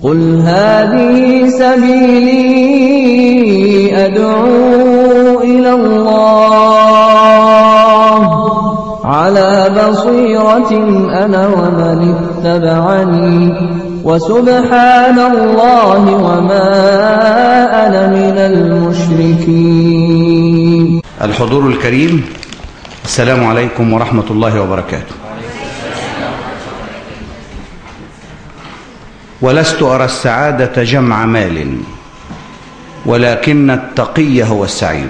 قل هذه سبيلي أدعو إلى الله على بصيرة أنا ومن اتبعني وسبحان الله وما أنا من المشركين الحضور الكريم السلام عليكم ورحمة الله وبركاته ولست أرى السعادة جمع مال ولكن التقي هو السعيد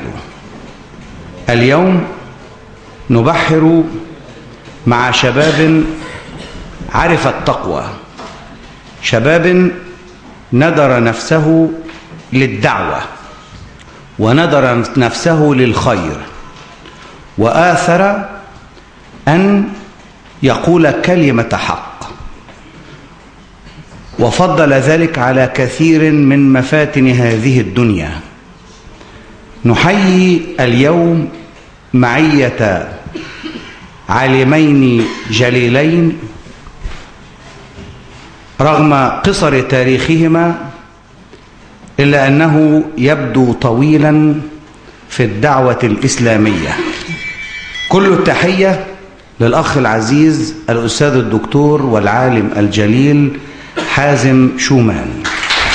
اليوم نبحر مع شباب عرف التقوى شباب ندر نفسه للدعوة وندر نفسه للخير وآثر أن يقول كلمة حق وفضل ذلك على كثير من مفاتن هذه الدنيا نحيي اليوم معية عالمين جليلين رغم قصر تاريخهما إلا أنه يبدو طويلا في الدعوة الإسلامية كل التحية للأخ العزيز الأستاذ الدكتور والعالم الجليل حازم شومان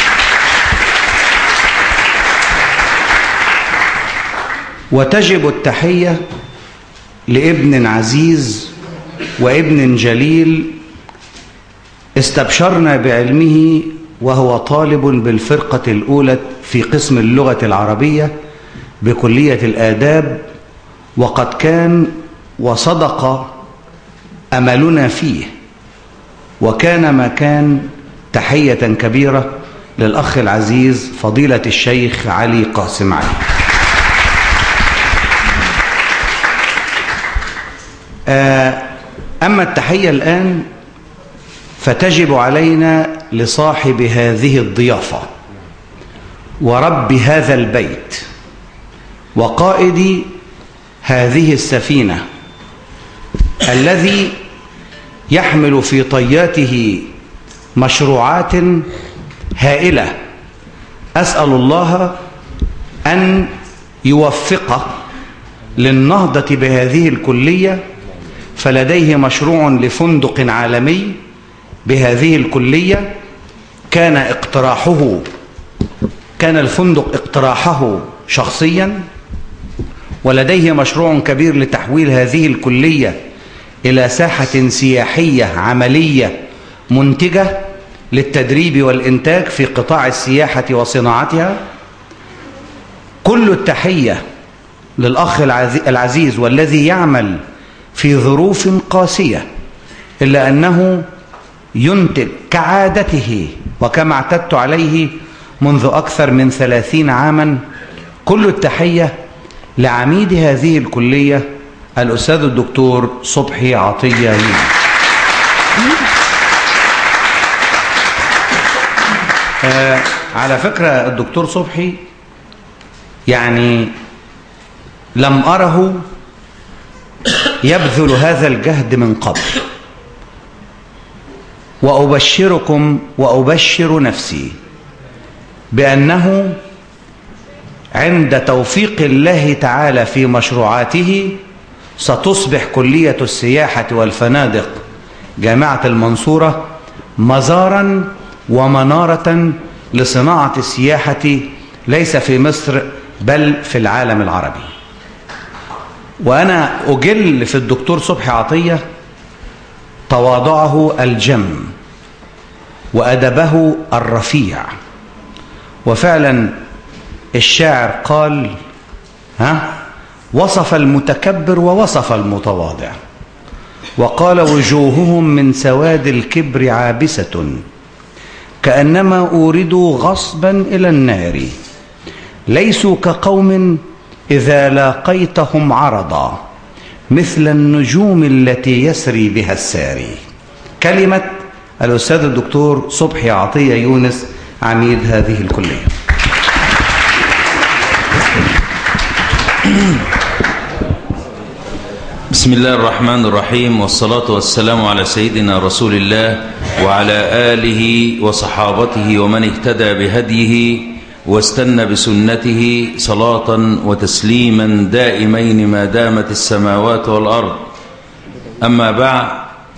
وتجب التحية لابن عزيز وابن جليل استبشرنا بعلمه وهو طالب بالفرقة الأولى في قسم اللغة العربية بكلية الآداب وقد كان وصدق أملنا فيه وكان ما كان تحية كبيرة للأخ العزيز فضيلة الشيخ علي قاسم علي أما التحية الآن فتجب علينا لصاحب هذه الضيافة ورب هذا البيت وقائد هذه السفينة الذي يحمل في طياته مشروعات هائلة أسأل الله أن يوفقه للنهضة بهذه الكلية فلديه مشروع لفندق عالمي بهذه الكلية كان اقتراحه كان الفندق اقتراحه شخصيا ولديه مشروع كبير لتحويل هذه الكلية إلى ساحة سياحية عملية منتجة للتدريب والإنتاج في قطاع السياحة وصناعتها كل التحية للأخ العزيز والذي يعمل في ظروف قاسية إلا أنه ينتج كعادته وكما اعتدت عليه منذ أكثر من ثلاثين عاما كل التحية لعميد هذه الكلية الأستاذ الدكتور صبحي عطية يونس آه على فكرة الدكتور صبحي يعني لم أره يبذل هذا الجهد من قبل وأبشركم وأبشر نفسي بأنه عند توفيق الله تعالى في مشروعاته ستصبح كلية السياحة والفنادق جامعة المنصورة مزارا ومنارة لصناعة السياحة ليس في مصر بل في العالم العربي وأنا أجل في الدكتور صبحي عطية تواضعه الجم وأدبه الرفيع وفعلا الشاعر قال ها وصف المتكبر ووصف المتواضع وقال وجوههم من سواد الكبر عابسة كأنما أوردوا غصبا إلى النار ليسوا كقوم إذا لاقيتهم عرضا مثل النجوم التي يسري بها الساري كلمة الأستاذ الدكتور صبحي عطية يونس عميد هذه الكلية بسم الله الرحمن الرحيم والصلاة والسلام على سيدنا رسول الله وعلى آله وصحابته ومن اهتدى بهديه واستنى بسنته صلاة وتسليما دائمين ما دامت السماوات والأرض أما بعد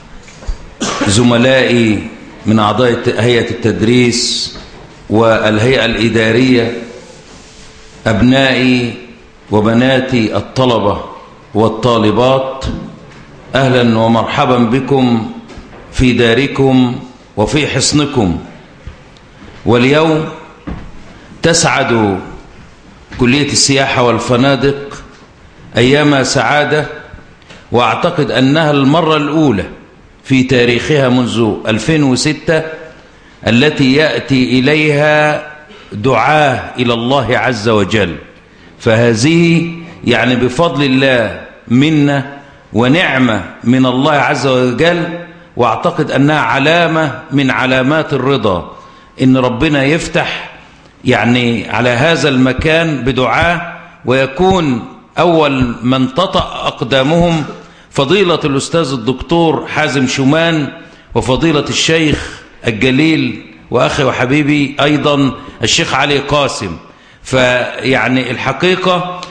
زملائي من أعضاء هيئة التدريس والهيئة الإدارية أبنائي وبناتي الطلبة والطالبات أهلا ومرحبا بكم في داركم وفي حصنكم واليوم تسعد كلية السياحة والفنادق أيام سعادة وأعتقد أنها المرة الأولى في تاريخها منذ 2006 التي يأتي إليها دعاه إلى الله عز وجل فهذه يعني بفضل الله منا ونعمة من الله عز وجل واعتقد أنها علامة من علامات الرضا إن ربنا يفتح يعني على هذا المكان بدعاء ويكون أول من تطأ أقدامهم فضيلة الأستاذ الدكتور حازم شومان وفضيلة الشيخ الجليل وأخي وحبيبي أيضا الشيخ علي قاسم فيعني الحقيقة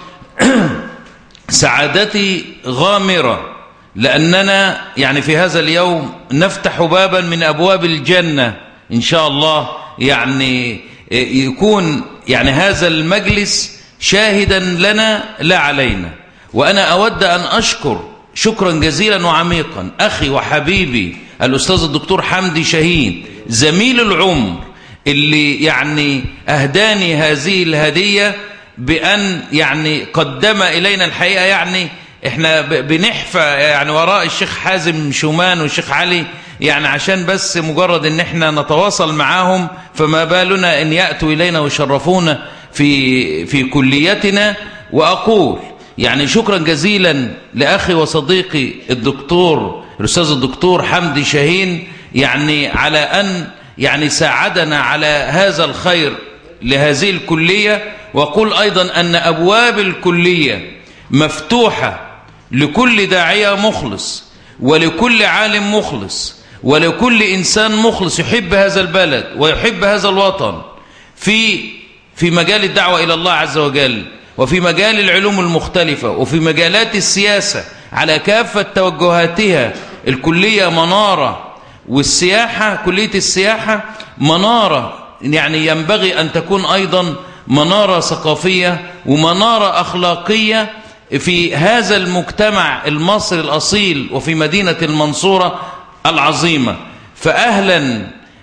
سعادتي غامرة لأننا يعني في هذا اليوم نفتح بابا من أبواب الجنة إن شاء الله يعني يكون يعني هذا المجلس شاهدا لنا لا علينا وأنا أود أن أشكر شكرا جزيلا وعميقا أخي وحبيبي الأستاذ الدكتور حمدي شاهين زميل العمر اللي يعني أهداني هذه الهدية بأن يعني قدم إلينا الحقيقة يعني احنا بنحفى يعني وراء الشيخ حازم شومان والشيخ علي يعني عشان بس مجرد ان احنا نتواصل معاهم فما بالنا ان يأتوا إلينا ويشرفونا في, في كليتنا وأقول يعني شكرا جزيلا لأخي وصديقي الدكتور الأستاذ الدكتور حمدي شاهين يعني على أن يعني ساعدنا على هذا الخير لهذه الكلية وأقول أيضا أن أبواب الكلية مفتوحة لكل داعية مخلص ولكل عالم مخلص ولكل إنسان مخلص يحب هذا البلد ويحب هذا الوطن في في مجال الدعوة إلى الله عز وجل وفي مجال العلوم المختلفة وفي مجالات السياسة على كافة توجهاتها الكلية منارة والسياحة كلية السياحة منارة يعني ينبغي أن تكون أيضا منارة ثقافية ومنارة أخلاقية في هذا المجتمع المصري الأصيل وفي مدينة المنصورة العظيمة فأهلا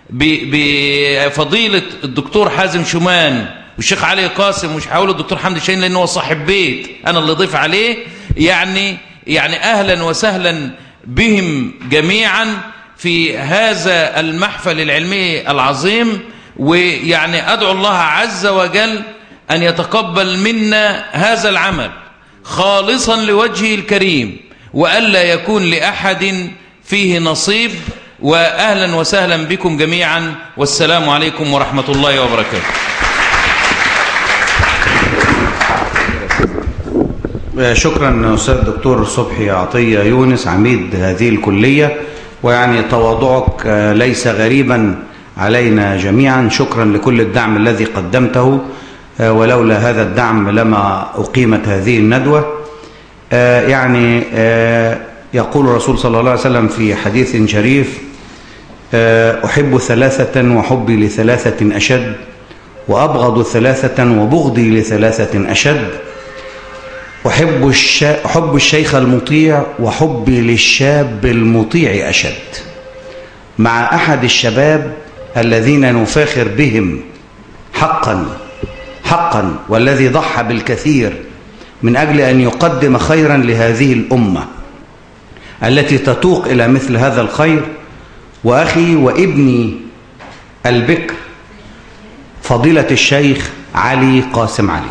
بفضيلة الدكتور حازم شومان والشيخ علي قاسم مش هقول الدكتور حمدي شاهين لأنه هو صاحب بيت أنا اللي ضيف عليه يعني يعني أهلا وسهلا بهم جميعا في هذا المحفل العلمي العظيم ويعني أدعو الله عز وجل أن يتقبل منا هذا العمل خالصا لوجهه الكريم وألا يكون لأحد فيه نصيب وأهلا وسهلا بكم جميعا والسلام عليكم ورحمة الله وبركاته شكرا أستاذ الدكتور صبحي عطية يونس عميد هذه الكلية ويعني تواضعك ليس غريبا علينا جميعا شكرا لكل الدعم الذي قدمته ولولا هذا الدعم لما أقيمت هذه الندوة يعني يقول الرسول صلى الله عليه وسلم في حديث شريف أحب ثلاثة وحبي لثلاثة أشد وأبغض ثلاثة وبغضي لثلاثة أشد أحب, الش... أحب الشيخ المطيع وحبي للشاب المطيع أشد مع أحد الشباب الذين نفاخر بهم حقا حقا والذي ضحى بالكثير من أجل أن يقدم خيرا لهذه الأمة التي تتوق إلى مثل هذا الخير وأخي وابني البكر فضيلة الشيخ علي قاسم علي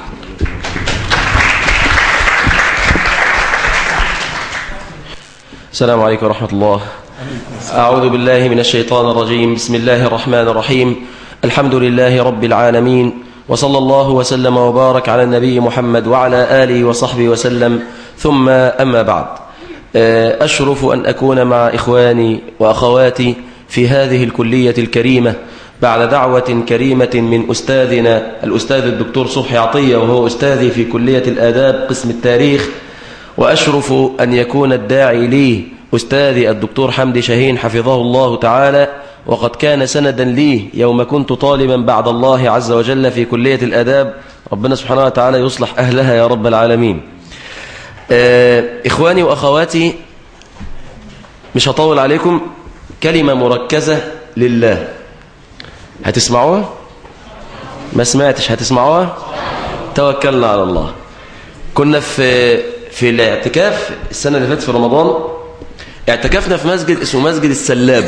السلام عليكم ورحمة الله أعوذ بالله من الشيطان الرجيم بسم الله الرحمن الرحيم الحمد لله رب العالمين وصلى الله وسلم وبارك على النبي محمد وعلى آله وصحبه وسلم ثم أما بعد أشرف أن أكون مع إخواني وأخواتي في هذه الكلية الكريمة بعد دعوة كريمة من أستاذنا الأستاذ الدكتور صبحي عطية وهو أستاذي في كلية الآداب قسم التاريخ وأشرف أن يكون الداعي لي أستاذي الدكتور حمدي شاهين حفظه الله تعالى وقد كان سندا لي يوم كنت طالبا بعد الله عز وجل في كلية الآداب ربنا سبحانه وتعالى يصلح أهلها يا رب العالمين آه إخواني وأخواتي مش هطول عليكم كلمة مركزة لله هتسمعوها ما سمعتش هتسمعوها توكلنا على الله كنا في في الاعتكاف السنة اللي فاتت في رمضان اعتكفنا في مسجد اسمه مسجد السلاب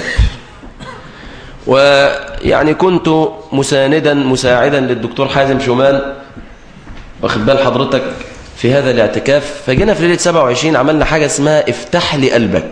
ويعني كنت مساندا مساعدا للدكتور حازم شومان واخد بال حضرتك في هذا الاعتكاف فجينا في ليلة 27 عملنا حاجة اسمها افتح لي قلبك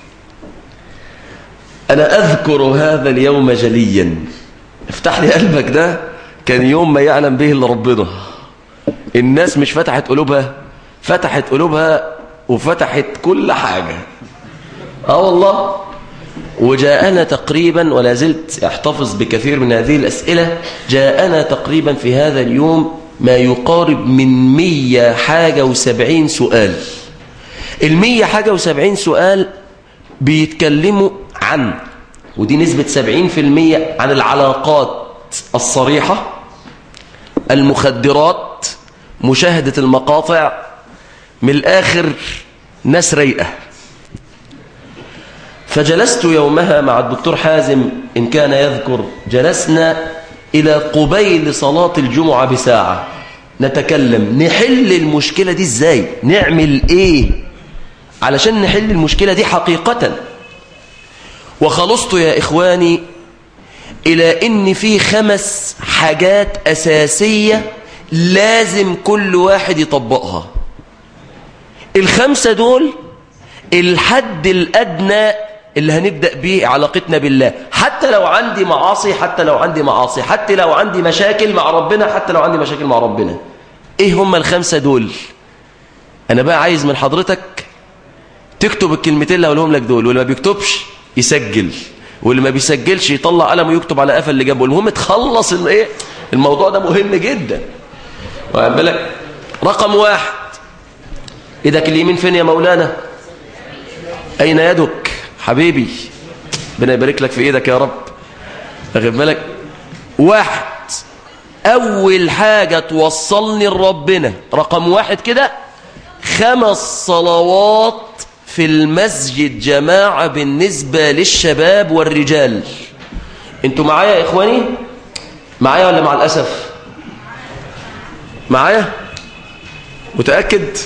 أنا أذكر هذا اليوم جليا افتح لي قلبك ده كان يوم ما يعلم به إلا ربنا الناس مش فتحت قلوبها فتحت قلوبها وفتحت كل حاجة اه والله وجاءنا تقريبا ولا زلت احتفظ بكثير من هذه الأسئلة جاءنا تقريبا في هذا اليوم ما يقارب من مية حاجة وسبعين سؤال المية حاجة وسبعين سؤال بيتكلموا عن ودي نسبة سبعين في المية عن العلاقات الصريحة المخدرات مشاهدة المقاطع من الآخر ناس ريئة فجلست يومها مع الدكتور حازم إن كان يذكر جلسنا إلى قبيل صلاة الجمعة بساعة نتكلم نحل المشكلة دي إزاي نعمل إيه علشان نحل المشكلة دي حقيقة وخلصت يا إخواني إلى إن في خمس حاجات أساسية لازم كل واحد يطبقها الخمسة دول الحد الأدنى اللي هنبدأ بيه علاقتنا بالله حتى لو عندي معاصي حتى لو عندي معاصي حتى لو عندي مشاكل مع ربنا حتى لو عندي مشاكل مع ربنا ايه هم الخمسة دول انا بقى عايز من حضرتك تكتب الكلمتين اللي هقولهم لك دول واللي ما بيكتبش يسجل واللي ما بيسجلش يطلع قلم ويكتب على قفا اللي جنبه المهم تخلص الايه الموضوع ده مهم جدا واخد بالك رقم واحد ايدك اليمين فين يا مولانا اين يدك حبيبي ربنا يبارك لك في ايدك يا رب واخد بالك واحد اول حاجة توصلني لربنا رقم واحد كده خمس صلوات في المسجد جماعة بالنسبة للشباب والرجال انتوا معايا يا اخواني معايا ولا مع الاسف معايا متأكد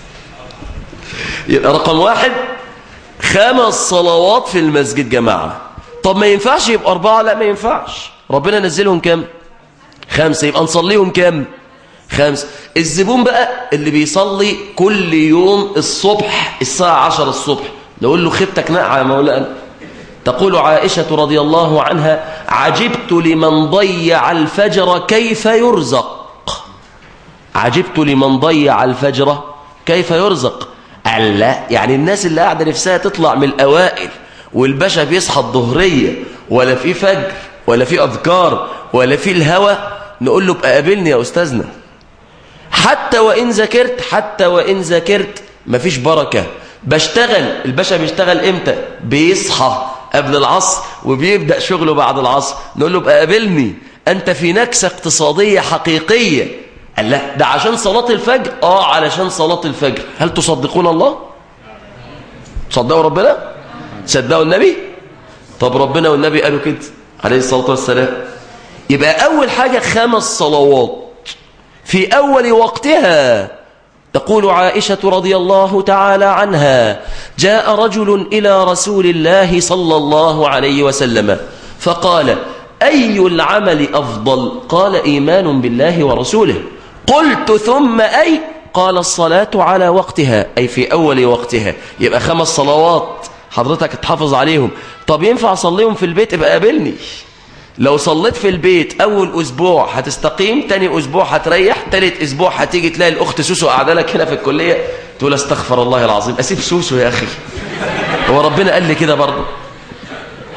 يبقى رقم واحد خمس صلوات في المسجد جماعة طب ما ينفعش يبقى أربعة لا ما ينفعش ربنا نزلهم كم خمسة يبقى نصليهم كم خمسة الزبون بقى اللي بيصلي كل يوم الصبح الساعة عشر الصبح نقول له خبتك نقعة يا مولانا تقول عائشة رضي الله عنها عجبت لمن ضيع الفجر كيف يرزق عجبت لمن ضيع الفجر كيف يرزق قال لا يعني الناس اللي قاعدة نفسها تطلع من الأوائل والباشا بيصحى الظهرية ولا في فجر ولا في أذكار ولا في الهوى نقول له بقى قابلني يا أستاذنا حتى وإن ذاكرت حتى وإن ذاكرت مفيش بركة بشتغل الباشا بيشتغل إمتى بيصحى قبل العصر وبيبدأ شغله بعد العصر نقول له بقى قابلني أنت في نكسة اقتصادية حقيقية قال لا ده عشان صلاة الفجر آه علشان صلاة الفجر هل تصدقون الله تصدقوا ربنا تصدقوا النبي طب ربنا والنبي قالوا كده عليه الصلاة والسلام يبقى أول حاجة خمس صلوات في أول وقتها تقول عائشة رضي الله تعالى عنها جاء رجل إلى رسول الله صلى الله عليه وسلم فقال أي العمل أفضل قال إيمان بالله ورسوله قلت ثم أي قال الصلاة على وقتها أي في أول وقتها يبقى خمس صلوات حضرتك تحافظ عليهم طب ينفع أصليهم في البيت يبقى قابلني لو صليت في البيت أول أسبوع هتستقيم تاني أسبوع هتريح تالت أسبوع هتيجي تلاقي الأخت سوسو قاعدة لك هنا في الكلية تقول استغفر الله العظيم أسيب سوسو يا أخي هو ربنا قال لي كده برضه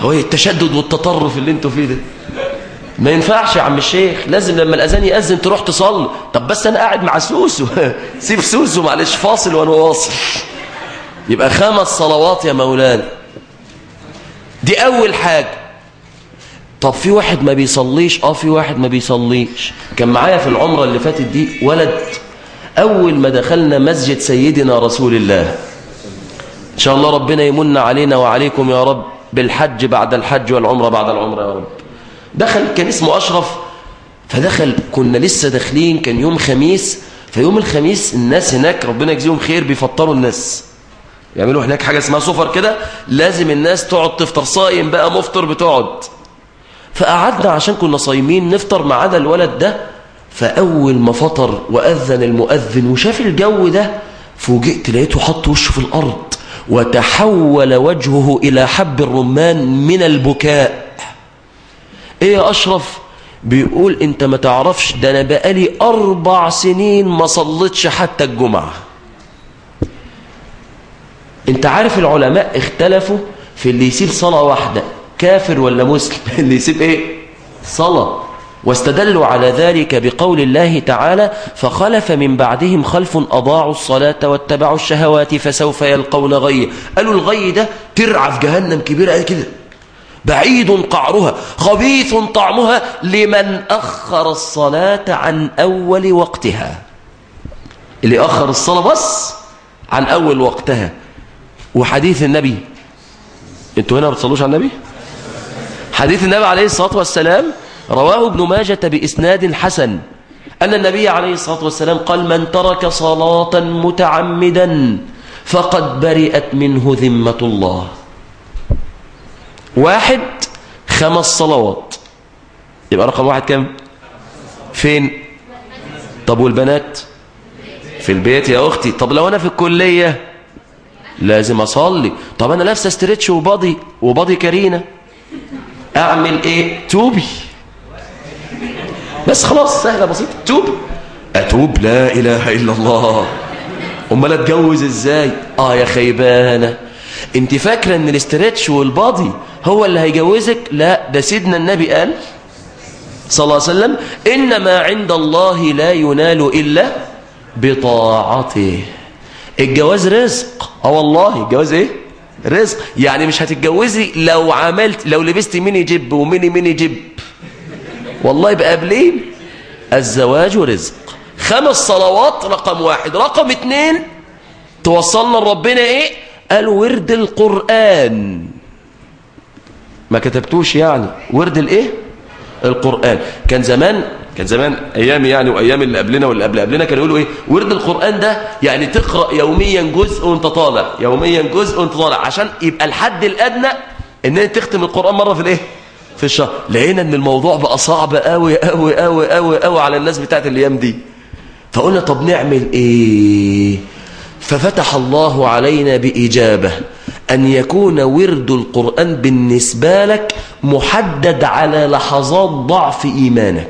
هو ايه التشدد والتطرف اللي انتوا فيه ده ما ينفعش يا عم الشيخ لازم لما الاذان ياذن تروح تصلي طب بس انا قاعد مع سوسو سيب سوسو معلش فاصل وانا واصل يبقى خمس صلوات يا مولانا دي اول حاجه طب في واحد ما بيصليش اه في واحد ما بيصليش كان معايا في العمره اللي فاتت دي ولد اول ما دخلنا مسجد سيدنا رسول الله ان شاء الله ربنا يمن علينا وعليكم يا رب بالحج بعد الحج والعمره بعد العمره يا رب دخل كان اسمه اشرف فدخل كنا لسه داخلين كان يوم خميس فيوم الخميس الناس هناك ربنا يجزيهم خير بيفطروا الناس يعملوا هناك حاجه اسمها سفر كده لازم الناس تقعد تفطر صايم بقى مفطر بتقعد فقعدنا عشان كنا صايمين نفطر ما عدا الولد ده فأول ما فطر وأذن المؤذن وشاف الجو ده فوجئت لقيته حط وشه في الأرض وتحول وجهه إلى حب الرمان من البكاء إيه يا أشرف بيقول أنت ما تعرفش ده أنا بقالي أربع سنين ما صليتش حتى الجمعة أنت عارف العلماء اختلفوا في اللي يسيب صلاة واحدة كافر ولا مسلم اللي يسيب ايه صلاة واستدلوا على ذلك بقول الله تعالى فخلف من بعدهم خلف أضاعوا الصلاة واتبعوا الشهوات فسوف يلقون غي قالوا الغي ده ترعى في جهنم كبيرة كده بعيد قعرها خبيث طعمها لمن أخر الصلاة عن أول وقتها اللي أخر الصلاة بس عن أول وقتها وحديث النبي انتوا هنا ما بتصلوش على النبي حديث النبي عليه الصلاة والسلام رواه ابن ماجة بإسناد حسن أن النبي عليه الصلاة والسلام قال من ترك صلاة متعمدا فقد برئت منه ذمة الله واحد خمس صلوات يبقى رقم واحد كم فين طب والبنات في البيت يا أختي طب لو أنا في الكلية لازم أصلي طب أنا لابسه استريتش وباضي وباضي كارينا أعمل إيه توبي بس خلاص سهلة بسيطة توب أتوب لا إله إلا الله أمال أتجوز إزاي آه يا خيبانة أنت فاكرة أن الاستريتش والباضي هو اللي هيجوزك لا ده سيدنا النبي قال صلى الله عليه وسلم إنما عند الله لا ينال إلا بطاعته الجواز رزق اه والله الجواز ايه رزق يعني مش هتتجوزي لو عملت لو لبست ميني جيب وميني ميني جيب والله يبقى قبلين الزواج رزق خمس صلوات رقم واحد رقم اتنين توصلنا لربنا ايه قال ورد القرآن ما كتبتوش يعني ورد الايه القرآن كان زمان كان زمان ايام يعني وايام اللي قبلنا واللي قبل قبلنا كانوا يقولوا ايه ورد القرآن ده يعني تقرأ يوميا جزء وانت طالع يوميا جزء وانت طالع عشان يبقى الحد الادنى ان انت تختم القرآن مرة في الايه في الشهر لقينا ان الموضوع بقى صعب قوي قوي قوي قوي قوي على الناس بتاعت الايام دي فقلنا طب نعمل ايه ففتح الله علينا بإجابة أن يكون ورد القرآن بالنسبة لك محدد على لحظات ضعف إيمانك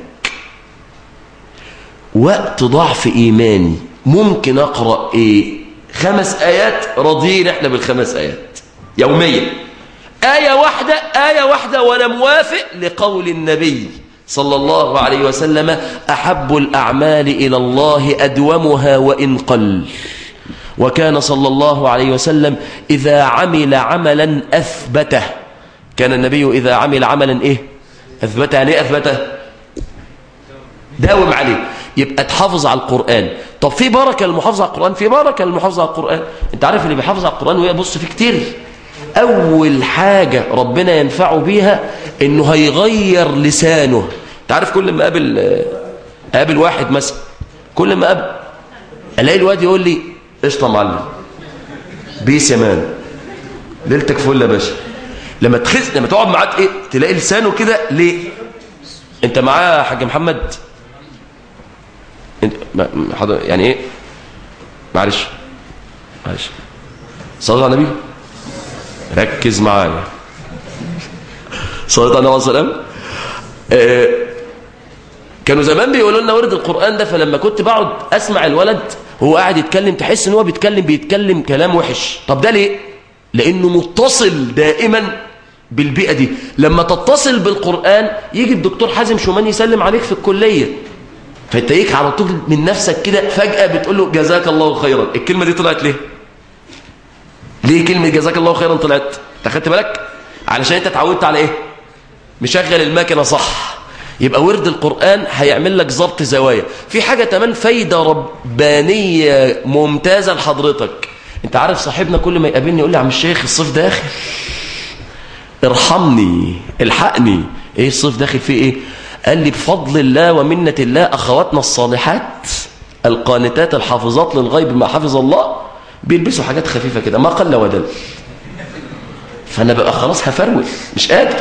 وقت ضعف إيماني ممكن أقرأ إيه خمس آيات راضيين إحنا بالخمس آيات يوميا آية واحدة آية واحدة وأنا موافق لقول النبي صلى الله عليه وسلم أحب الأعمال إلى الله أدومها وإن قل وكان صلى الله عليه وسلم إذا عمل عملا أثبته كان النبي إذا عمل عملا إيه أثبته يعني إيه أثبته داوم عليه يبقى تحافظ على القرآن طب في بركة المحافظة على القرآن في بركة المحافظة على القرآن انت عارف اللي بيحافظ على القرآن ويبص فيه كتير أول حاجة ربنا ينفعه بيها إنه هيغير لسانه انت عارف كل ما قابل قابل واحد مثلا كل ما قابل الاقي الواد يقول لي قشطه يا معلم بيس يا مان ليلتك فل يا باشا لما تخس لما تقعد معاه ايه تلاقي لسانه كده ليه انت معاه يا حاج محمد انت ما- حضر يعني ايه معلش معلش صلى على النبي ركز معايا صلى الله عليه وسلم آه، كانوا زمان بيقولوا لنا ورد القرآن ده فلما كنت بقعد أسمع الولد هو قاعد يتكلم تحس ان هو بيتكلم بيتكلم كلام وحش طب ده ليه لأنه متصل دائما بالبيئة دي لما تتصل بالقرآن يجي الدكتور حازم شومان يسلم عليك في الكلية فانت يجيك على طول من نفسك كده فجأة بتقول له جزاك الله خيرا الكلمة دي طلعت ليه ليه كلمة جزاك الله خيرا طلعت انت خدت بالك علشان انت اتعودت على ايه مشغل المكنة صح يبقى ورد القرآن هيعمل لك ضبط زوايا في حاجة كمان فايدة ربانية ممتازة لحضرتك انت عارف صاحبنا كل ما يقابلني يقول لي عم الشيخ الصيف داخل ارحمني الحقني ايه الصيف داخل فيه ايه قال لي بفضل الله ومنة الله اخواتنا الصالحات القانتات الحافظات للغيب ما حفظ الله بيلبسوا حاجات خفيفة كده ما قل ودل فانا بقى خلاص هفرول مش قادر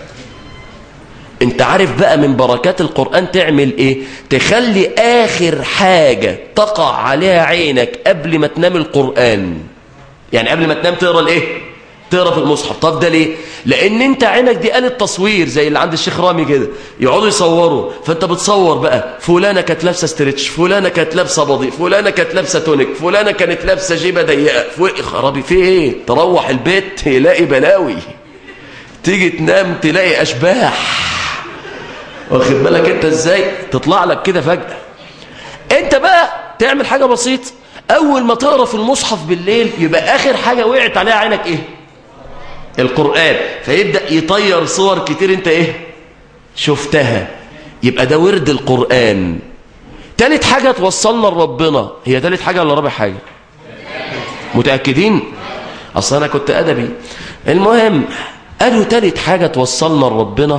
انت عارف بقى من بركات القرآن تعمل ايه تخلي اخر حاجة تقع عليها عينك قبل ما تنام القرآن يعني قبل ما تنام تقرأ الايه تقرأ في المصحف طب ده ليه لان انت عينك دي آلة تصوير زي اللي عند الشيخ رامي كده يقعدوا يصوروا فانت بتصور بقى فلانة كانت لابسة ستريتش فلانة كانت لابسة بضي فلانة كانت لابسة تونيك فلانة كانت لابسة جيبة ضيقة فل... خرابي في ايه تروح البيت تلاقي بلاوي تيجي تنام تلاقي اشباح واخد بالك انت ازاي تطلع لك كده فجأة انت بقى تعمل حاجة بسيطة اول ما تقرا في المصحف بالليل يبقى اخر حاجة وقعت عليها عينك ايه القرآن فيبدأ يطير صور كتير انت ايه شفتها يبقى ده ورد القرآن تالت حاجة توصلنا لربنا هي تالت حاجة ولا رابع حاجة متأكدين اصلا انا كنت ادبي المهم قالوا تالت حاجة توصلنا لربنا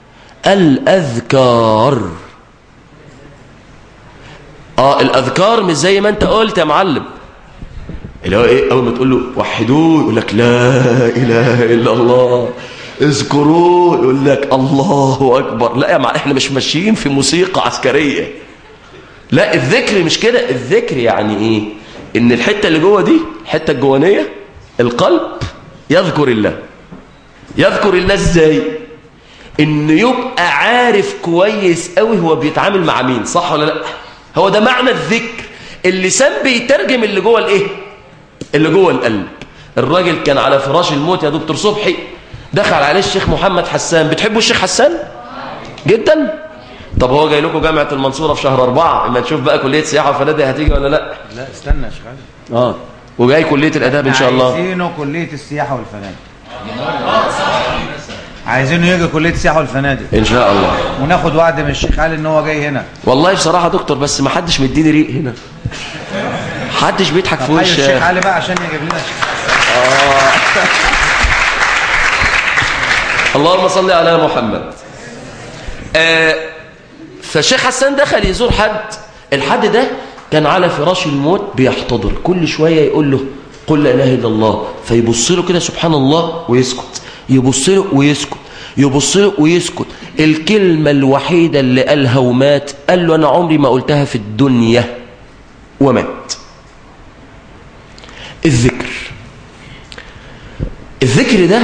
الأذكار آه الأذكار مش زي ما أنت قلت يا معلم اللي هو إيه أول ما تقول له وحدوه يقول لك لا إله إلا الله اذكروه يقول لك الله أكبر لا يا معلم إحنا مش ماشيين في موسيقى عسكرية لا الذكر مش كده الذكر يعني إيه إن الحتة اللي جوه دي الحتة الجوانية القلب يذكر الله يذكر الله إزاي انه يبقى عارف كويس قوي هو بيتعامل مع مين صح ولا لا هو ده معنى الذكر اللسان بيترجم اللي جوه الايه اللي جوه القلب الراجل كان على فراش الموت يا دكتور صبحي دخل عليه الشيخ محمد حسان بتحبوا الشيخ حسان جدا طب هو جاي لكم جامعه المنصوره في شهر أربعة اما نشوف بقى كليه سياحه وفنادق هتيجي ولا لا لا استنى يا شيخ اه وجاي كليه الاداب ان شاء الله عايزينه كليه السياحه والفنادق عايزينه يجي كليه السياحه والفنادق ان شاء الله وناخد وعد من الشيخ علي ان هو جاي هنا والله بصراحه دكتور بس ما حدش مديني ريق هنا حدش بيضحك في طب حي وش الشيخ علي بقى عشان يجيب لنا اللهم صل على محمد آه فالشيخ حسان دخل يزور حد الحد ده كان على فراش الموت بيحتضر كل شوية يقول له قل لا إله إلا الله فيبص له كده سبحان الله ويسكت يبص له ويسكت يبص له ويسكت الكلمة الوحيدة اللي قالها ومات قال له أنا عمري ما قلتها في الدنيا ومات الذكر الذكر ده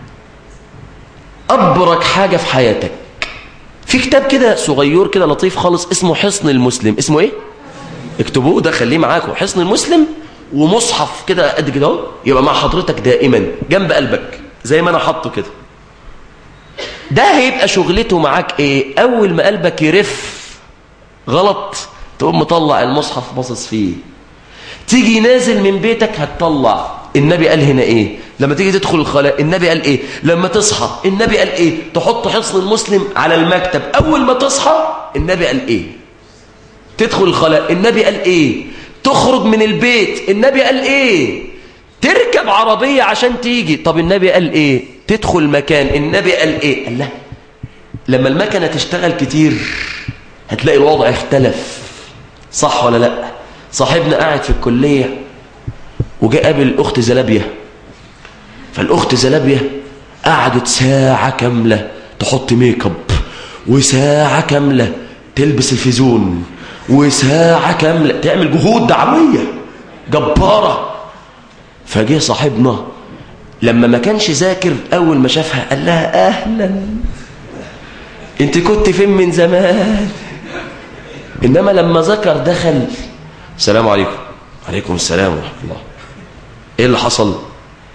أبرك حاجة في حياتك في كتاب كده صغير كده لطيف خالص اسمه حصن المسلم اسمه ايه اكتبوه ده خليه معاكم حصن المسلم ومصحف كده قد كده اهو يبقى مع حضرتك دائما جنب قلبك زي ما انا حاطه كده ده هيبقى شغلته معاك ايه اول ما قلبك يرف غلط تقوم مطلع المصحف باصص فيه تيجي نازل من بيتك هتطلع النبي قال هنا ايه لما تيجي تدخل الخلاء النبي قال ايه لما تصحى النبي قال ايه تحط حصن المسلم على المكتب اول ما تصحى النبي قال ايه تدخل الخلاء النبي قال ايه تخرج من البيت النبي قال ايه تركب عربية عشان تيجي طب النبي قال ايه تدخل مكان النبي قال ايه قال لا لما المكنة تشتغل كتير هتلاقي الوضع اختلف صح ولا لا صاحبنا قاعد في الكلية وجاء قابل الأخت زلابية فالأخت زلابية قعدت ساعة كاملة تحط ميك اب وساعة كاملة تلبس الفيزون وساعة كاملة تعمل جهود دعوية جبارة فجه صاحبنا لما ما كانش ذاكر أول ما شافها قال لها أهلا انت كنت فين من زمان إنما لما ذكر دخل السلام عليكم عليكم السلام ورحمة الله ايه اللي حصل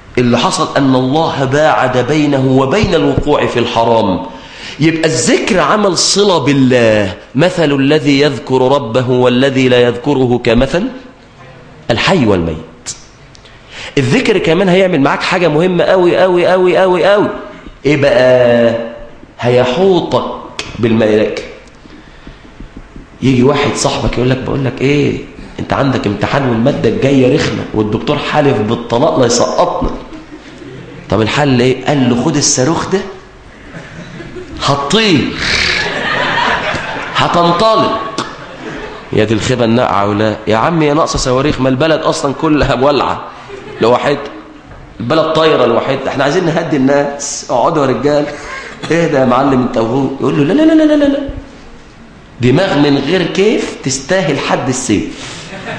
اللي حصل أن الله باعد بينه وبين الوقوع في الحرام يبقى الذكر عمل صلة بالله مثل الذي يذكر ربه والذي لا يذكره كمثل الحي والميت الذكر كمان هيعمل معاك حاجة مهمة قوي قوي قوي قوي قوي ايه بقى هيحوطك بالملائكة يجي واحد صاحبك يقول لك بقول لك ايه انت عندك امتحان والمادة الجاية رخمة والدكتور حالف بالطلاق لا يسقطنا طب الحل ايه قال له خد الصاروخ ده هتطير هتنطلق يا دي الخيبه الناقعه ولا يا عم يا ناقصه صواريخ ما البلد اصلا كلها مولعه لوحد البلد طايره لوحد احنا عايزين نهدي الناس اقعدوا يا رجال اهدى يا معلم انت وهو يقول له لا لا لا لا لا لا دماغ من غير كيف تستاهل حد السيف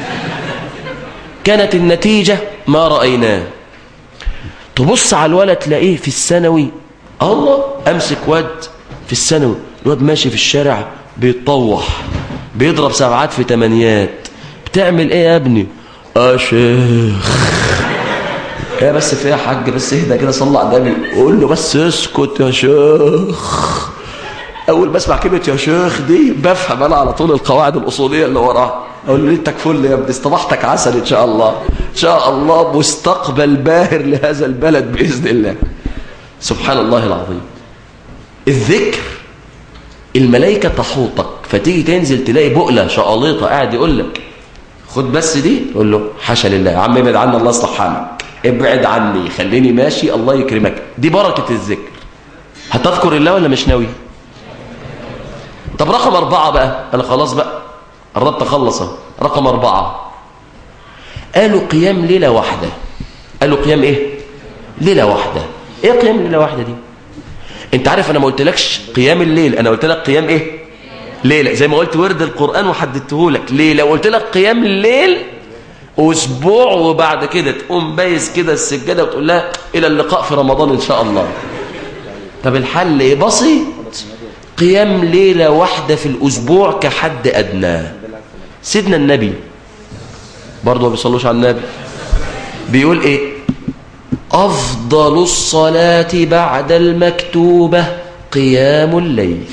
كانت النتيجه ما رايناه تبص على الولد تلاقيه في الثانوي الله امسك واد في الثانوي الواد ماشي في الشارع بيتطوح بيضرب سبعات في تمانيات بتعمل ايه يا ابني اه شيخ يا بس فيها حاج بس اهدى كده صلى على النبي قول له بس اسكت يا شيخ اول ما اسمع كلمه يا شيخ دي بفهم انا على طول القواعد الاصوليه اللي وراها اقول له ليلتك فل يا ابني استباحتك عسل ان شاء الله ان شاء الله مستقبل باهر لهذا البلد باذن الله سبحان الله العظيم الذكر الملائكة تحوطك فتيجي تنزل تلاقي بقلة شقاليطة قاعد يقول لك خد بس دي تقول له حاشا لله يا عم ابعد عني الله يصلح حالك ابعد عني خليني ماشي الله يكرمك دي بركة الذكر هتذكر الله ولا مش ناوي طب رقم أربعة بقى أنا خلاص بقى قربت أخلص أهو. رقم أربعة قالوا قيام ليلة واحدة قالوا قيام إيه ليلة واحدة إيه قيام ليلة واحدة دي انت عارف انا ما قلتلكش قيام الليل انا قلت لك قيام ايه ليله زي ما قلت ورد القران وحددته لك ليله وقلت لك قيام الليل اسبوع وبعد كده تقوم بايس كده السجاده وتقول لها الى اللقاء في رمضان ان شاء الله طب الحل ايه بسيط قيام ليله واحده في الاسبوع كحد ادنى سيدنا النبي برضه ما بيصلوش على النبي بيقول ايه أفضل الصلاة بعد المكتوبة قيام الليل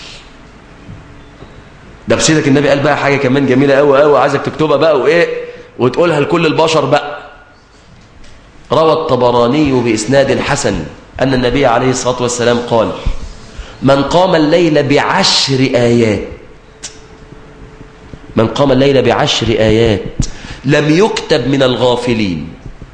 ده بسيدك النبي قال بقى حاجة كمان جميلة قوي قوي عايزك تكتبها بقى وإيه وتقولها لكل البشر بقى روى الطبراني بإسناد حسن أن النبي عليه الصلاة والسلام قال من قام الليل بعشر آيات من قام الليل بعشر آيات لم يكتب من الغافلين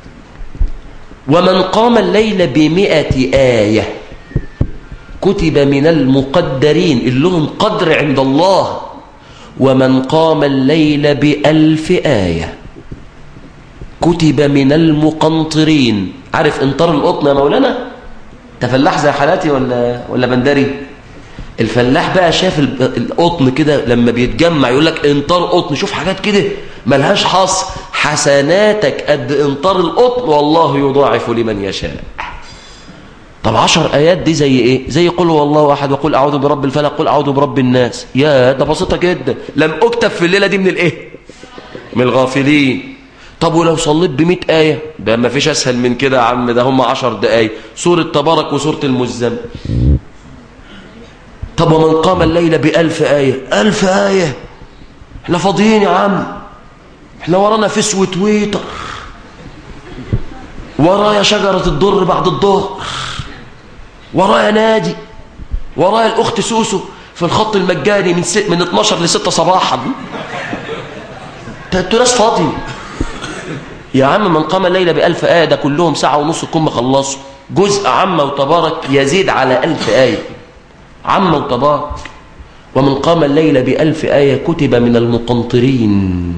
ومن قام الليل بمئة آية كتب من المقدرين اللي لهم قدر عند الله ومن قام الليل بألف آية كتب من المقنطرين عارف انطار القطن يا مولانا تفلاح زي حالاتي ولا ولا بندري الفلاح بقى شاف القطن كده لما بيتجمع يقول لك انطار قطن شوف حاجات كده ملهاش حصر حسناتك قد انطار القطن والله يضاعف لمن يشاء طب عشر آيات دي زي ايه زي قل هو الله احد وقل اعوذ برب الفلق قل اعوذ برب الناس يا ده بسيطه جدا لم اكتب في الليله دي من الايه من الغافلين طب ولو صليت ب آية ده ما فيش اسهل من كده يا عم ده هم عشر دقايق سوره تبارك وسوره المزمل طب ومن قام الليل بألف آية ألف آية احنا فاضيين يا عم احنا ورانا فيس وتويتر ورايا شجرة الضر بعد الظهر ورايا نادي ورايا الأخت سوسو في الخط المجاني من, ست من 12 ل 6 صباحا انتوا ناس فاضي يا عم من قام الليلة بألف آية ده كلهم ساعة ونص تكون مخلصوا جزء عامة وتبارك يزيد على ألف آية عامة وتبارك ومن قام الليل بألف آية كتب من المقنطرين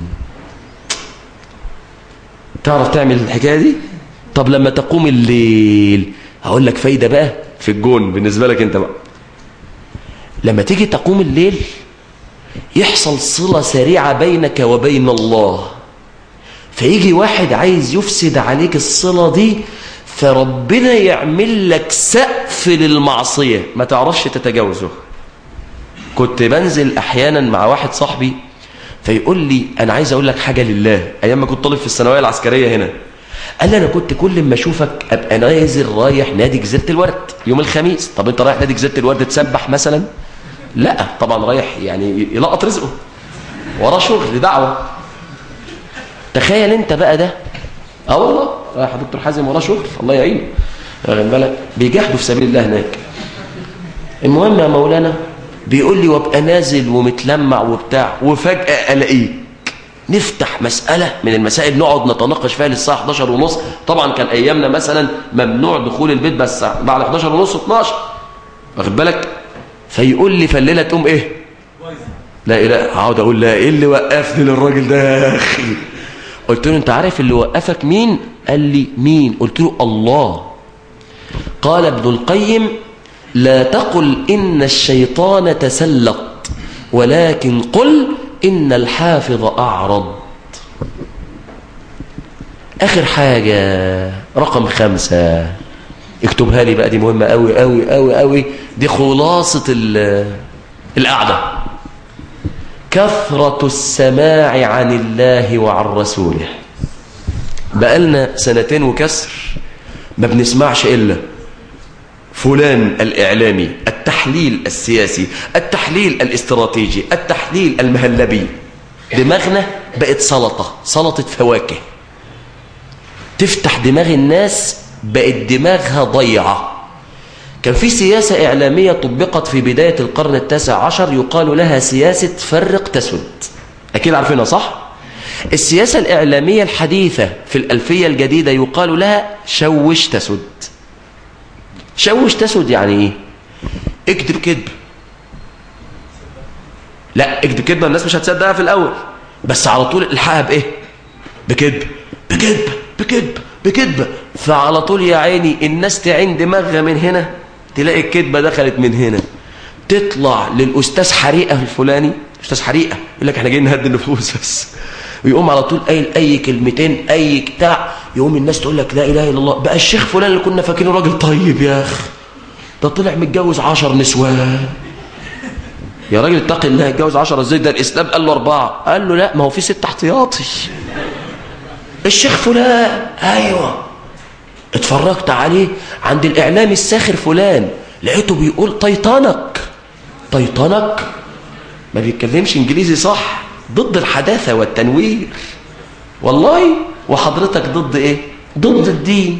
تعرف تعمل الحكاية دي طب لما تقوم الليل هقول لك فايدة بقى في الجون بالنسبة لك انت بقى لما تيجي تقوم الليل يحصل صلة سريعة بينك وبين الله فيجي واحد عايز يفسد عليك الصلة دي فربنا يعمل لك سقف للمعصية ما تعرفش تتجاوزه كنت بنزل احيانا مع واحد صاحبي فيقول لي انا عايز اقول لك حاجة لله ايام ما كنت طالب في الثانوية العسكرية هنا قال لي انا كنت كل ما اشوفك ابقى نازل رايح نادي جزيره الورد يوم الخميس طب انت رايح نادي جزيره الورد تسبح مثلا لا طبعا رايح يعني يلقط رزقه وراه شغل دعوه تخيل انت بقى ده اه والله رايح يا دكتور حازم وراه شغل الله يعينه واخد بالك بيجاهدوا في سبيل الله هناك المهم يا مولانا بيقول لي وابقى نازل ومتلمع وبتاع وفجأة ألاقيك نفتح مسألة من المسائل نقعد نتناقش فيها للساعة 11 ونص طبعا كان أيامنا مثلا ممنوع دخول البيت بس بعد 11 ونص 12 واخد بالك فيقول لي فالليلة تقوم إيه لا إله هقعد أقول لا إيه اللي وقفني للراجل ده يا أخي قلت له أنت عارف اللي وقفك مين قال لي مين قلت له الله قال ابن القيم لا تقل إن الشيطان تسلط ولكن قل إن الحافظ أعرض آخر حاجة رقم خمسة اكتبها لي بقى دي مهمة قوي قوي قوي قوي دي خلاصة القعدة كثرة السماع عن الله وعن رسوله بقالنا سنتين وكسر ما بنسمعش إلا فلان الإعلامي التحليل السياسي التحليل الاستراتيجي التحليل المهلبي دماغنا بقت سلطة سلطة فواكه تفتح دماغ الناس بقت دماغها ضيعة كان في سياسة إعلامية طبقت في بداية القرن التاسع عشر يقال لها سياسة فرق تسد أكيد عارفينها صح؟ السياسة الإعلامية الحديثة في الألفية الجديدة يقال لها شوش تسد شوش تسود يعني ايه اكتب كذب لا اكتب كذبه الناس مش هتصدقها في الاول بس على طول الحقها بايه بكذب بكذب بكذب بكذب فعلى طول يا عيني الناس تعين دماغها من هنا تلاقي الكذبه دخلت من هنا تطلع للاستاذ حريقه الفلاني استاذ حريقه يقول لك احنا جايين نهدي النفوس بس ويقوم على طول قايل اي كلمتين اي بتاع يقوم الناس تقول لك لا اله الا الله بقى الشيخ فلان اللي كنا فاكرينه راجل طيب يا اخ ده طلع متجوز عشر نسوان يا راجل اتقي الله اتجوز عشرة ازاي ده الاسلام قال له اربعه قال له لا ما هو في ست احتياطي الشيخ فلان ايوه اتفرجت عليه عند الاعلامي الساخر فلان لقيته بيقول تايتانك تايتانك ما بيتكلمش انجليزي صح ضد الحداثة والتنوير والله وحضرتك ضد ايه ضد الدين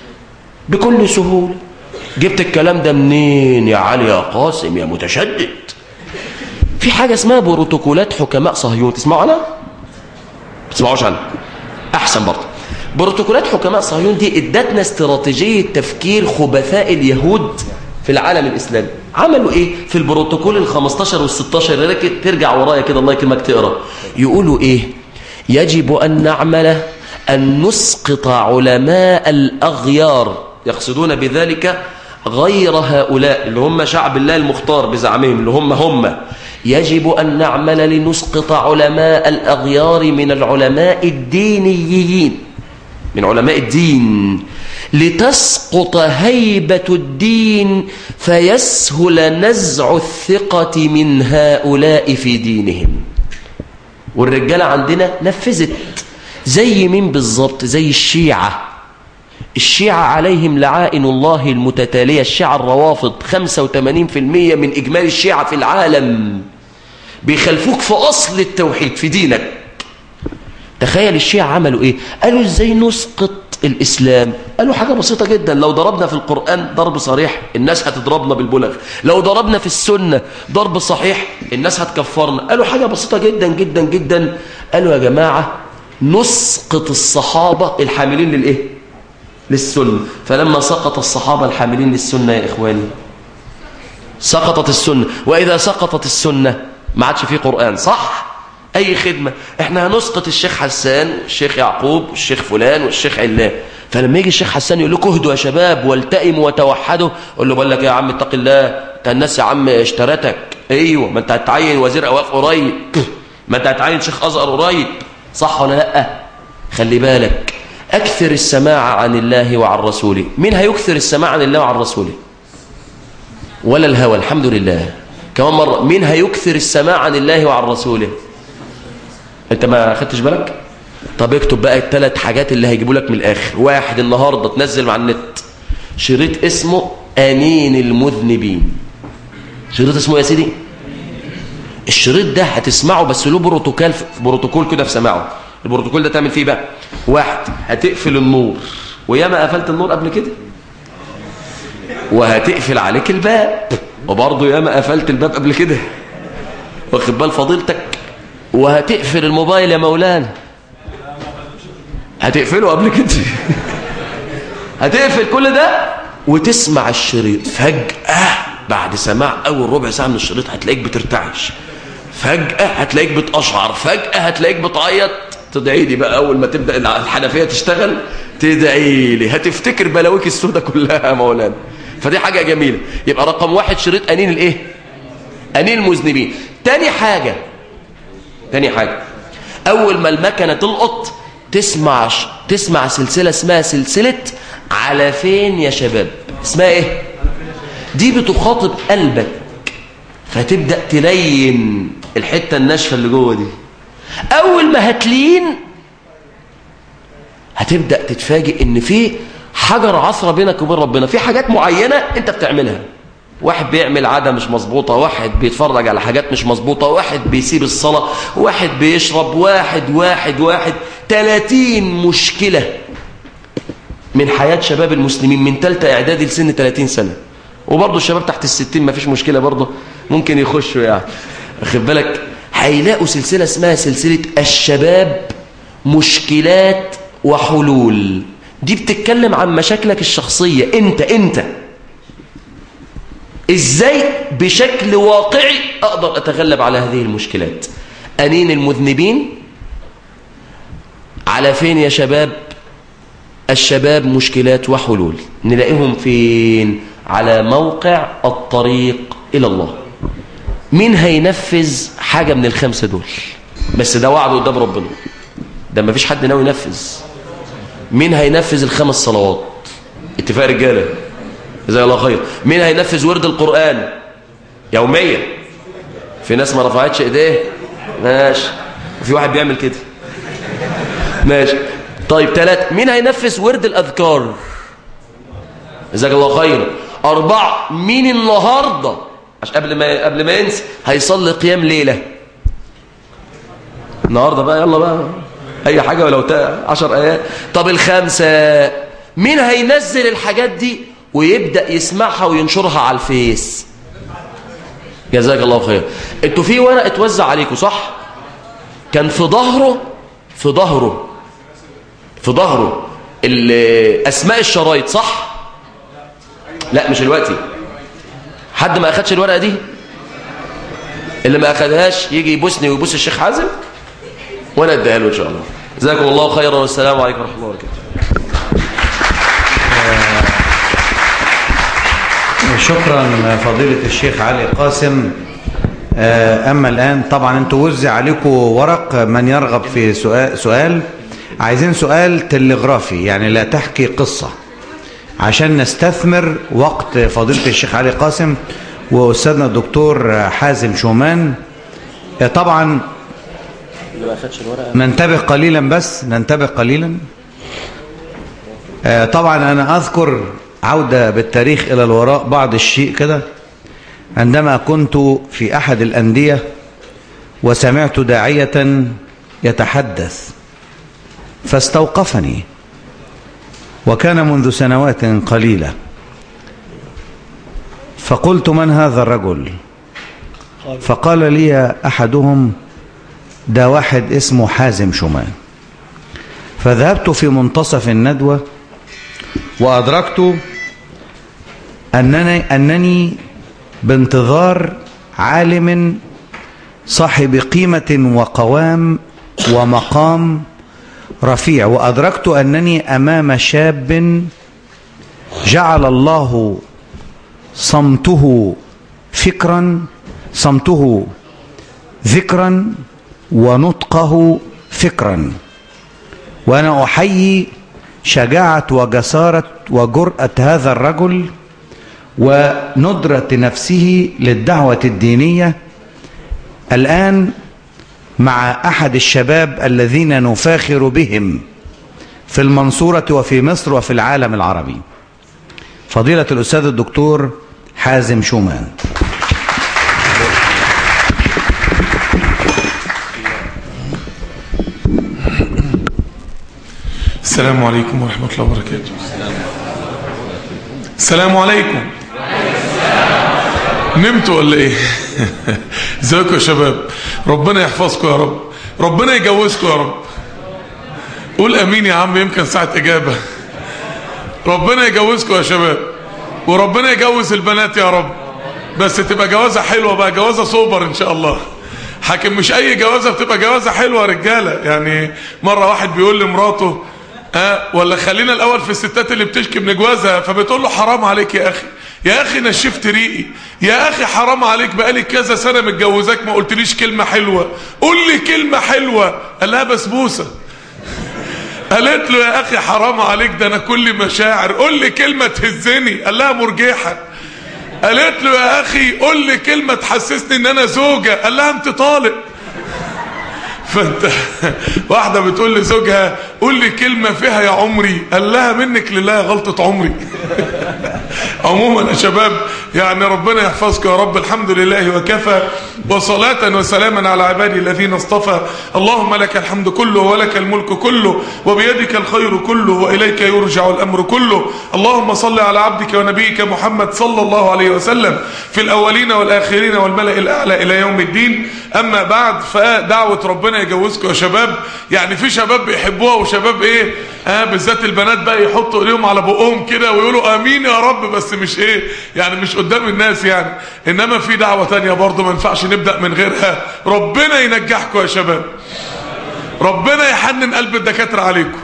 بكل سهولة جبت الكلام ده منين يا علي يا قاسم يا متشدد في حاجة اسمها بروتوكولات حكماء صهيون تسمعوا عنها تسمعوش عنها احسن برضه بروتوكولات حكماء صهيون دي ادتنا استراتيجية تفكير خبثاء اليهود في العالم الإسلامي عملوا إيه في البروتوكول ال 15 وال 16 ترجع ورايا كده الله يكرمك تقرا يقولوا إيه يجب أن نعمل أن نسقط علماء الأغيار يقصدون بذلك غير هؤلاء اللي هم شعب الله المختار بزعمهم اللي هم هم يجب أن نعمل لنسقط علماء الأغيار من العلماء الدينيين من علماء الدين لتسقط هيبة الدين فيسهل نزع الثقة من هؤلاء في دينهم والرجالة عندنا نفذت زي مين بالظبط زي الشيعة الشيعة عليهم لعائن الله المتتالية الشيعة الروافض 85% من إجمالي الشيعة في العالم بيخلفوك في أصل التوحيد في دينك تخيل الشيعة عملوا إيه قالوا إزاي نسقط الإسلام قالوا حاجة بسيطة جدا لو ضربنا في القرآن ضرب صريح الناس هتضربنا بالبلغ لو ضربنا في السنة ضرب صحيح الناس هتكفرنا قالوا حاجة بسيطة جدا جدا جدا قالوا يا جماعة نسقط الصحابة الحاملين للإيه للسنة فلما سقط الصحابة الحاملين للسنة يا إخواني سقطت السنة وإذا سقطت السنة ما عادش فيه قرآن صح أي خدمة احنا هنسقط الشيخ حسان والشيخ يعقوب والشيخ فلان والشيخ علان فلما يجي الشيخ حسان يقول لكم اهدوا يا شباب والتئموا وتوحدوا قول له بقول لك يا عم اتق الله انت الناس يا عم اشترتك ايوه ما انت هتعين وزير اوقاف قريب ما انت هتعين شيخ ازهر قريب صح ولا لا خلي بالك اكثر السماع عن الله وعن رسوله مين هيكثر السماع عن الله وعن رسوله ولا الهوى الحمد لله كمان مرة مين هيكثر السماع عن الله وعن رسوله انت ما خدتش بالك طب اكتب بقى الثلاث حاجات اللي هيجيبوا لك من الاخر واحد النهارده تنزل على النت شريط اسمه انين المذنبين شريط اسمه يا سيدي الشريط ده هتسمعه بس له بروتوكول بروتوكول كده في سماعه البروتوكول ده تعمل فيه بقى واحد هتقفل النور وياما قفلت النور قبل كده وهتقفل عليك الباب وبرضه ياما قفلت الباب قبل كده واخد بال فضيلتك وهتقفل الموبايل يا مولانا هتقفله قبل كده هتقفل كل ده وتسمع الشريط فجأة بعد سماع أول ربع ساعة من الشريط هتلاقيك بترتعش فجأة هتلاقيك بتقشعر فجأة هتلاقيك بتعيط تدعي لي بقى أول ما تبدأ الحنفية تشتغل تدعي لي هتفتكر بلاويك السودة كلها يا مولانا فدي حاجة جميلة يبقى رقم واحد شريط أنين الإيه أنين المذنبين تاني حاجة تاني حاجة أول ما المكنة تلقط تسمع تسمع سلسلة اسمها سلسلة على فين يا شباب اسمها ايه دي بتخاطب قلبك فتبدأ تلين الحتة الناشفة اللي جوه دي أول ما هتلين هتبدأ تتفاجئ ان في حجر عصرة بينك وبين ربنا في حاجات معينة انت بتعملها واحد بيعمل عادة مش مظبوطة واحد بيتفرج على حاجات مش مظبوطة واحد بيسيب الصلاة واحد بيشرب واحد واحد واحد 30 مشكلة من حياة شباب المسلمين من تالتة إعدادي لسن 30 سنة وبرضه الشباب تحت الستين ما فيش مشكلة برضه ممكن يخشوا يعني أخذ بالك هيلاقوا سلسلة اسمها سلسلة الشباب مشكلات وحلول دي بتتكلم عن مشاكلك الشخصية انت انت ازاي بشكل واقعي اقدر اتغلب على هذه المشكلات انين المذنبين على فين يا شباب الشباب مشكلات وحلول نلاقيهم فين على موقع الطريق الى الله مين هينفذ حاجة من الخمسة دول بس ده وعد قدام ربنا ده ما فيش حد ناوي ينفذ مين هينفذ الخمس صلوات اتفاق رجاله جزاك الله خير مين هينفذ ورد القرآن يوميا في ناس ما رفعتش ايديه ماشي وفي واحد بيعمل كده ماشي طيب ثلاثة مين هينفذ ورد الأذكار جزاك الله خير أربعة مين النهاردة عشان قبل ما قبل ما ينسى هيصلي قيام ليلة النهاردة بقى يلا بقى أي حاجة ولو عشر آيات طب الخامسة مين هينزل الحاجات دي ويبدأ يسمعها وينشرها على الفيس جزاك الله خير انتوا في ورق اتوزع عليكم صح كان في ظهره في ظهره في ظهره اسماء الشرايط صح لا مش الوقتي حد ما اخدش الورقه دي اللي ما اخدهاش يجي يبوسني ويبوس الشيخ حازم وانا اديها له ان شاء الله جزاكم الله خيرا والسلام عليكم ورحمه الله وبركاته شكرا فضيلة الشيخ علي قاسم أما الآن طبعا أنتوا وزع عليكم ورق من يرغب في سؤال, سؤال عايزين سؤال تلغرافي يعني لا تحكي قصة عشان نستثمر وقت فضيلة الشيخ علي قاسم وأستاذنا الدكتور حازم شومان طبعا ننتبه قليلا بس ننتبه قليلا طبعا أنا أذكر عودة بالتاريخ إلى الوراء بعض الشيء كده عندما كنت في أحد الأندية وسمعت داعية يتحدث فاستوقفني وكان منذ سنوات قليلة فقلت من هذا الرجل فقال لي أحدهم ده واحد اسمه حازم شومان فذهبت في منتصف الندوة وأدركت أنني, أنني بانتظار عالم صاحب قيمة وقوام ومقام رفيع وأدركت أنني أمام شاب جعل الله صمته فكرا صمته ذكرا ونطقه فكرا وأنا أحيي شجاعة وجسارة وجرأة هذا الرجل وندرة نفسه للدعوة الدينية الآن مع أحد الشباب الذين نفاخر بهم في المنصورة وفي مصر وفي العالم العربي فضيلة الأستاذ الدكتور حازم شومان السلام عليكم ورحمة الله وبركاته السلام عليكم نمتوا ولا ايه ازيكم يا شباب ربنا يحفظكم يا رب ربنا يجوزكم يا رب قول امين يا عم يمكن ساعة اجابة ربنا يجوزكم يا شباب وربنا يجوز البنات يا رب بس تبقى جوازة حلوة بقى جوازة سوبر ان شاء الله حاكم مش اي جوازة بتبقى جوازة حلوة يا رجالة يعني مرة واحد بيقول لمراته ها ولا خلينا الاول في الستات اللي بتشكي من جوازها فبتقول له حرام عليك يا اخي يا اخي نشفت ريقي يا اخي حرام عليك بقالي كذا سنه متجوزاك ما قلتليش كلمه حلوه قول لي كلمه حلوه قال لها بسبوسه قالت له يا اخي حرام عليك ده انا كل مشاعر قول لي كلمه تهزني قال لها مرجحه قالت له يا اخي قول لي كلمه تحسسني ان انا زوجه قال لها انت طالق فانت واحدة بتقول لزوجها قول لي كلمة فيها يا عمري قال لها منك لله غلطة عمري عموما يا شباب يعني ربنا يحفظكم يا رب الحمد لله وكفى وصلاة وسلاما على عبادي الذين اصطفى اللهم لك الحمد كله ولك الملك كله وبيدك الخير كله وإليك يرجع الأمر كله اللهم صل على عبدك ونبيك محمد صلى الله عليه وسلم في الأولين والآخرين والملأ الأعلى إلى يوم الدين أما بعد فدعوة ربنا يجوزكم يا شباب يعني في شباب بيحبوها وشباب ايه آه بالذات البنات بقى يحطوا ايديهم على بقهم كده ويقولوا امين يا رب بس مش ايه يعني مش قدام الناس يعني انما في دعوة تانية برضه ما ينفعش نبدأ من غيرها ربنا ينجحكم يا شباب ربنا يحنن قلب الدكاترة عليكم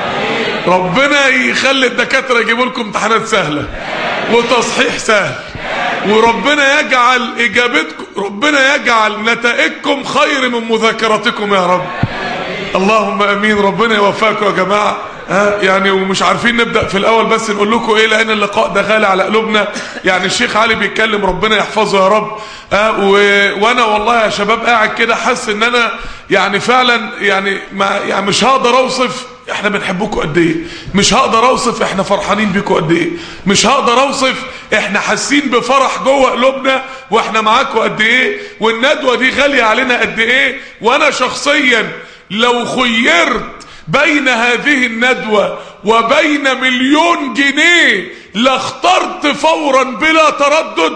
ربنا يخلي الدكاترة يجيبوا لكم امتحانات سهلة وتصحيح سهل وربنا يجعل اجابتكم ربنا يجعل نتائجكم خير من مذاكرتكم يا رب اللهم امين ربنا يوفقكم يا جماعه ها يعني ومش عارفين نبدا في الاول بس نقول لكم ايه لان اللقاء ده غالي على قلوبنا يعني الشيخ علي بيتكلم ربنا يحفظه يا رب ها و... وانا والله يا شباب قاعد كده حاسس ان انا يعني فعلا يعني ما يعني مش هقدر اوصف احنا بنحبكم قد ايه مش هقدر اوصف احنا فرحانين بيكم قد ايه مش هقدر اوصف احنا حاسين بفرح جوه قلوبنا واحنا معاكم قد ايه والندوه دي غاليه علينا قد ايه وانا شخصيا لو خيرت بين هذه الندوه وبين مليون جنيه لاخترت فورا بلا تردد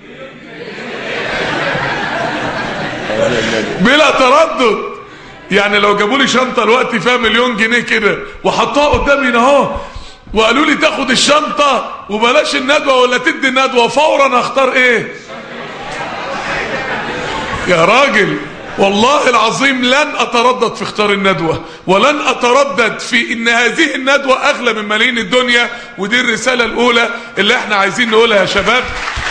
بلا تردد يعني لو جابوا لي شنطه دلوقتي فيها مليون جنيه كده وحطها قدامي هنا اهو وقالوا لي تاخد الشنطه وبلاش الندوه ولا تدي الندوه فورا اختار ايه يا راجل والله العظيم لن اتردد في اختيار الندوه ولن اتردد في ان هذه الندوه اغلى من ملايين الدنيا ودي الرساله الاولى اللي احنا عايزين نقولها يا شباب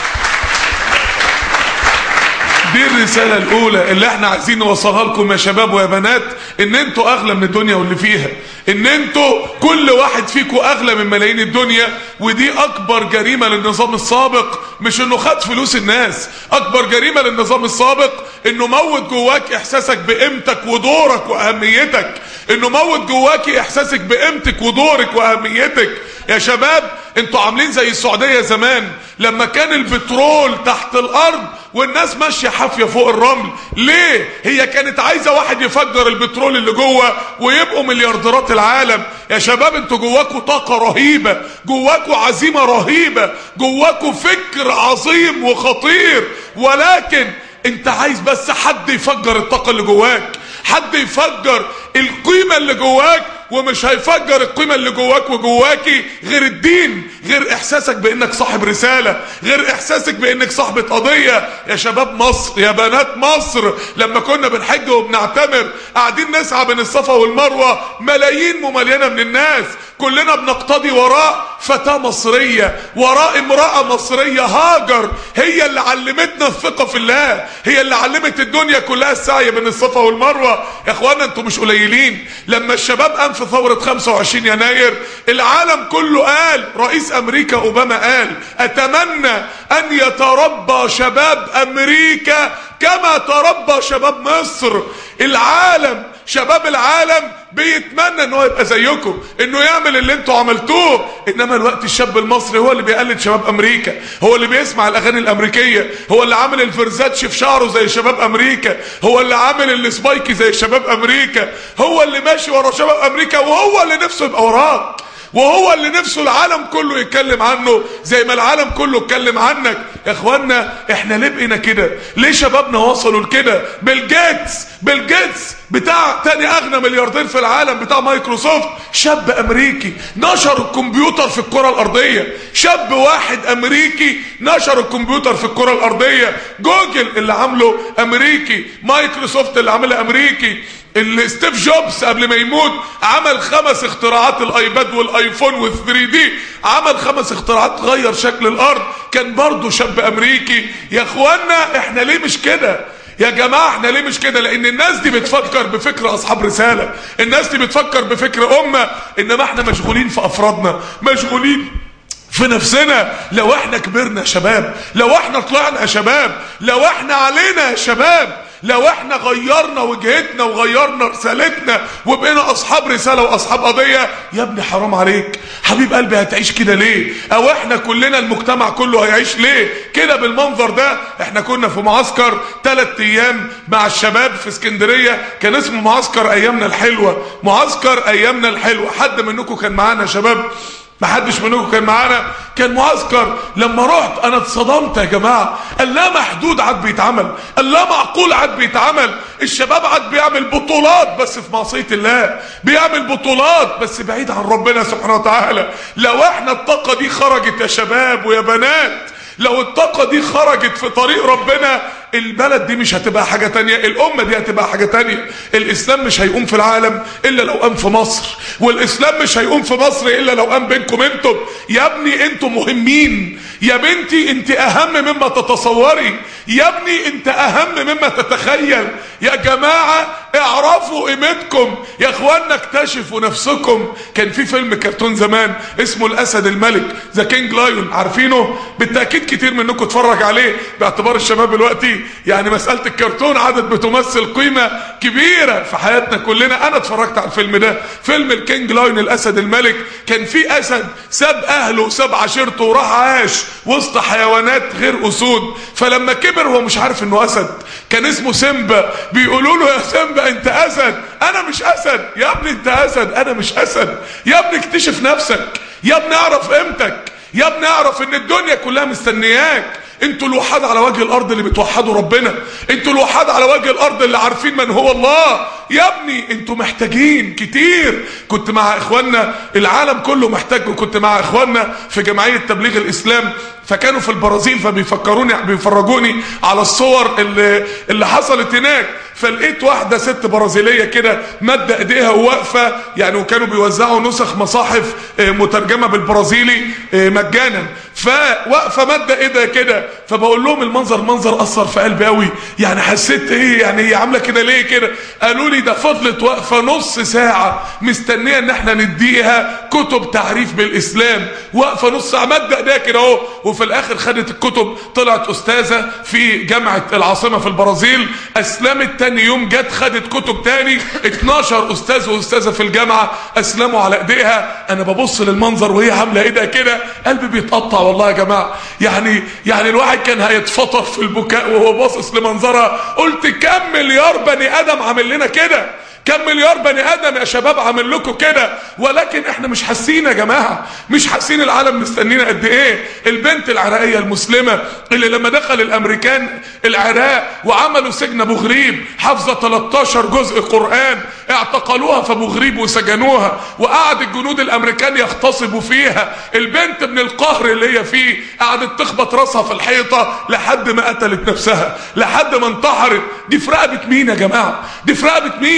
دي الرسالة الأولى اللي احنا عايزين نوصلها لكم يا شباب ويا بنات ان انتوا أغلى من الدنيا واللي فيها ان انتوا كل واحد فيكم أغلى من ملايين الدنيا ودي أكبر جريمة للنظام السابق مش انه خد فلوس الناس أكبر جريمة للنظام السابق انه موت جواك إحساسك بقيمتك ودورك وأهميتك انه موت جواك إحساسك بقيمتك ودورك وأهميتك يا شباب انتوا عاملين زي السعودية زمان لما كان البترول تحت الأرض والناس ماشية حافية فوق الرمل ليه هي كانت عايزة واحد يفجر البترول اللي جوه ويبقوا مليارديرات العالم يا شباب انتوا جواكوا طاقة رهيبة جواكوا عزيمة رهيبة جواكوا فكر عظيم وخطير ولكن انت عايز بس حد يفجر الطاقة اللي جواك حد يفجر القيمة اللي جواك ومش هيفجر القيمة اللي جواك وجواكي غير الدين غير احساسك بانك صاحب رسالة غير احساسك بانك صاحبة قضية يا شباب مصر يا بنات مصر لما كنا بنحج وبنعتمر قاعدين نسعى بين الصفا والمروة ملايين مملينة من الناس كلنا بنقتدي وراء فتاة مصرية وراء امرأة مصرية هاجر هي اللي علمتنا الثقة في الله هي اللي علمت الدنيا كلها السعي بين الصفا والمروة يا اخوانا انتوا مش قليلين لما الشباب قام في ثورة 25 يناير العالم كله قال رئيس امريكا اوباما قال اتمنى ان يتربى شباب امريكا كما تربى شباب مصر العالم شباب العالم بيتمنى ان هو يبقى زيكم انه يعمل اللي انتوا عملتوه انما الوقت الشاب المصري هو اللي بيقلد شباب امريكا هو اللي بيسمع الاغاني الامريكيه هو اللي عامل الفرزاتش في شعره زي شباب امريكا هو اللي عامل السبايكي زي شباب امريكا هو اللي ماشي ورا شباب امريكا وهو اللي نفسه يبقى وراك وهو اللي نفسه العالم كله يتكلم عنه زي ما العالم كله اتكلم عنك يا اخوانا احنا ليه بقينا كده ليه شبابنا وصلوا لكده بيل جيتس بيل جيتس بتاع تاني اغنى ملياردير في العالم بتاع مايكروسوفت شاب امريكي نشر الكمبيوتر في الكرة الارضية شاب واحد امريكي نشر الكمبيوتر في الكرة الارضية جوجل اللي عامله امريكي مايكروسوفت اللي عاملها امريكي اللي ستيف جوبز قبل ما يموت عمل خمس اختراعات الايباد والايفون وال3 دي عمل خمس اختراعات غير شكل الارض كان برضه شاب امريكي يا اخوانا احنا ليه مش كده يا جماعة احنا ليه مش كده لان الناس دي بتفكر بفكر اصحاب رسالة الناس دي بتفكر بفكر امة انما احنا مشغولين في افرادنا مشغولين في نفسنا لو احنا كبرنا يا شباب لو احنا طلعنا يا شباب لو احنا علينا يا شباب لو احنا غيرنا وجهتنا وغيرنا رسالتنا وبقينا اصحاب رساله واصحاب قضيه يا ابني حرام عليك حبيب قلبي هتعيش كده ليه او احنا كلنا المجتمع كله هيعيش ليه كده بالمنظر ده احنا كنا في معسكر ثلاث ايام مع الشباب في اسكندريه كان اسمه معسكر ايامنا الحلوه معسكر ايامنا الحلوه حد منكم كان معانا يا شباب ما حدش منكم كان معانا كان معسكر لما رحت انا اتصدمت يا جماعه اللا محدود عاد بيتعمل اللا معقول عاد بيتعمل الشباب عاد بيعمل بطولات بس في معصيه الله بيعمل بطولات بس بعيد عن ربنا سبحانه وتعالى لو احنا الطاقه دي خرجت يا شباب ويا بنات لو الطاقة دي خرجت في طريق ربنا البلد دي مش هتبقى حاجة تانية الأمة دي هتبقى حاجة تانية الإسلام مش هيقوم في العالم إلا لو قام في مصر والإسلام مش هيقوم في مصر إلا لو قام بينكم انتم يا ابني انتم مهمين يا بنتي انت أهم مما تتصوري يا ابني انت أهم مما تتخيل يا جماعة اعرفوا قيمتكم يا اخوانا اكتشفوا نفسكم كان في فيلم كرتون زمان اسمه الاسد الملك ذا كينج لايون عارفينه بالتاكيد كتير منكم اتفرج عليه باعتبار الشباب دلوقتي يعني مساله الكرتون عادت بتمثل قيمه كبيره في حياتنا كلنا انا اتفرجت على الفيلم ده فيلم الكينج لايون الاسد الملك كان في اسد ساب اهله وساب عشيرته وراح عاش وسط حيوانات غير اسود فلما كبر هو مش عارف انه اسد كان اسمه سيمبا بيقولوا له يا سيمبا انت اسد انا مش اسد يا ابني انت اسد انا مش اسد يا ابني اكتشف نفسك يا ابني اعرف قيمتك يا ابني اعرف ان الدنيا كلها مستنياك انتوا الوحاد على وجه الارض اللي بتوحدوا ربنا انتوا الوحاد على وجه الارض اللي عارفين من هو الله يا ابني انتوا محتاجين كتير كنت مع اخواننا العالم كله محتاج وكنت مع اخواننا في جمعية تبليغ الاسلام فكانوا في البرازيل فبيفكروني بيفرجوني على الصور اللي, اللي حصلت هناك فلقيت واحدة ست برازيلية كده مادة ايديها وواقفة يعني وكانوا بيوزعوا نسخ مصاحف مترجمة بالبرازيلي مجانا فواقفة مادة ايدها كده فبقول لهم المنظر منظر اثر في قلبي قوي يعني حسيت ايه يعني هي عاملة كده ليه كده قالوا لي ده فضلت واقفة نص ساعة مستنية ان احنا نديها كتب تعريف بالاسلام واقفة نص ساعة مادة ايديها كده اهو وفي الاخر خدت الكتب طلعت استاذة في جامعة العاصمة في البرازيل اسلمت تاني يوم جت خدت كتب تاني 12 استاذ واستاذة في الجامعة اسلموا على ايديها انا ببص للمنظر وهي عاملة ايدها كده قلبي بيتقطع والله يا جماعة يعني يعني الواحد كان هيتفطر في البكاء وهو باصص لمنظرها قلت كم مليار بني ادم عامل لنا كده كم مليار بني ادم يا شباب عامل لكم كده ولكن احنا مش حاسين يا جماعه مش حاسين العالم مستنينا قد ايه البنت العراقيه المسلمه اللي لما دخل الامريكان العراق وعملوا سجن ابو غريب حافظه 13 جزء قران اعتقلوها في ابو غريب وسجنوها وقعد الجنود الامريكان يغتصبوا فيها البنت من القهر اللي هي فيه قعدت تخبط راسها في الحيطه لحد ما قتلت نفسها لحد ما انتحرت دي في رقبه مين يا جماعه دي في رقبه مين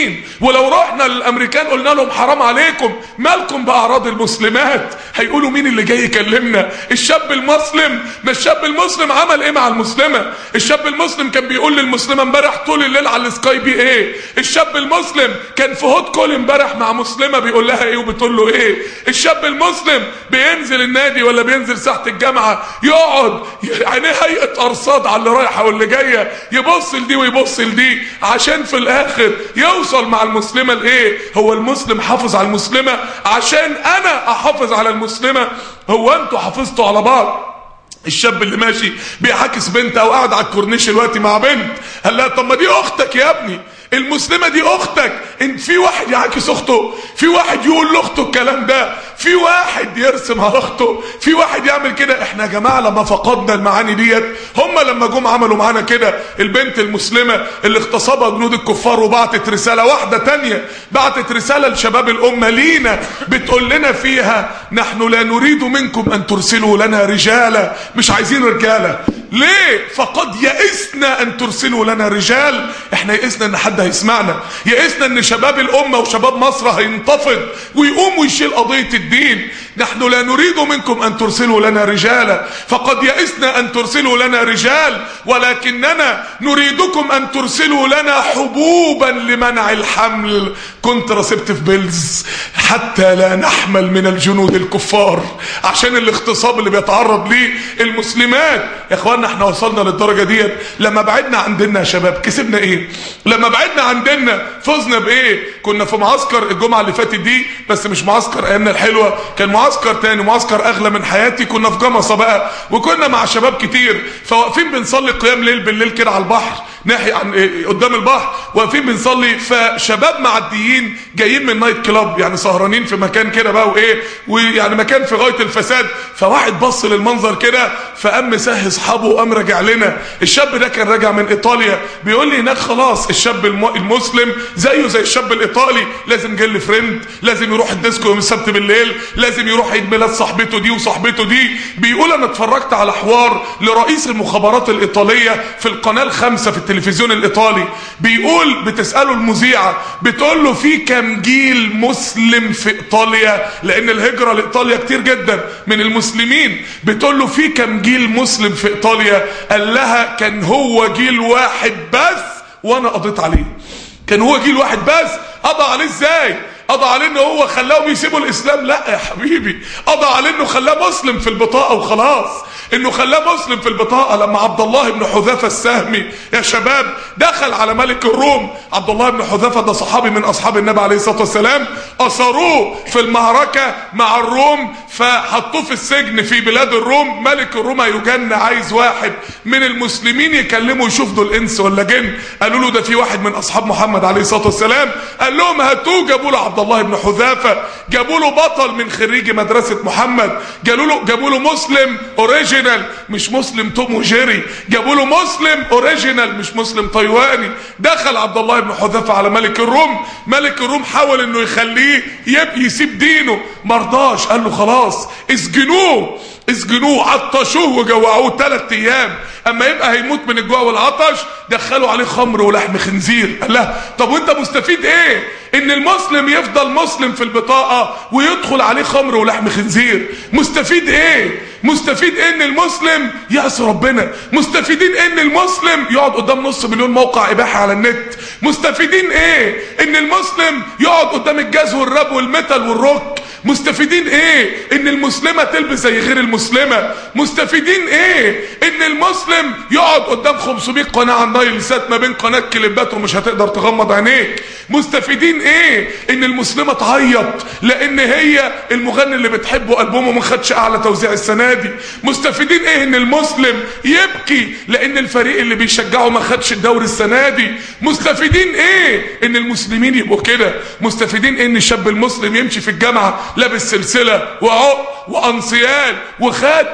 ولو رحنا للامريكان قلنا لهم حرام عليكم مالكم باعراض المسلمات هيقولوا مين اللي جاي يكلمنا الشاب المسلم ما الشاب المسلم عمل ايه مع المسلمه الشاب المسلم كان بيقول للمسلمه امبارح طول الليل على السكاي بي ايه الشاب المسلم كان في هوت كول امبارح مع مسلمه بيقول لها ايه وبتقول له ايه الشاب المسلم بينزل النادي ولا بينزل ساحه الجامعه يقعد عينيه هيئه ارصاد على اللي رايحه واللي جايه يبص لدي ويبص لدي عشان في الاخر يوصل مع المسلمه لايه هو المسلم حافظ على المسلمه عشان انا احافظ على المسلمه هو انتوا حافظتوا على بعض الشاب اللي ماشي بيعاكس بنت او قاعد على الكورنيش دلوقتي مع بنت قال لها طب ما دي اختك يا ابني المسلمه دي اختك انت في واحد يعاكس اخته في واحد يقول لاخته الكلام ده في واحد يرسم على اخته في واحد يعمل كده احنا يا جماعه لما فقدنا المعاني ديت هم لما جم عملوا معانا كده البنت المسلمه اللي اغتصبها جنود الكفار وبعتت رساله واحده تانية بعتت رساله لشباب الامه لينا بتقول لنا فيها نحن لا نريد منكم ان ترسلوا لنا رجالا مش عايزين رجاله ليه فقد يئسنا ان ترسلوا لنا رجال احنا يئسنا ان حد هيسمعنا يئسنا ان شباب الامه وشباب مصر هينتفض ويقوم ويشيل قضيه الدين نحن لا نريد منكم ان ترسلوا لنا رجالا فقد يئسنا ان ترسلوا لنا رجال ولكننا نريدكم ان ترسلوا لنا حبوبا لمنع الحمل كنت رسبت في بلز حتى لا نحمل من الجنود الكفار عشان الاغتصاب اللي بيتعرض ليه المسلمات يا اخوانا احنا وصلنا للدرجه ديت لما بعدنا عن ديننا يا شباب كسبنا ايه لما بعدنا عن ديننا فزنا بايه كنا في معسكر الجمعه اللي فاتت دي بس مش معسكر ايامنا الحلوه كان معسكر تاني معسكر اغلى من حياتي كنا في جمصه بقى وكنا مع شباب كتير فواقفين بنصلي قيام ليل بالليل كده على البحر ناحيه عن إيه قدام البحر واقفين بنصلي فشباب معديين جايين من نايت كلاب يعني سهرانين في مكان كده بقى وايه ويعني مكان في غايه الفساد فواحد بص للمنظر كده فقام مسهي اصحابه وقام راجع لنا الشاب ده كان راجع من ايطاليا بيقول لي هناك خلاص الشاب الم- المسلم زيه زي الشاب الايطالي لازم جيل فريند لازم يروح الديسكو يوم السبت بالليل لازم يروح عيد ميلاد صاحبته دي وصاحبته دي بيقول انا اتفرجت على حوار لرئيس المخابرات الايطاليه في القناه الخامسه في التلفزيون الايطالي بيقول بتساله المذيعه بتقول له في كام جيل مسلم في ايطاليا لان الهجره لايطاليا كتير جدا من المسلمين بتقول له في كام جيل مسلم في ايطاليا قال لها كان هو جيل واحد بس وانا قضيت عليه كان هو جيل واحد بس قضى عليه ازاي قضى عليه ان هو خلاهم يسيبوا الاسلام لا يا حبيبي قضى عليه انه خلاه مسلم في البطاقه وخلاص انه خلاه مسلم في البطاقه لما عبد الله بن حذافه السهمي يا شباب دخل على ملك الروم عبد الله بن حذافه ده صحابي من اصحاب النبي عليه الصلاه والسلام اثروه في المعركه مع الروم فحطوه في السجن في بلاد الروم ملك الروم هيجن عايز واحد من المسلمين يكلمه يشوف دول انس ولا جن قالوا له ده في واحد من اصحاب محمد عليه الصلاه والسلام قال لهم هاتوه جابوا له عبد الله بن حذافه جابوا له بطل من خريجي مدرسه محمد جابوا له جابوا له مسلم اوريجينال مش مسلم توم وجيري جابوا له مسلم اوريجينال مش مسلم تايواني دخل عبد الله بن حذافه على ملك الروم ملك الروم حاول انه يخليه يبقى يسيب دينه مرضاش قال له خلاص اسجنوه اسجنوه عطشوه وجوعوه ثلاث ايام اما يبقى هيموت من الجوع والعطش دخلوا عليه خمر ولحم خنزير قال لا طب وانت مستفيد ايه ان المسلم يفضل مسلم في البطاقه ويدخل عليه خمر ولحم خنزير مستفيد ايه مستفيد ان المسلم يعصي ربنا مستفيدين ان المسلم يقعد قدام نص مليون موقع اباحه على النت مستفيدين ايه ان المسلم يقعد قدام الجاز والراب والميتال والروك مستفيدين ايه ان المسلمة تلبس زي غير المسلمة مستفيدين ايه ان المسلم يقعد قدام 500 قناة على النايل سات ما بين قناة كليبات ومش هتقدر تغمض عينيك مستفيدين ايه ان المسلمة تعيط لان هي المغني اللي بتحبه البومه ما خدش اعلى توزيع السنة دي مستفيدين ايه ان المسلم يبكي لان الفريق اللي بيشجعه ما خدش الدوري السنة دي مستفيدين ايه ان المسلمين يبقوا كده مستفيدين ان الشاب المسلم يمشي في الجامعة لابس سلسلة وعق وانصيال وخاتم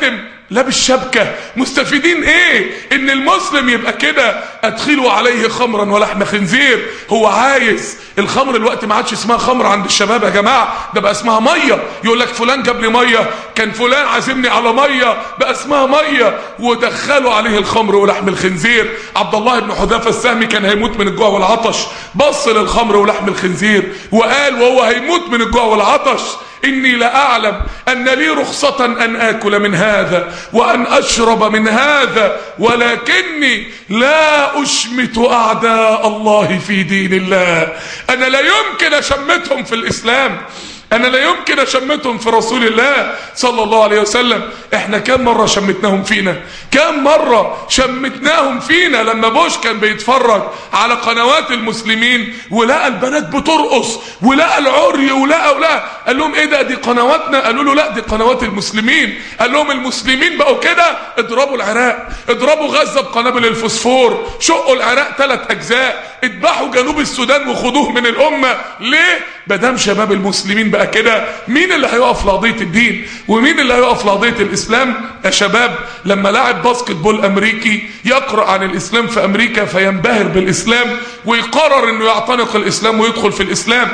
لابس شبكة مستفيدين ايه ان المسلم يبقى كده ادخلوا عليه خمرا ولحم خنزير هو عايز الخمر الوقت ما عادش اسمها خمر عند الشباب يا جماعة ده بقى اسمها مية يقول لك فلان جاب لي مية كان فلان عازمني على مية بقى اسمها مية ودخلوا عليه الخمر ولحم الخنزير عبد الله بن حذافة السهمي كان هيموت من الجوع والعطش بص للخمر ولحم الخنزير وقال وهو هيموت من الجوع والعطش إني لأعلم أن لي رخصة أن آكل من هذا وأن أشرب من هذا ولكني لا أشمت أعداء الله في دين الله أنا لا يمكن أشمتهم في الإسلام انا لا يمكن اشمتهم في رسول الله صلى الله عليه وسلم احنا كم مرة شمتناهم فينا كم مرة شمتناهم فينا لما بوش كان بيتفرج على قنوات المسلمين ولقى البنات بترقص ولقى العري ولقى ولقى قال لهم ايه ده دي قنواتنا قالوا له لا دي قنوات المسلمين قال لهم المسلمين بقوا كده اضربوا العراق اضربوا غزة بقنابل الفوسفور شقوا العراق ثلاث اجزاء اذبحوا جنوب السودان وخدوه من الامة ليه بدام شباب المسلمين بقى كده مين اللي هيقف لقضية الدين ومين اللي هيقف لقضية الاسلام يا شباب لما لاعب باسكت بول امريكي يقرأ عن الاسلام في امريكا فينبهر بالاسلام ويقرر انه يعتنق الاسلام ويدخل في الاسلام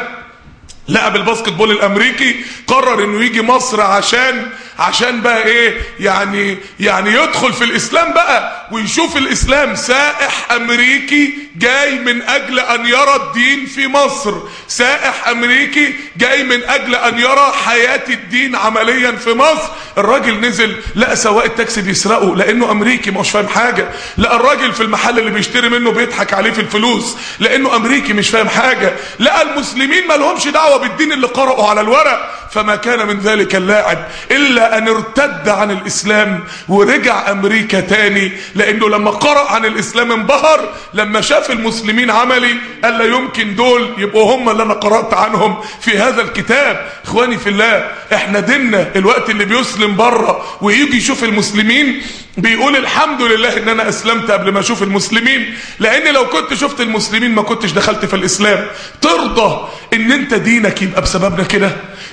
لاعب الباسكت بول الامريكي قرر انه يجي مصر عشان عشان بقى ايه يعني يعني يدخل في الاسلام بقى ويشوف الاسلام سائح امريكي جاي من اجل ان يرى الدين في مصر سائح امريكي جاي من اجل ان يرى حياة الدين عمليا في مصر الراجل نزل لقى سواق التاكسي بيسرقه لانه امريكي مش فاهم حاجة لقى الراجل في المحل اللي بيشتري منه بيضحك عليه في الفلوس لانه امريكي مش فاهم حاجة لقى المسلمين ما لهمش دعوة بالدين اللي قرأوا على الورق فما كان من ذلك اللاعب الا ان ارتد عن الاسلام ورجع امريكا تاني لانه لما قرأ عن الاسلام انبهر لما شاف المسلمين عملي قال لا يمكن دول يبقوا هم اللي انا قرأت عنهم في هذا الكتاب اخواني في الله احنا ديننا الوقت اللي بيسلم بره ويجي يشوف المسلمين بيقول الحمد لله ان انا اسلمت قبل ما اشوف المسلمين لان لو كنت شفت المسلمين ما كنتش دخلت في الاسلام ترضى ان انت دينك يبقى بسببنا كده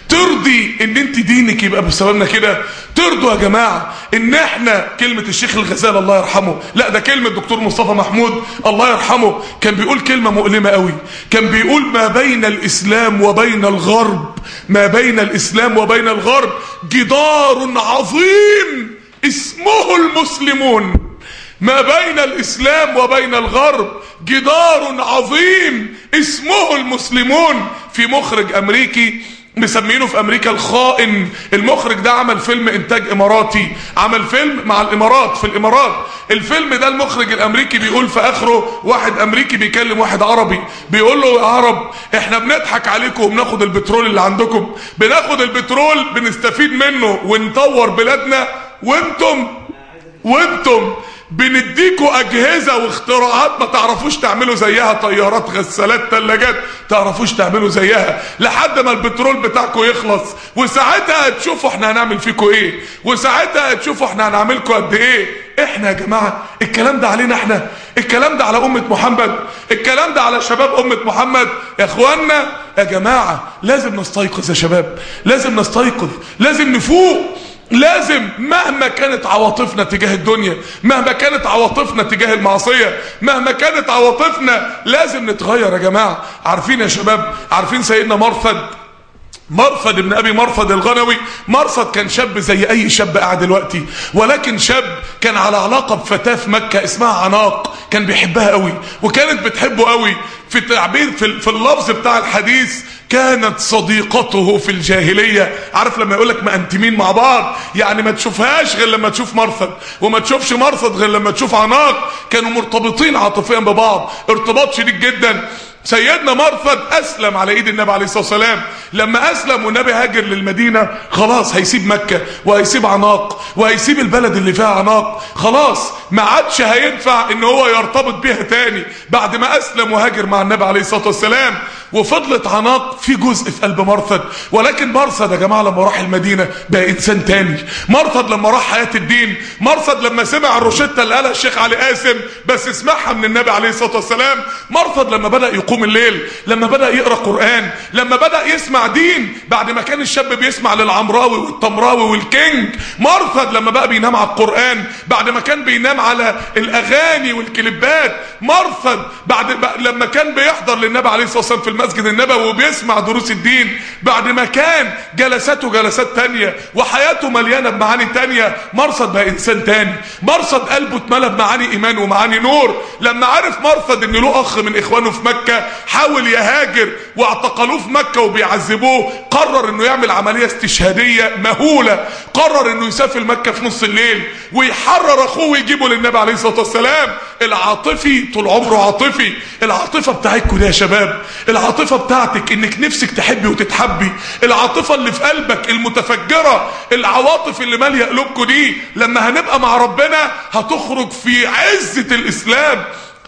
ترضي ان انت دينك يبقى بسببنا كده ترضوا يا جماعة ان احنا كلمة الشيخ الغزال الله يرحمه لا ده كلمة دكتور مصطفى محمود الله يرحمه كان بيقول كلمة مؤلمة قوي كان بيقول ما بين الاسلام وبين الغرب ما بين الاسلام وبين الغرب جدار عظيم اسمه المسلمون ما بين الاسلام وبين الغرب جدار عظيم اسمه المسلمون في مخرج امريكي مسمينه في امريكا الخائن المخرج ده عمل فيلم انتاج اماراتي عمل فيلم مع الامارات في الامارات الفيلم ده المخرج الامريكي بيقول في اخره واحد امريكي بيكلم واحد عربي بيقول له يا عرب احنا بنضحك عليكم وبناخد البترول اللي عندكم بناخد البترول بنستفيد منه ونطور بلادنا وانتم وانتم بنديكوا اجهزة واختراعات ما تعرفوش تعملوا زيها طيارات غسالات ثلاجات تعرفوش تعملوا زيها لحد ما البترول بتاعكم يخلص وساعتها هتشوفوا احنا هنعمل فيكم ايه وساعتها هتشوفوا احنا هنعملكم قد ايه احنا يا جماعة الكلام ده علينا احنا الكلام ده على امة محمد الكلام ده على شباب امة محمد يا اخوانا يا جماعة لازم نستيقظ يا شباب لازم نستيقظ لازم نفوق لازم مهما كانت عواطفنا تجاه الدنيا مهما كانت عواطفنا تجاه المعصية مهما كانت عواطفنا لازم نتغير يا جماعة عارفين يا شباب عارفين سيدنا مرثد مرصد ابن ابي مرصد الغنوي مرصد كان شاب زي اي شاب قاعد دلوقتي ولكن شاب كان على علاقة بفتاة في مكة اسمها عناق كان بيحبها قوي وكانت بتحبه قوي في التعبير في, في اللفظ بتاع الحديث كانت صديقته في الجاهلية عارف لما يقولك ما انتمين مع بعض يعني ما تشوفهاش غير لما تشوف مرصد وما تشوفش مرصد غير لما تشوف عناق كانوا مرتبطين عاطفيا ببعض ارتباط شديد جدا سيدنا مرثد اسلم على ايد النبي عليه الصلاه والسلام لما اسلم والنبي هاجر للمدينه خلاص هيسيب مكه وهيسيب عناق وهيسيب البلد اللي فيها عناق خلاص ما عادش هينفع ان هو يرتبط بيها تاني بعد ما اسلم وهاجر مع النبي عليه الصلاه والسلام وفضلت عناق في جزء في قلب مرثد ولكن مرثد يا جماعه لما راح المدينه بقى انسان تاني مرثد لما راح حياه الدين مرثد لما سمع الروشته اللي قالها الشيخ علي قاسم بس اسمعها من النبي عليه الصلاه والسلام مرثد لما بدا يقوم الليل لما بدا يقرا قران لما بدا يسمع دين بعد ما كان الشاب بيسمع للعمراوي والتمراوي والكينج مرثد لما بقى بينام على القران بعد ما كان بينام على الاغاني والكليبات مرثد بعد بقى لما كان بيحضر للنبي عليه الصلاه والسلام في المسجد النبوي وبيسمع دروس الدين بعد ما كان جلساته جلسات تانية وحياته مليانه بمعاني تانية مرصد بقى انسان تاني مرصد قلبه اتملى بمعاني ايمان ومعاني نور لما عرف مرصد ان له اخ من اخوانه في مكه حاول يهاجر واعتقلوه في مكه وبيعذبوه قرر انه يعمل عمليه استشهاديه مهوله قرر انه يسافر مكه في نص الليل ويحرر اخوه ويجيبه للنبي عليه الصلاه والسلام العاطفي طول عمره عاطفي العاطفه بتاعتكم دي يا شباب العاطفه بتاعتك انك نفسك تحبي وتتحبي العاطفه اللي في قلبك المتفجره العواطف اللي ماليه قلوبكم دي لما هنبقى مع ربنا هتخرج في عزه الاسلام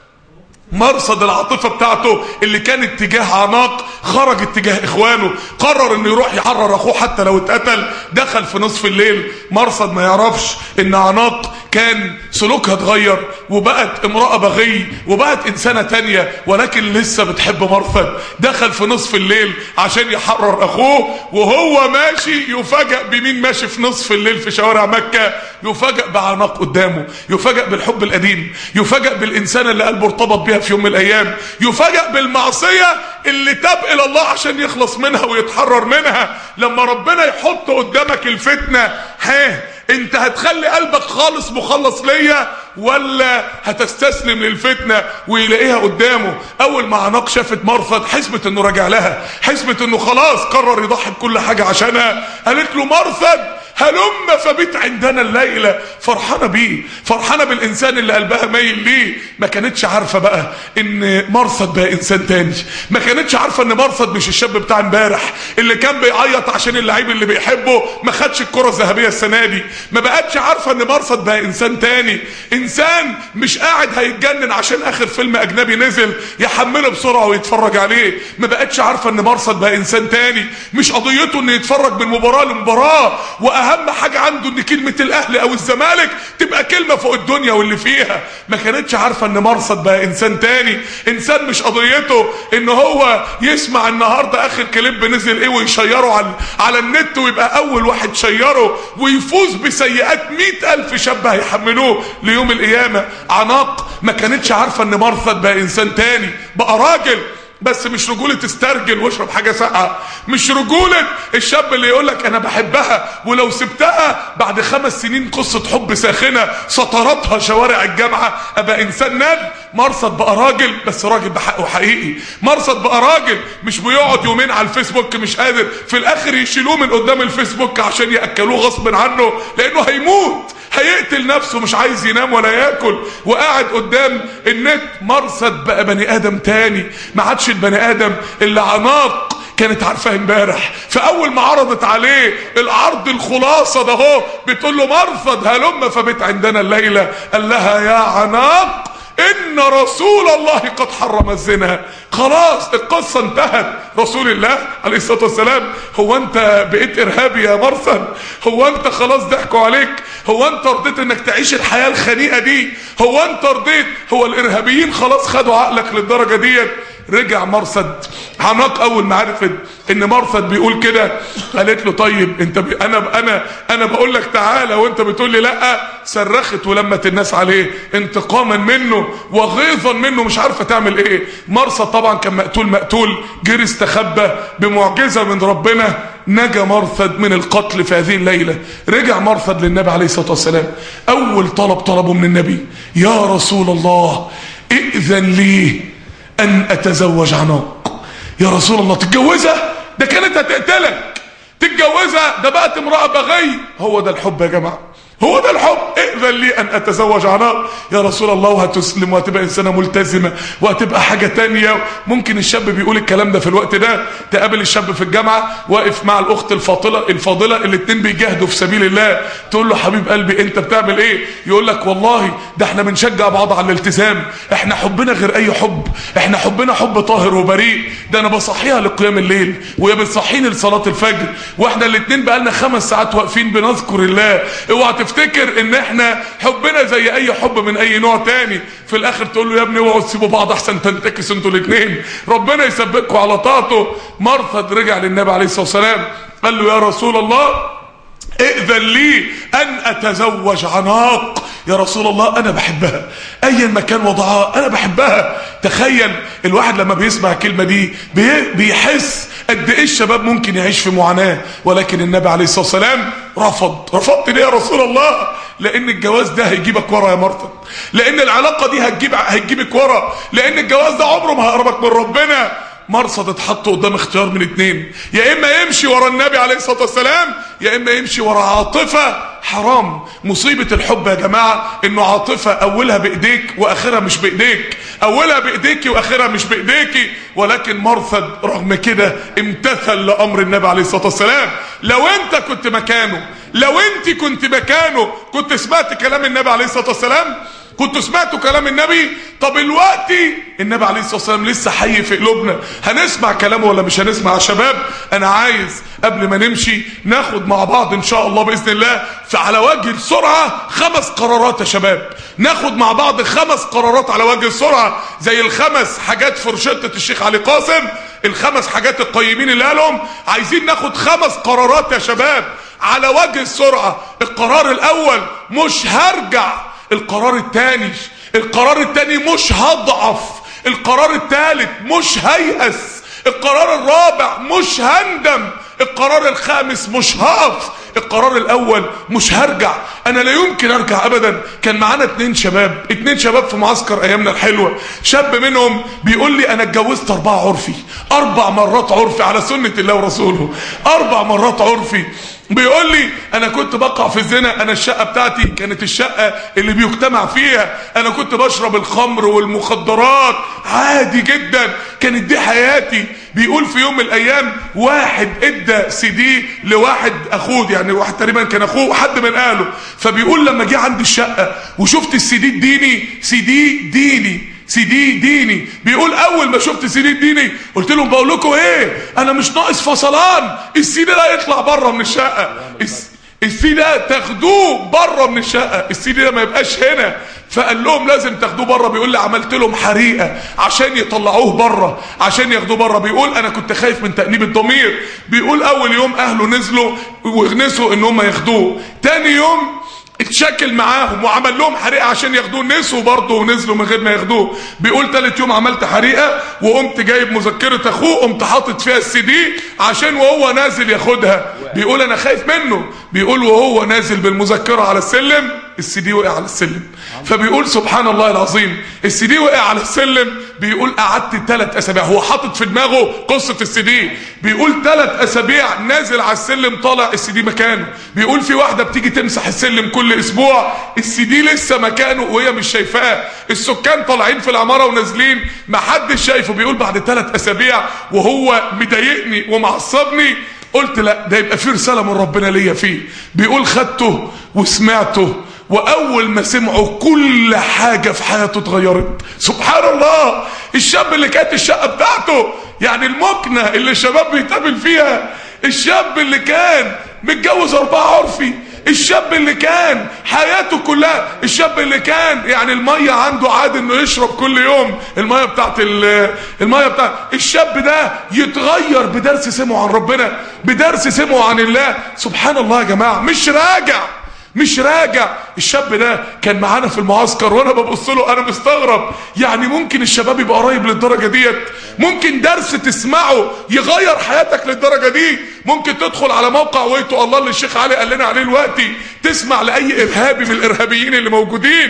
مرصد العاطفه بتاعته اللي كان اتجاه عناق خرج اتجاه اخوانه قرر انه يروح يحرر اخوه حتى لو اتقتل دخل في نصف الليل مرصد ما يعرفش ان عناق كان سلوكها اتغير وبقت امرأة بغي وبقت انسانة تانية ولكن لسه بتحب مرصد دخل في نصف الليل عشان يحرر اخوه وهو ماشي يفاجأ بمين ماشي في نصف الليل في شوارع مكة يفاجأ بعناق قدامه يفاجأ بالحب القديم يفاجأ بالانسانة اللي قلبه ارتبط بيها في يوم من الايام يفاجأ بالمعصية اللي تاب الى الله عشان يخلص منها ويتحرر منها لما ربنا يحط قدامك الفتنة ها انت هتخلي قلبك خالص مخلص ليا ولا هتستسلم للفتنة ويلاقيها قدامه اول ما عناق شافت مرفض حسبت انه راجع لها حسبت انه خلاص قرر يضحي بكل حاجة عشانها قالت له مرفض هلم فبيت عندنا الليلة فرحانة بيه فرحانة بالإنسان اللي قلبها مايل ليه ما كانتش عارفة بقى إن مرصد بقى إنسان تاني ما كانتش عارفة إن مرصد مش الشاب بتاع امبارح اللي كان بيعيط عشان اللعيب اللي بيحبه ما خدش الكرة الذهبية السنة دي ما بقتش عارفة إن مرصد بقى إنسان تاني إنسان مش قاعد هيتجنن عشان آخر فيلم أجنبي نزل يحمله بسرعة ويتفرج عليه ما بقتش عارفة إن مرصد بقى إنسان تاني مش قضيته إنه يتفرج من مباراة لمباراة واهم حاجة عنده ان كلمة الاهلي او الزمالك تبقى كلمة فوق الدنيا واللي فيها ما كانتش عارفة ان مرصد بقى انسان تاني انسان مش قضيته ان هو يسمع النهاردة اخر كليب نزل ايه ويشيره على, على النت ويبقى اول واحد شيره ويفوز بسيئات مئة الف شاب هيحملوه ليوم القيامة عناق ما كانتش عارفة ان مرصد بقى انسان تاني بقى راجل بس مش رجولة استرجل واشرب حاجة ساقعة مش رجولة الشاب اللي يقولك انا بحبها ولو سبتها بعد خمس سنين قصة حب ساخنة سطرتها شوارع الجامعة ابقى انسان ناد مرصد بقى راجل بس راجل بحقه حقيقي مرصد بقى راجل مش بيقعد يومين على الفيسبوك مش قادر في الاخر يشيلوه من قدام الفيسبوك عشان ياكلوه غصب عنه لانه هيموت هيقتل نفسه مش عايز ينام ولا ياكل وقاعد قدام النت مرصد بقى بني ادم تاني ما عادش البني ادم اللي عناق كانت عارفاه امبارح فاول ما عرضت عليه العرض الخلاصه ده اهو بتقول له مرصد هلم فبت عندنا الليله قال لها يا عناق ان رسول الله قد حرم الزنا خلاص القصة انتهت رسول الله عليه الصلاة والسلام هو انت بقيت ارهابي يا مرثد هو انت خلاص ضحكوا عليك هو انت رضيت انك تعيش الحياة الخنيئة دي هو انت رضيت هو الارهابيين خلاص خدوا عقلك للدرجة ديت رجع مرصد عناق اول ما عرفت ان مرصد بيقول كده قالت له طيب انت ب... انا انا انا بقول لك تعالى وانت بتقول لي لا صرخت ولمت الناس عليه انتقاما منه وغيظا منه مش عارفه تعمل ايه مرصد طبعا كان مقتول مقتول جري استخبى بمعجزه من ربنا نجا مرثد من القتل في هذه الليلة رجع مرثد للنبي عليه الصلاة والسلام أول طلب طلبه من النبي يا رسول الله ائذن لي أن أتزوج عناق يا رسول الله تتجوزها ده كانت هتقتلك تتجوزها ده بقت امرأة بغي هو ده الحب يا جماعة هو ده الحب ائذن لي ان اتزوج عناق يا رسول الله وهتسلم وهتبقى انسانه ملتزمه وهتبقى حاجه تانية ممكن الشاب بيقول الكلام ده في الوقت ده تقابل الشاب في الجامعه واقف مع الاخت الفاضله الفاضله الاثنين بيجاهدوا في سبيل الله تقول له حبيب قلبي انت بتعمل ايه يقول لك والله ده احنا بنشجع بعض على الالتزام احنا حبنا غير اي حب احنا حبنا حب طاهر وبريء ده انا بصحيها لقيام الليل وهي بتصحيني لصلاه الفجر واحنا الاثنين بقالنا خمس ساعات واقفين بنذكر الله اوعى تفتكر ان احنا حبنا زي اي حب من اي نوع تاني في الاخر تقول له يا ابني اوعوا تسيبوا بعض احسن تنتكسوا انتوا الاثنين ربنا يثبتكم على طاعته مرثد رجع للنبي عليه الصلاه والسلام قال له يا رسول الله ائذن لي ان اتزوج عناق يا رسول الله انا بحبها ايا ما كان وضعها انا بحبها تخيل الواحد لما بيسمع الكلمه دي بي- بيحس قد ايه الشباب ممكن يعيش في معاناه ولكن النبي عليه الصلاه والسلام رفض رفضت ليه يا رسول الله لان الجواز ده هيجيبك ورا يا مرتد لان العلاقه دي هتجيب هتجيبك ورا لان الجواز ده عمره ما هيقربك من ربنا مرصد اتحط قدام اختيار من اتنين يا اما يمشي ورا النبي عليه الصلاه والسلام يا اما يمشي ورا عاطفه حرام مصيبه الحب يا جماعه انه عاطفه اولها بايديك واخرها مش بايديك اولها بايديكي واخرها مش بايديكي ولكن مرثد رغم كده امتثل لامر النبي عليه الصلاه والسلام لو انت كنت مكانه لو انت كنت مكانه كنت سمعت كلام النبي عليه الصلاه والسلام كنتوا سمعتوا كلام النبي طب الوقت النبي عليه الصلاه والسلام لسه حي في قلوبنا هنسمع كلامه ولا مش هنسمع يا شباب انا عايز قبل ما نمشي ناخد مع بعض ان شاء الله باذن الله فعلى وجه السرعه خمس قرارات يا شباب ناخد مع بعض خمس قرارات على وجه السرعه زي الخمس حاجات في روشته الشيخ علي قاسم الخمس حاجات القيمين اللي قالهم عايزين ناخد خمس قرارات يا شباب على وجه السرعه القرار الاول مش هرجع القرار الثاني القرار الثاني مش هضعف القرار الثالث مش هيأس القرار الرابع مش هندم القرار الخامس مش هقف القرار الاول مش هرجع انا لا يمكن ارجع ابدا كان معانا اتنين شباب اتنين شباب في معسكر ايامنا الحلوه شاب منهم بيقول لي انا اتجوزت اربعه عرفي اربع مرات عرفي على سنه الله ورسوله اربع مرات عرفي بيقول لي انا كنت بقع في الزنا انا الشقه بتاعتي كانت الشقه اللي بيجتمع فيها انا كنت بشرب الخمر والمخدرات عادي جدا كانت دي حياتي بيقول في يوم من الايام واحد ادى سي دي لواحد اخوه يعني واحد تقريبا كان اخوه حد من اهله فبيقول لما جه عندي الشقه وشفت السي دي الديني سي دي ديني سي دي ديني بيقول اول ما شفت سي دي ديني قلت لهم بقول لكم ايه انا مش ناقص فصلان السي دي ده يطلع بره من الشقه الس- السي ده تاخدوه بره من الشقه السي دي ده ما يبقاش هنا فقال لهم لازم تاخدوه بره بيقول لي عملت لهم حريقه عشان يطلعوه بره عشان ياخدوه بره بيقول انا كنت خايف من تأنيب الضمير بيقول اول يوم اهله نزلوا وغنسوا ان هم ياخدوه تاني يوم اتشكل معاهم وعمل لهم حريقه عشان ياخدوه نسوا برضه ونزلوا من غير ما ياخدوه بيقول تالت يوم عملت حريقه وقمت جايب مذكره اخوه قمت حاطط فيها السي دي عشان وهو نازل ياخدها بيقول انا خايف منه بيقول وهو نازل بالمذكره على السلم السي دي وقع على السلم فبيقول سبحان الله العظيم السي دي وقع على السلم بيقول قعدت ثلاث اسابيع هو حاطط في دماغه قصه السي دي بيقول ثلاث اسابيع نازل على السلم طالع السي دي مكانه بيقول في واحده بتيجي تمسح السلم كل اسبوع السي دي لسه مكانه وهي مش شايفاه السكان طالعين في العماره ونازلين ما حدش شايفه بيقول بعد ثلاث اسابيع وهو مضايقني ومعصبني قلت لا ده يبقى في رساله من ربنا ليا فيه بيقول خدته وسمعته واول ما سمعوا كل حاجه في حياته اتغيرت سبحان الله الشاب اللي كانت الشقه بتاعته يعني المكنه اللي الشباب بيتقابل فيها الشاب اللي كان متجوز اربعه عرفي الشاب اللي كان حياته كلها الشاب اللي كان يعني الميه عنده عاد انه يشرب كل يوم الميه بتاعت ال- الميه بتاعت الشاب ده يتغير بدرس سمعه عن ربنا بدرس سمعه عن الله سبحان الله يا جماعه مش راجع مش راجع الشاب ده كان معانا في المعسكر وانا ببص له انا مستغرب يعني ممكن الشباب يبقى قريب للدرجه ديت ممكن درس تسمعه يغير حياتك للدرجه دي ممكن تدخل على موقع ويتو الله اللي الشيخ علي قال لنا عليه دلوقتي تسمع لاي ارهابي من الارهابيين اللي موجودين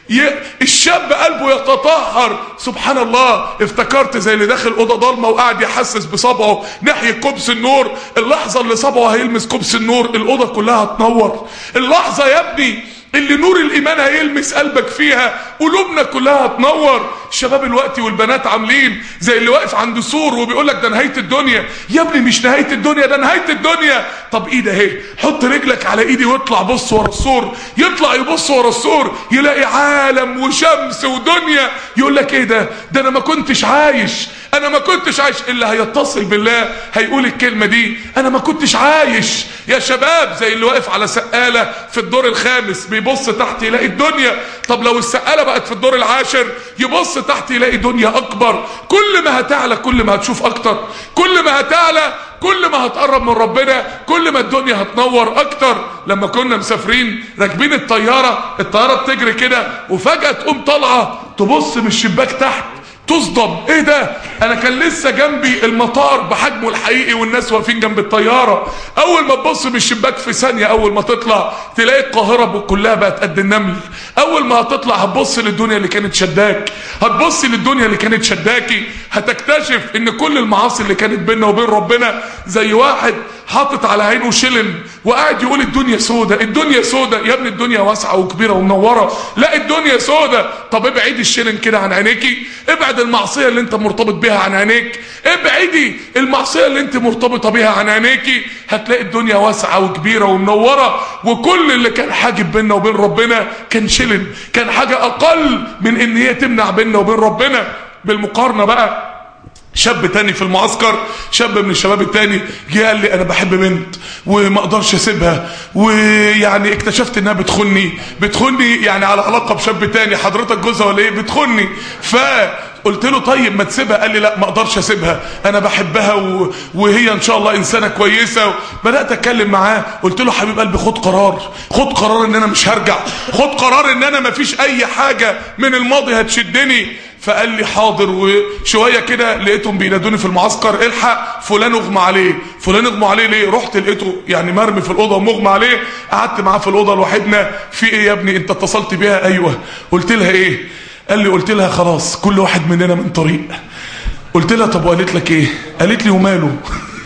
ي... الشاب قلبه يتطهر سبحان الله افتكرت زي اللي داخل اوضه ضلمه وقاعد يحسس بصبعه ناحيه كبس النور اللحظه اللي صبعه هيلمس كبس النور الاوضه كلها هتنور اللحظه يا ابني اللي نور الايمان هيلمس قلبك فيها قلوبنا كلها هتنور الشباب الوقت والبنات عاملين زي اللي واقف عند سور وبيقول لك ده نهايه الدنيا يا ابني مش نهايه الدنيا ده نهايه الدنيا طب ايد اهي حط رجلك على ايدي واطلع بص ورا السور يطلع يبص ورا السور يلاقي عالم وشمس ودنيا يقول لك ايه ده ده انا ما كنتش عايش انا ما كنتش عايش اللي هيتصل بالله هيقول الكلمه دي انا ما كنتش عايش يا شباب زي اللي واقف على سقاله في الدور الخامس بيبص تحت يلاقي الدنيا طب لو السقاله بقت في الدور العاشر يبص تحت يلاقي دنيا اكبر كل ما هتعلى كل ما هتشوف اكتر كل ما هتعلى كل ما هتقرب من ربنا كل ما الدنيا هتنور اكتر لما كنا مسافرين راكبين الطياره الطياره بتجري كده وفجاه تقوم طالعه تبص من الشباك تحت تصدم ايه ده انا كان لسه جنبي المطار بحجمه الحقيقي والناس واقفين جنب الطياره اول ما تبص من الشباك في ثانيه اول ما تطلع تلاقي القاهره كلها بقت قد النمل اول ما هتطلع هتبص للدنيا اللي كانت شداك هتبص للدنيا اللي كانت شداكي هتكتشف ان كل المعاصي اللي كانت بيننا وبين ربنا زي واحد حاطط على عينه شلن وقاعد يقول الدنيا سودة الدنيا سودة يا ابني الدنيا واسعة وكبيرة ومنورة لا الدنيا سودة طب ابعد الشلن كده عن عينيكي ابعد المعصية اللي انت مرتبط بيها عن عينيك ابعدي المعصية اللي انت مرتبطة بيها عن عينيكي هتلاقي الدنيا واسعة وكبيرة ومنورة وكل اللي كان حاجب بيننا وبين ربنا كان شلن كان حاجة اقل من ان هي تمنع بيننا وبين ربنا بالمقارنة بقى شاب تاني في المعسكر شاب من الشباب التاني جه قال لي انا بحب بنت وما اقدرش اسيبها ويعني اكتشفت انها بتخني بتخني يعني على علاقه بشاب تاني حضرتك جوزها ولا ايه بتخني ف قلت له طيب ما تسيبها قال لي لا ما اقدرش اسيبها انا بحبها و... وهي ان شاء الله انسانه كويسه بدات اتكلم معاه قلت له حبيب قلبي خد قرار خد قرار ان انا مش هرجع خد قرار ان انا ما فيش اي حاجه من الماضي هتشدني فقال لي حاضر وشويه كده لقيتهم بينادوني في المعسكر الحق فلان اغمى عليه فلان اغمى عليه ليه رحت لقيته يعني مرمي في الاوضه ومغمى عليه قعدت معاه في الاوضه لوحدنا في ايه يا ابني انت اتصلت بيها ايوه قلت لها ايه قال لي قلت لها خلاص كل واحد مننا من طريق قلت لها طب وقالت لك ايه قالت لي وماله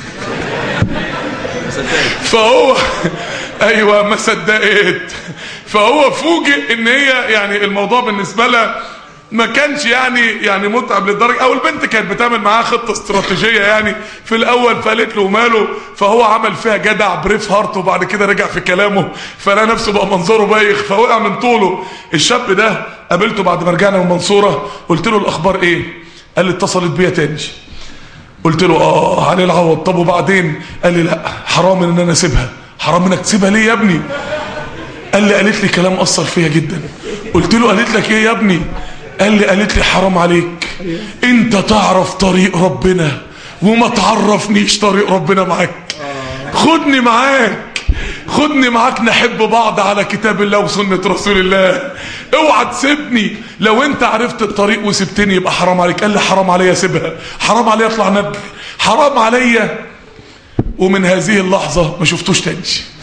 فهو ايوه ما صدقت فهو فوجئ ان هي يعني الموضوع بالنسبه لها ما كانش يعني يعني متعب للدرجه او البنت كانت بتعمل معاه خطه استراتيجيه يعني في الاول فقالت له ماله فهو عمل فيها جدع بريف هارت وبعد كده رجع في كلامه فلقى نفسه بقى منظره بايخ فوقع من طوله الشاب ده قابلته بعد ما رجعنا من المنصوره قلت له الاخبار ايه قال لي اتصلت بيا تاني قلت له اه علي العوض طب وبعدين قال لي لا حرام ان انا اسيبها حرام انك تسيبها ليه يا ابني قال لي قالت لي كلام اثر فيا جدا قلت له قالت لك ايه يا ابني قال لي قالت لي حرام عليك انت تعرف طريق ربنا وما تعرفنيش طريق ربنا معاك خدني معاك خدني معاك نحب بعض على كتاب الله وسنة رسول الله اوعى تسيبني لو انت عرفت الطريق وسبتني يبقى حرام عليك قال لي حرام عليا اسيبها حرام عليا اطلع نبي حرام عليا ومن هذه اللحظة ما شفتوش تاني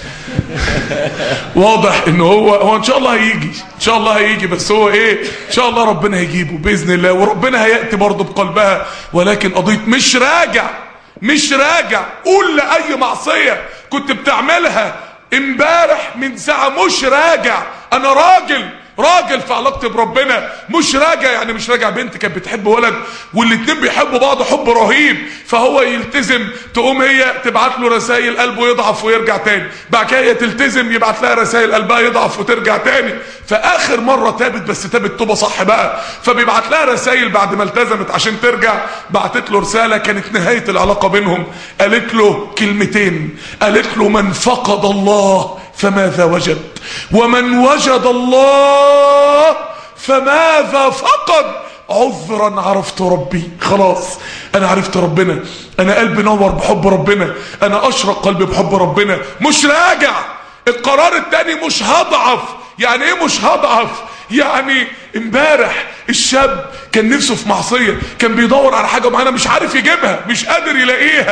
واضح ان هو هو ان شاء الله هيجي ان شاء الله هيجي بس هو ايه ان شاء الله ربنا هيجيبه باذن الله وربنا هياتي برضه بقلبها ولكن قضيه مش راجع مش راجع قول لاي معصيه كنت بتعملها امبارح من ساعه مش راجع انا راجل راجل في علاقتي بربنا مش راجع يعني مش راجع بنت كانت بتحب ولد والاتنين بيحبوا بعض حب رهيب فهو يلتزم تقوم هي تبعت له رسائل قلبه يضعف ويرجع تاني بعد كده هي تلتزم يبعت لها رسائل قلبها يضعف وترجع تاني فاخر مره تابت بس تابت توبه صح بقى فبيبعت لها رسائل بعد ما التزمت عشان ترجع بعتت له رساله كانت نهايه العلاقه بينهم قالت له كلمتين قالت له من فقد الله فماذا وجد ومن وجد الله فماذا فقد عذرا عرفت ربي خلاص انا عرفت ربنا انا قلبي نور بحب ربنا انا اشرق قلبي بحب ربنا مش راجع القرار التاني مش هضعف يعني ايه مش هضعف يعني امبارح الشاب كان نفسه في معصيه كان بيدور على حاجه معينه مش عارف يجيبها مش قادر يلاقيها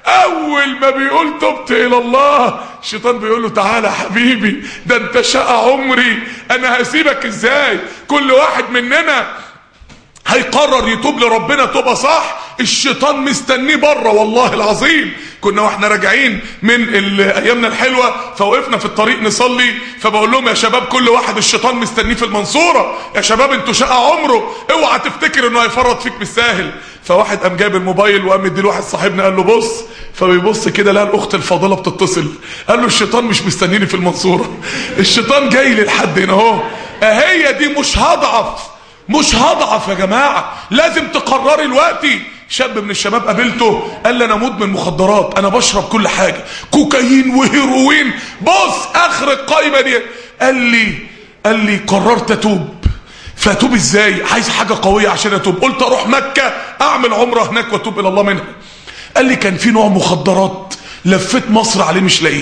اول ما بيقول تبت الى الله الشيطان بيقول له تعالى حبيبي ده انت شقى عمري انا هسيبك ازاي كل واحد مننا هيقرر يتوب لربنا توبه صح الشيطان مستنيه بره والله العظيم كنا واحنا راجعين من ايامنا الحلوه فوقفنا في الطريق نصلي فبقول لهم يا شباب كل واحد الشيطان مستنيه في المنصوره يا شباب انتوا شقى عمره اوعى تفتكر انه هيفرط فيك بالساهل فواحد قام جايب الموبايل وقام مدي لواحد صاحبنا قال له بص فبيبص كده لقى الاخت الفاضله بتتصل قال له الشيطان مش مستنيني في المنصوره الشيطان جاي لي لحد هنا اهو اهي دي مش هضعف مش هضعف يا جماعه لازم تقرري دلوقتي شاب من الشباب قابلته قال لي انا مدمن مخدرات انا بشرب كل حاجه كوكايين وهيروين بص اخر القايمه دي قال لي قال لي قررت اتوب فاتوب ازاي عايز حاجه قويه عشان اتوب قلت اروح مكه اعمل عمره هناك واتوب الى الله منها قال لي كان في نوع مخدرات لفيت مصر عليه مش لاقيه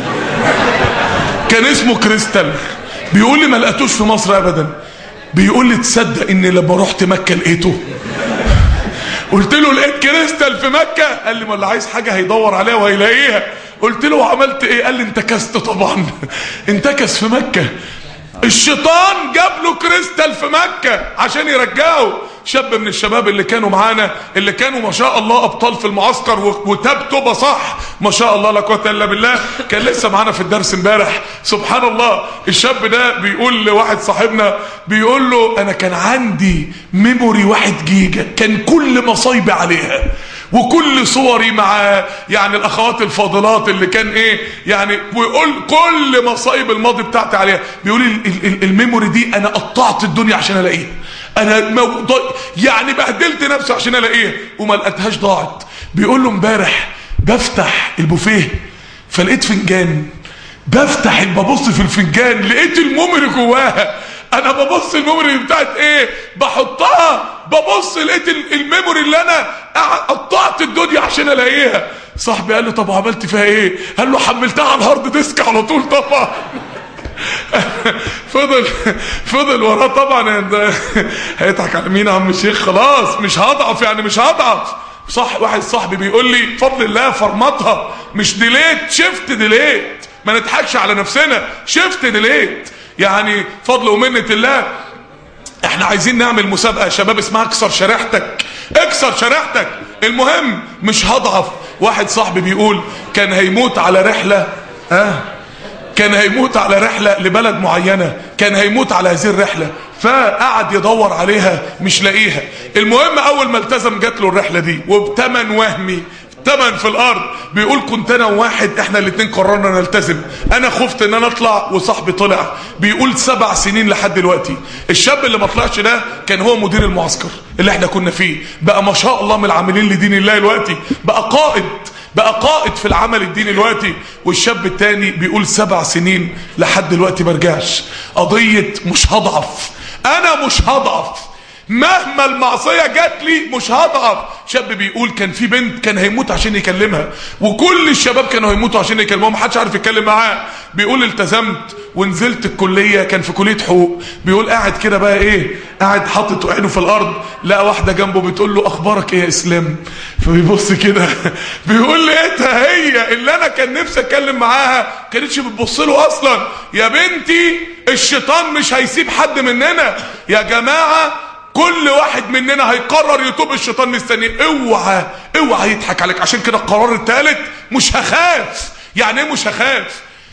كان اسمه كريستال بيقول لي ما لقيتوش في مصر ابدا بيقول لي تصدق ان لما رحت مكه لقيته قلت له لقيت كريستال في مكه قال لي ما اللي عايز حاجه هيدور عليها وهيلاقيها قلت له وعملت ايه قال لي انتكست طبعا انتكس في مكه الشيطان جاب له كريستال في مكة عشان يرجعه شاب من الشباب اللي كانوا معانا اللي كانوا ما شاء الله ابطال في المعسكر وتاب توبه صح ما شاء الله لا قوه الا بالله كان لسه معانا في الدرس امبارح سبحان الله الشاب ده بيقول لواحد صاحبنا بيقول له انا كان عندي ميموري واحد جيجا كان كل مصايبي عليها وكل صوري مع يعني الاخوات الفاضلات اللي كان ايه يعني ويقول كل مصايب الماضي بتاعتي عليها بيقول الميموري دي انا قطعت الدنيا عشان الاقيها انا مو... يعني بهدلت نفسي عشان الاقيها وما لقيتهاش ضاعت بيقول له امبارح بفتح البوفيه فلقيت فنجان بفتح ببص في الفنجان لقيت الميموري جواها انا ببص الميموري بتاعت ايه بحطها ببص لقيت الميموري اللي انا قطعت الدنيا عشان الاقيها صاحبي قال له طب وعملت فيها ايه قال له حملتها على الهارد ديسك على طول طبعا فضل فضل وراه طبعا هيضحك على مين يا عم الشيخ خلاص مش هضعف يعني مش هضعف صح واحد صاحبي بيقول لي بفضل الله فرمطها مش ديليت شفت ديليت ما نضحكش على نفسنا شفت ديليت يعني فضل ومنة الله احنا عايزين نعمل مسابقة يا شباب اسمها اكسر شريحتك اكسر شريحتك المهم مش هضعف واحد صاحبي بيقول كان هيموت على رحلة ها كان هيموت على رحلة لبلد معينة كان هيموت على هذه الرحلة فقعد يدور عليها مش لاقيها المهم اول ما التزم جات له الرحلة دي وبتمن وهمي تمن في الارض بيقول كنت انا وواحد احنا الاتنين قررنا نلتزم انا خفت ان انا اطلع وصاحبي طلع بيقول سبع سنين لحد دلوقتي الشاب اللي ما طلعش ده كان هو مدير المعسكر اللي احنا كنا فيه بقى ما شاء الله من العاملين لدين الله دلوقتي بقى قائد بقى قائد في العمل الديني دلوقتي والشاب التاني بيقول سبع سنين لحد دلوقتي مرجعش قضية مش هضعف انا مش هضعف مهما المعصية جات لي مش هضعف شاب بيقول كان في بنت كان هيموت عشان يكلمها وكل الشباب كانوا هيموتوا عشان يكلموها محدش عارف يتكلم معاه بيقول التزمت ونزلت الكلية كان في كلية حقوق بيقول قاعد كده بقى ايه قاعد حاطط عينه في الارض لقى واحدة جنبه بتقول له اخبارك ايه يا اسلام فبيبص كده بيقول لقيتها هي اللي انا كان نفسي اتكلم معاها كانتش بتبص له اصلا يا بنتي الشيطان مش هيسيب حد مننا يا جماعة كل واحد مننا هيقرر يتوب الشيطان مستني اوعى اوعى يضحك عليك عشان كده القرار الثالث مش هخاف يعني ايه مش هخاف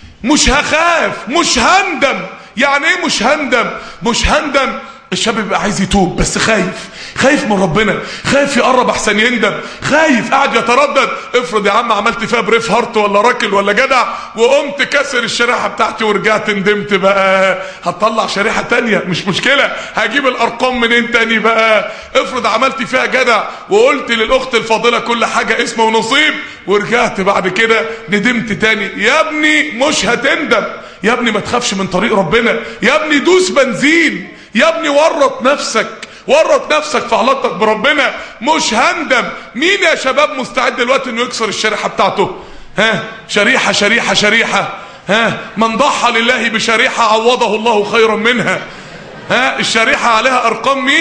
مش هخاف مش هندم يعني ايه مش هندم مش هندم الشاب بيبقى عايز يتوب بس خايف خايف من ربنا خايف يقرب احسن يندم خايف قاعد يتردد افرض يا عم عملت فيها بريف هارت ولا راكل ولا جدع وقمت كسر الشريحه بتاعتي ورجعت ندمت بقى هتطلع شريحه تانية مش مشكله هجيب الارقام منين تاني بقى افرض عملت فيها جدع وقلت للاخت الفاضله كل حاجه اسم ونصيب ورجعت بعد كده ندمت تاني يا ابني مش هتندم يا ابني ما تخافش من طريق ربنا يا ابني دوس بنزين يا ابني ورط نفسك ورط نفسك في علاقتك بربنا مش هندم مين يا شباب مستعد دلوقتي انه يكسر الشريحه بتاعته ها شريحه شريحه شريحه ها من ضحى لله بشريحه عوضه الله خيرا منها ها الشريحه عليها ارقام مين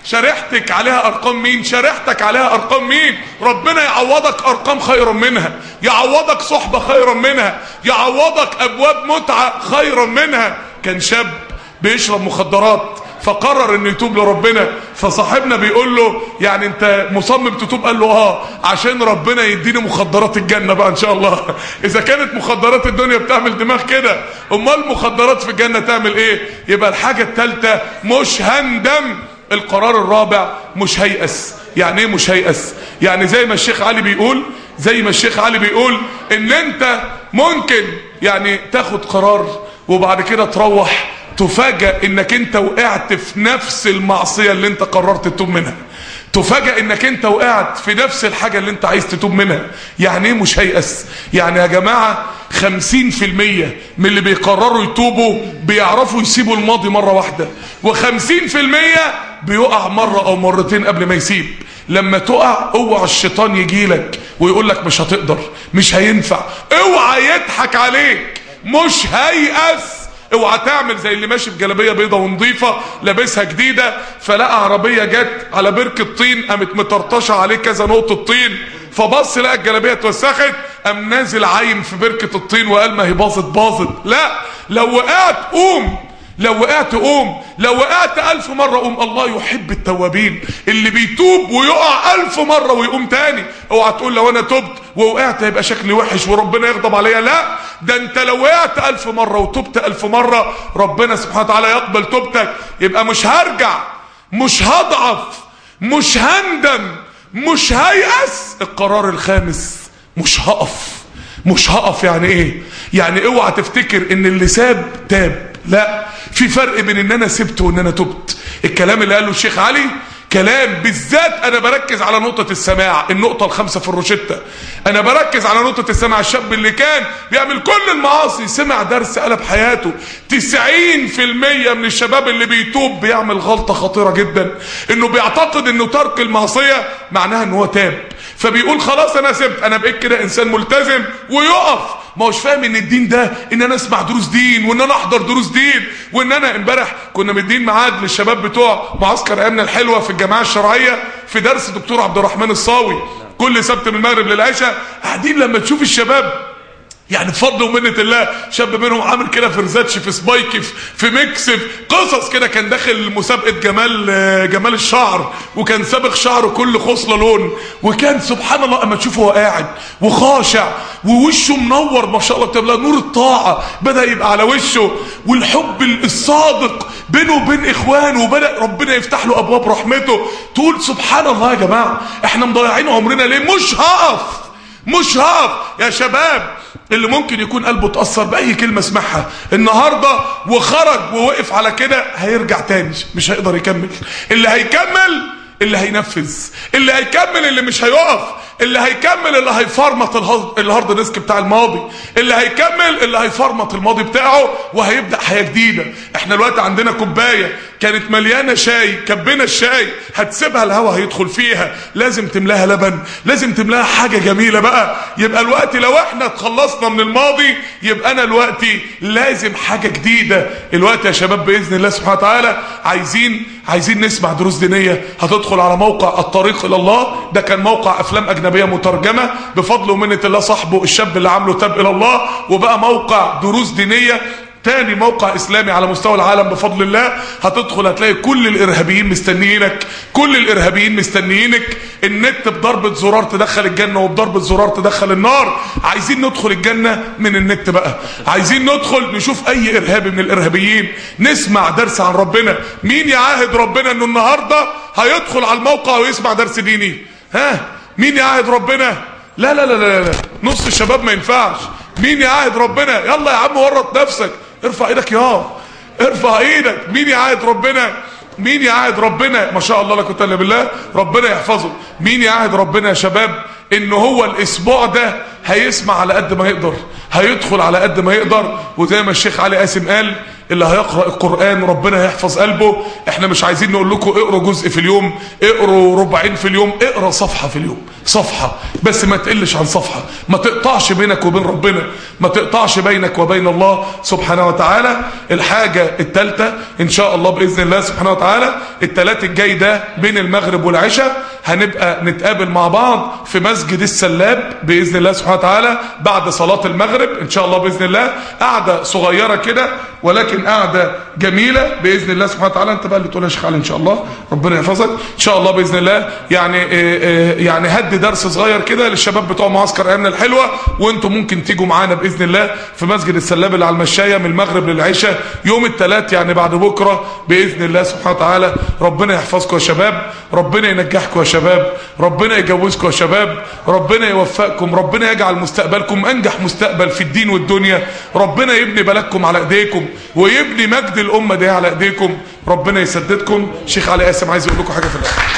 شريحتك عليها ارقام مين شريحتك عليها ارقام مين ربنا يعوضك ارقام خيرا منها يعوضك صحبة خيرا منها يعوضك ابواب متعة خيرا منها كان شاب بيشرب مخدرات فقرر انه يتوب لربنا فصاحبنا بيقول له يعني انت مصمم تتوب قال له اه عشان ربنا يديني مخدرات الجنة بقى ان شاء الله اذا كانت مخدرات الدنيا بتعمل دماغ كده امال مخدرات في الجنة تعمل ايه يبقى الحاجة التالتة مش هندم القرار الرابع مش هيأس يعني ايه مش هيأس يعني زي ما الشيخ علي بيقول زي ما الشيخ علي بيقول ان انت ممكن يعني تاخد قرار وبعد كده تروح تفاجأ انك انت وقعت في نفس المعصية اللي انت قررت تتوب منها تفاجأ انك انت وقعت في نفس الحاجة اللي انت عايز تتوب منها يعني ايه مش هيأس يعني يا جماعة خمسين في المية من اللي بيقرروا يتوبوا بيعرفوا يسيبوا الماضي مرة واحدة وخمسين في المية بيقع مرة او مرتين قبل ما يسيب لما تقع اوعى الشيطان يجيلك ويقول لك مش هتقدر مش هينفع اوعى يضحك عليك مش هيأس اوعى تعمل زي اللي ماشي بجلابيه بيضه ونظيفه لابسها جديده فلقى عربيه جت على بركه طين قامت مطرطشه عليه كذا نقطه طين فبص لقى الجلابيه اتوسخت قام نازل عايم في بركه الطين وقال ما هي باظت باظت لا لو وقعت قوم لو وقعت قوم لو وقعت ألف مرة قوم الله يحب التوابين اللي بيتوب ويقع ألف مرة ويقوم تاني اوعى تقول لو أنا تبت ووقعت هيبقى شكلي وحش وربنا يغضب عليا لا ده انت لو وقعت ألف مرة وتبت ألف مرة ربنا سبحانه وتعالى يقبل توبتك يبقى مش هرجع مش هضعف مش هندم مش هيأس القرار الخامس مش هقف مش هقف يعني ايه يعني اوعى تفتكر ان اللي ساب تاب لا في فرق بين ان انا سبت وان انا تبت الكلام اللي قاله الشيخ علي كلام بالذات انا بركز على نقطة السماع النقطة الخامسة في الروشتة انا بركز على نقطة السماع الشاب اللي كان بيعمل كل المعاصي سمع درس قلب حياته تسعين في المية من الشباب اللي بيتوب بيعمل غلطة خطيرة جدا انه بيعتقد انه ترك المعصية معناها ان هو تاب فبيقول خلاص انا سبت انا بقيت كده انسان ملتزم ويقف ما هوش فاهم ان الدين ده ان انا اسمع دروس دين وان انا احضر دروس دين وان انا امبارح كنا مدين ميعاد للشباب بتوع معسكر ايامنا الحلوه في الجماعه الشرعيه في درس دكتور عبد الرحمن الصاوي كل سبت من المغرب للعشاء قاعدين لما تشوف الشباب يعني بفضل ومنة الله شاب منهم عامل كده فرزاتش في سبايك في, في ميكس في قصص كده كان داخل مسابقة جمال جمال الشعر وكان سابق شعره كل خصلة لون وكان سبحان الله اما تشوفه هو قاعد وخاشع ووشه منور ما شاء الله كتاب الله نور الطاعة بدأ يبقى على وشه والحب الصادق بينه وبين اخوانه وبدأ ربنا يفتح له ابواب رحمته تقول سبحان الله يا جماعة احنا مضيعين عمرنا ليه مش هقف مش هقف يا شباب اللي ممكن يكون قلبه اتأثر بأي كلمة سمعها النهاردة وخرج ووقف على كده هيرجع تاني مش هيقدر يكمل اللي هيكمل اللي هينفذ اللي هيكمل اللي مش هيقف اللي هيكمل اللي هيفرمط الهارد ديسك بتاع الماضي اللي هيكمل اللي هيفرمط الماضي بتاعه وهيبدأ حياة جديدة احنا الوقت عندنا كوباية كانت مليانة شاي كبنا الشاي هتسيبها الهوا هيدخل فيها لازم تملاها لبن لازم تملاها حاجة جميلة بقى يبقى الوقت لو احنا اتخلصنا من الماضي يبقى انا الوقت لازم حاجة جديدة الوقت يا شباب بإذن الله سبحانه وتعالى عايزين عايزين نسمع دروس دينية هتدخل على موقع الطريق إلى الله ده كان موقع أفلام أجنبية مترجمة بفضل ومنة الله صاحبه الشاب اللي عامله تاب إلى الله وبقى موقع دروس دينية تاني موقع اسلامي على مستوى العالم بفضل الله هتدخل هتلاقي كل الارهابيين مستنيينك كل الارهابيين مستنيينك النت بضربة زرار تدخل الجنة وبضربة زرار تدخل النار عايزين ندخل الجنة من النت بقى عايزين ندخل نشوف اي ارهابي من الارهابيين نسمع درس عن ربنا مين يعاهد ربنا انه النهاردة هيدخل على الموقع ويسمع درس ديني ها مين يعاهد ربنا لا لا لا لا, لا. نص الشباب ما ينفعش مين يعاهد ربنا يلا يا عم ورط نفسك ارفع ايدك يا ارفع ايدك مين يعاهد ربنا مين يعاهد ربنا ما شاء الله لا قوه الا بالله ربنا يحفظه مين يعاهد ربنا يا شباب ان هو الاسبوع ده هيسمع على قد ما يقدر هيدخل على قد ما يقدر وزي ما الشيخ علي قاسم قال اللي هيقرأ القرآن ربنا هيحفظ قلبه احنا مش عايزين نقول لكم اقروا جزء في اليوم اقروا ربعين في اليوم اقرا صفحة في اليوم صفحة بس ما تقلش عن صفحة ما تقطعش بينك وبين ربنا ما تقطعش بينك وبين الله سبحانه وتعالى الحاجة الثالثة ان شاء الله بإذن الله سبحانه وتعالى الثلاث الجاي ده بين المغرب والعشاء هنبقى نتقابل مع بعض في مسجد السلاب بإذن الله سبحانه وتعالى بعد صلاة المغرب ان شاء الله بإذن الله قعدة صغيرة كده ولكن قعدة جميلة بإذن الله سبحانه وتعالى انت بقى اللي تقول يا شيخ علي ان شاء الله ربنا يحفظك ان شاء الله بإذن الله يعني اه اه يعني هدي درس صغير كده للشباب بتوع معسكر ايامنا الحلوة وانتم ممكن تيجوا معانا بإذن الله في مسجد السلاب اللي على المشاية من المغرب للعشاء يوم الثلاث يعني بعد بكرة بإذن الله سبحانه وتعالى ربنا يحفظكم يا شباب ربنا ينجحكم يا شباب ربنا يجوزكم يا شباب ربنا يوفقكم ربنا يجعل مستقبلكم انجح مستقبل في الدين والدنيا ربنا يبني بلدكم على ايديكم ويبني مجد الامه دي على ايديكم ربنا يسددكم شيخ علي قاسم عايز يقول لكم حاجه في الاخر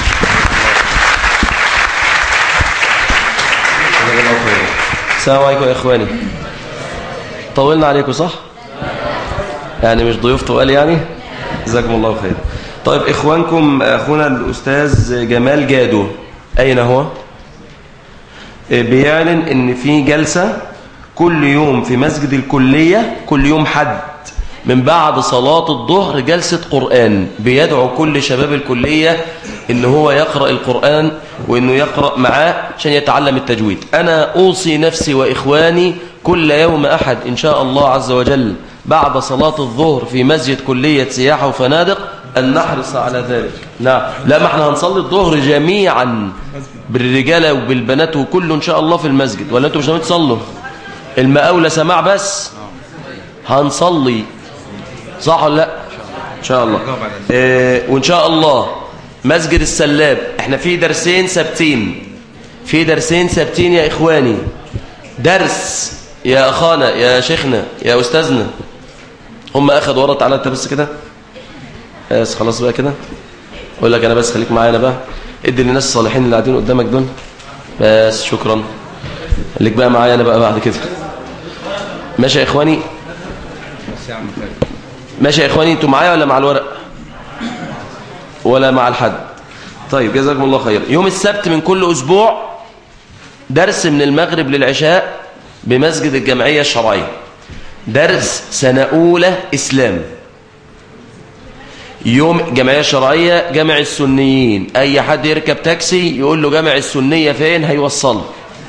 السلام عليكم يا اخواني طولنا عليكم صح يعني مش ضيوف تقال يعني جزاكم الله خير طيب اخوانكم اخونا الاستاذ جمال جادو اين هو بيعلن ان في جلسة كل يوم في مسجد الكلية كل يوم حد من بعد صلاة الظهر جلسة قرآن بيدعو كل شباب الكلية ان هو يقرأ القرآن وانه يقرأ معاه عشان يتعلم التجويد انا اوصي نفسي واخواني كل يوم احد ان شاء الله عز وجل بعد صلاة الظهر في مسجد كلية سياحة وفنادق أن نحرص على ذلك نعم لا ما احنا هنصلي الظهر جميعا بالرجالة وبالبنات وكله إن شاء الله في المسجد ولا أنتم مش ناويين تصلوا المقاولة سماع بس هنصلي صح ولا لا إن شاء الله اه وإن شاء الله مسجد السلاب احنا في درسين ثابتين في درسين ثابتين يا إخواني درس يا أخانا يا شيخنا يا أستاذنا هم أخذوا ورا تعالى أنت بس كده بس خلاص بقى كده اقول لك انا بس خليك معايا بقى ادي للناس الصالحين اللي قاعدين قدامك دول بس شكرا خليك بقى معايا انا بقى بعد كده ماشي يا اخواني ماشي يا اخواني انتوا معايا ولا مع الورق ولا مع الحد طيب جزاكم الله خير يوم السبت من كل اسبوع درس من المغرب للعشاء بمسجد الجمعيه الشرعيه درس سنه اولى اسلام يوم جمعية شرعية جمع السنيين أي حد يركب تاكسي يقول له جمع السنية فين هيوصله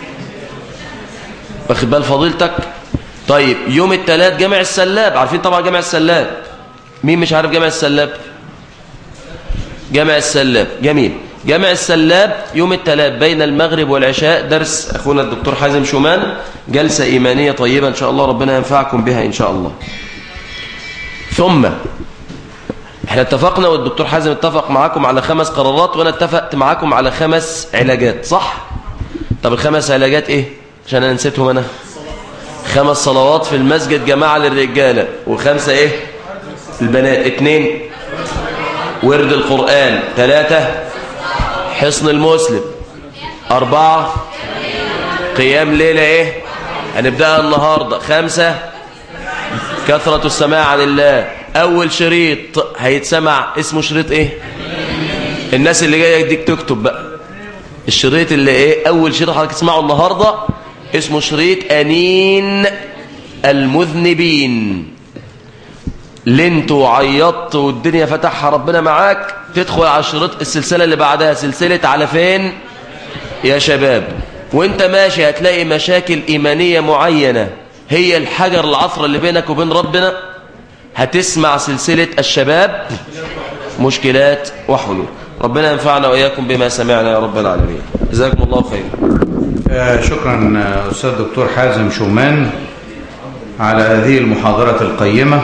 واخد بال فضيلتك طيب يوم الثلاث جمع السلاب عارفين طبعا جمع السلاب مين مش عارف جمع السلاب جمع السلاب جميل جمع السلاب يوم الثلاث بين المغرب والعشاء درس أخونا الدكتور حازم شومان جلسة إيمانية طيبة إن شاء الله ربنا ينفعكم بها إن شاء الله ثم احنا اتفقنا والدكتور حازم اتفق معاكم على خمس قرارات وانا اتفقت معاكم على خمس علاجات صح طب الخمس علاجات ايه عشان انا نسيتهم انا خمس صلوات في المسجد جماعة للرجالة وخمسة ايه البنات اتنين ورد القرآن ثلاثة حصن المسلم أربعة قيام ليلة ايه هنبدأها النهاردة خمسة كثرة السماع عن الله اول شريط هيتسمع اسمه شريط ايه الناس اللي جايه يديك تكتب بقى الشريط اللي ايه اول شريط حضرتك تسمعه النهارده اسمه شريط انين المذنبين لنت وعيطت والدنيا فتحها ربنا معاك تدخل على شريط السلسله اللي بعدها سلسله على فين يا شباب وانت ماشي هتلاقي مشاكل ايمانيه معينه هي الحجر العثره اللي بينك وبين ربنا هتسمع سلسلة الشباب مشكلات وحلول ربنا ينفعنا وإياكم بما سمعنا يا رب العالمين جزاكم الله خير آه شكرا أستاذ دكتور حازم شومان على هذه المحاضرة القيمة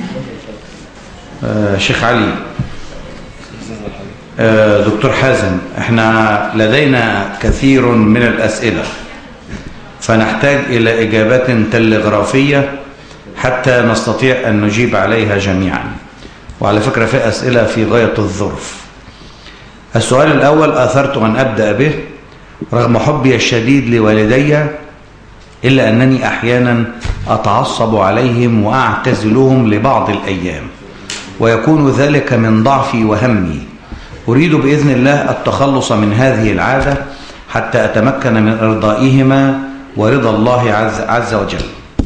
آه شيخ علي آه دكتور حازم احنا لدينا كثير من الأسئلة فنحتاج إلى إجابات تلغرافية حتى نستطيع أن نجيب عليها جميعا وعلى فكرة في أسئلة في غاية الظرف السؤال الأول آثرت أن أبدأ به رغم حبي الشديد لوالدي إلا أنني أحيانا أتعصب عليهم وأعتزلهم لبعض الأيام ويكون ذلك من ضعفي وهمي أريد بإذن الله التخلص من هذه العادة حتى أتمكن من إرضائهما ورضا الله عز, عز وجل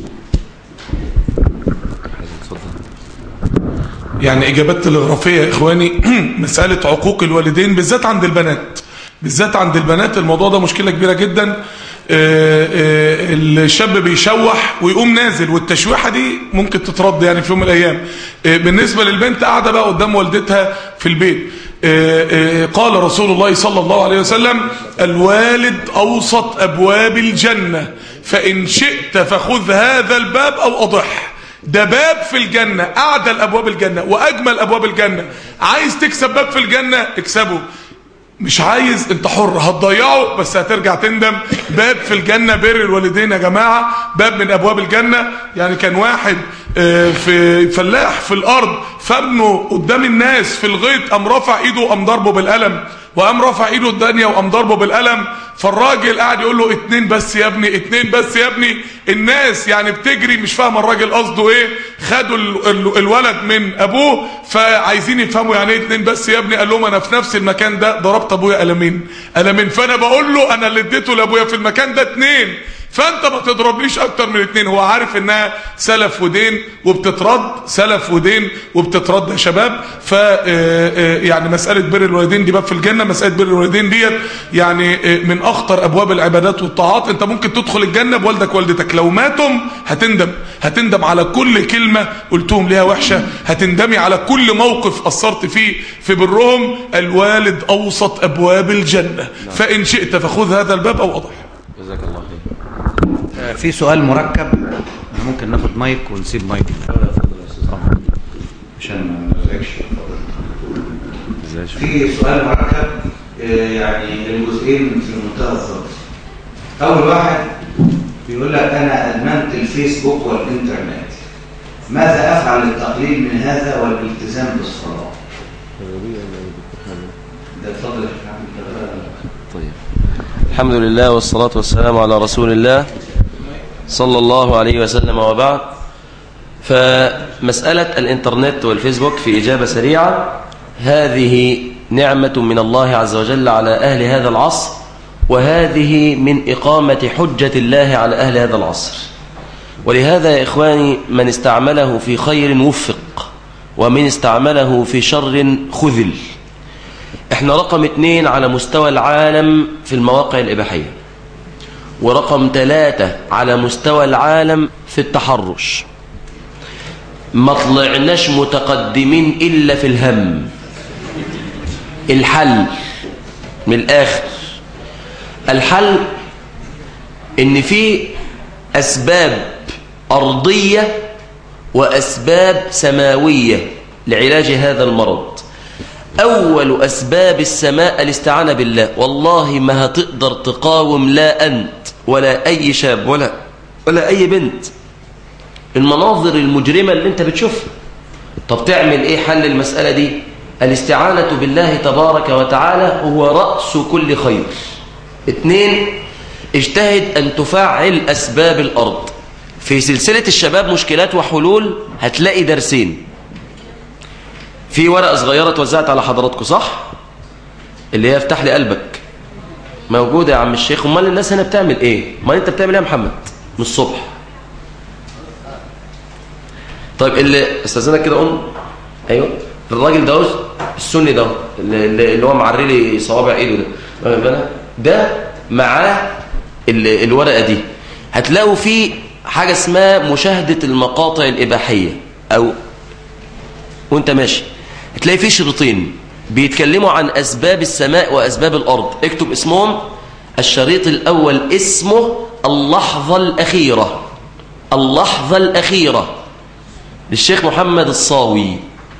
يعني إجابات تلغرافية يا إخواني مسألة عقوق الوالدين بالذات عند البنات بالذات عند البنات الموضوع ده مشكلة كبيرة جدا آه، آه، الشاب بيشوح ويقوم نازل والتشويحة دي ممكن تترد يعني في يوم من الأيام آه، بالنسبة للبنت قاعدة بقى قدام والدتها في البيت قال رسول الله صلى الله عليه وسلم الوالد أوسط أبواب الجنة فإن شئت فخذ هذا الباب أو أضح ده باب في الجنة أعدى الأبواب الجنة وأجمل أبواب الجنة عايز تكسب باب في الجنة اكسبه مش عايز انت حر هتضيعه بس هترجع تندم باب في الجنة بر الوالدين يا جماعة باب من ابواب الجنة يعني كان واحد آه، في فلاح في الارض فابنه قدام الناس في الغيط قام رافع ايده وقام ضربه بالقلم وقام رافع ايده الدنيا وقام ضربه بالقلم فالراجل قاعد يقول له اتنين بس يا ابني اتنين بس يا ابني الناس يعني بتجري مش فاهمه الراجل قصده ايه خدوا ال ال الولد من ابوه فعايزين يفهموا يعني ايه اتنين بس يا ابني قال لهم انا في نفس المكان ده ضربت ابويا قلمين قلمين فانا بقول له انا اللي اديته لابويا في المكان ده اتنين فانت ما تضربليش اكتر من اتنين هو عارف انها سلف ودين وبتترد سلف ودين وبتترد يا شباب ف آه، آه، يعني مساله بر الوالدين دي باب في الجنه مساله بر الوالدين ديت يعني آه، من اخطر ابواب العبادات والطاعات انت ممكن تدخل الجنه بوالدك والدتك لو ماتم هتندم هتندم على كل كلمه قلتهم ليها وحشه هتندمي على كل موقف قصرت فيه في برهم الوالد اوسط ابواب الجنه فان شئت فخذ هذا الباب او اضح جزاك الله خير في سؤال مركب ممكن ناخد مايك ونسيب مايك عشان ما نزعجش في سؤال مركب آه، يعني الجزئين في منتهى الظرف اول واحد بيقول لك انا ادمنت الفيسبوك والانترنت ماذا افعل للتقليل من هذا والالتزام بالصلاه ده اتفضل يا شيخ احمد طيب الحمد لله والصلاة والسلام على رسول الله صلى الله عليه وسلم وبعد فمسألة الإنترنت والفيسبوك في إجابة سريعة هذه نعمة من الله عز وجل على أهل هذا العصر وهذه من إقامة حجة الله على أهل هذا العصر ولهذا يا إخواني من استعمله في خير وفق ومن استعمله في شر خذل احنا رقم اتنين على مستوى العالم في المواقع الإباحية ورقم ثلاثة على مستوى العالم في التحرش ما طلعناش متقدمين إلا في الهم الحل من الآخر الحل إن في أسباب أرضية وأسباب سماوية لعلاج هذا المرض أول أسباب السماء الاستعانة بالله والله ما هتقدر تقاوم لا أنت ولا أي شاب ولا ولا أي بنت المناظر المجرمة اللي انت بتشوفها طب تعمل ايه حل المسألة دي الاستعانة بالله تبارك وتعالى هو رأس كل خير اثنين اجتهد أن تفعل أسباب الأرض في سلسلة الشباب مشكلات وحلول هتلاقي درسين في ورقة صغيرة توزعت على حضراتكم صح اللي هي افتح لي قلبك موجودة يا عم الشيخ امال الناس هنا بتعمل ايه امال انت بتعمل ايه يا محمد من الصبح طيب اللي استاذنك كده قوم ايوه الراجل ده السني ده اللي, اللي هو معري لي صوابع ايده ده ده معاه الورقه دي هتلاقوا فيه حاجه اسمها مشاهده المقاطع الاباحيه او وانت ماشي هتلاقي فيه شريطين بيتكلموا عن أسباب السماء وأسباب الأرض اكتب اسمهم الشريط الأول اسمه اللحظة الأخيرة اللحظة الأخيرة للشيخ محمد الصاوي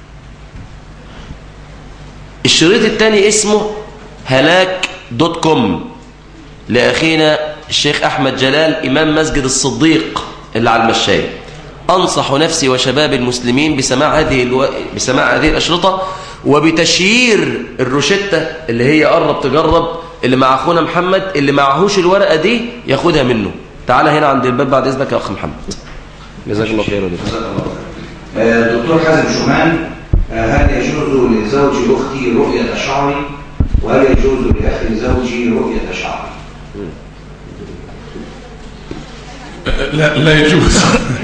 الشريط الثاني اسمه هلاك دوت كوم لأخينا الشيخ أحمد جلال إمام مسجد الصديق اللي على المشاية أنصح نفسي وشباب المسلمين بسماع هذه الو... بسماع هذه الأشرطة وبتشيير الروشتة اللي هي قرب تجرب اللي مع أخونا محمد اللي معهوش الورقة دي ياخدها منه تعالى هنا عند الباب بعد اذنك يا اخ محمد جزاك الله خير يا دكتور آه، دكتور حازم شومان آه، هل يجوز لزوج أختي رؤية شعري وهل يجوز لأخي زوجي رؤية شعري لا لا يجوز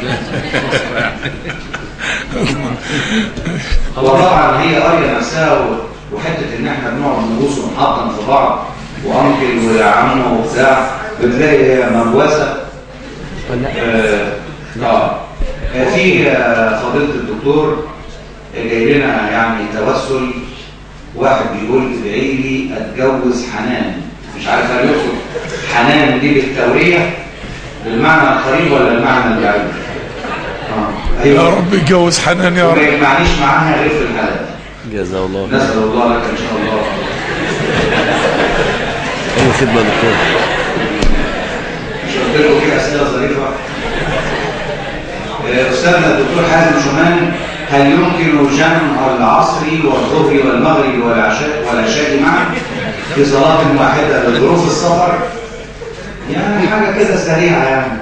هو طبعا هي قرية نفسها و- وحتة ان احنا بنقعد نبوس ونحطم في بعض وانكل وعمه وبتاع بتلاقي هي مبوسة آه، اه آه، في آه، فضيلة الدكتور جاي لنا يعني توسل واحد بيقول ادعي لي اتجوز حنان مش عارف هل يقصد حنان دي بالتورية بالمعنى القريب ولا المعنى البعيد اه يا رب يتجوز حنان يا وما رب يجمعنيش معاها غير في الحلال جزاه الله نسأل الله لك إن شاء الله اي خدمه يا دكتور مش قلت لكم في أسئلة ظريفة آه، أستاذنا الدكتور حازم شومان هل يمكن جمع العصر والظهر والمغرب والعشاء والعشاء معا في صلاة واحدة لظروف السفر؟ يعني حاجة كده سريعة يعني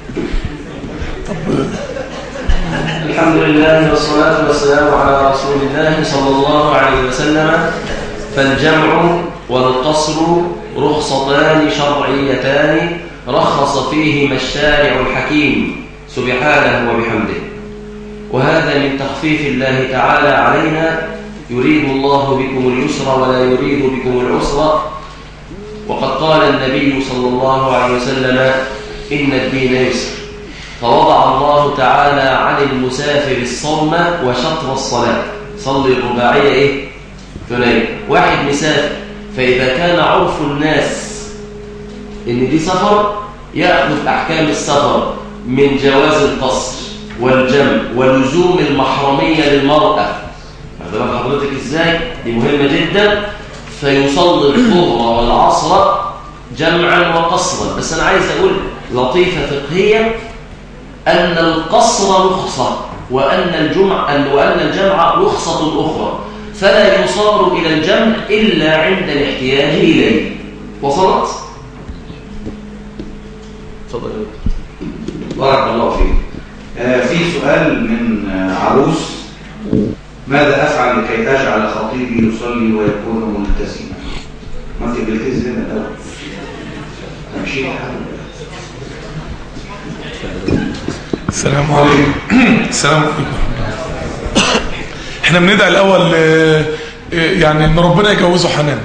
الحمد لله والصلاة والسلام على رسول الله صلى الله عليه وسلم فالجمع والقصر رخصتان شرعيتان رخص فيهما الشارع الحكيم سبحانه وبحمده وهذا من تخفيف الله تعالى علينا يريد الله بكم اليسر ولا يريد بكم العسر وقد قال النبي صلى الله عليه وسلم إن الدين يسر فوضع الله تعالى عن المسافر الصوم وشطر الصلاة صلي الرباعية إيه؟ ثنائي واحد مسافر فإذا كان عرف الناس إن دي سفر يأخذ أحكام السفر من جواز القصر والجمع ولزوم المحرمية للمرأة هذا بقى حضرتك إزاي؟ دي مهمة جدا فيصلي الظهر والعصر جمعا وقصرا بس أنا عايز أقول لطيفة فقهية أن القصر رخصة وأن الجمع أن وأن الجمع رخصة أخرى فلا يصار إلى الجمع إلا عند الاحتياج إليه وصلت؟ تفضل بارك الله فيك آه، في سؤال من آه، عروس ماذا أفعل لكي أجعل خطيبي يصلي ويكون ملتزما ما انت بتلتزم الأول تمشي الحال السلام عليكم السلام عليكم احنا بندعي الاول آه، آه، يعني ان ربنا يجوزه حنان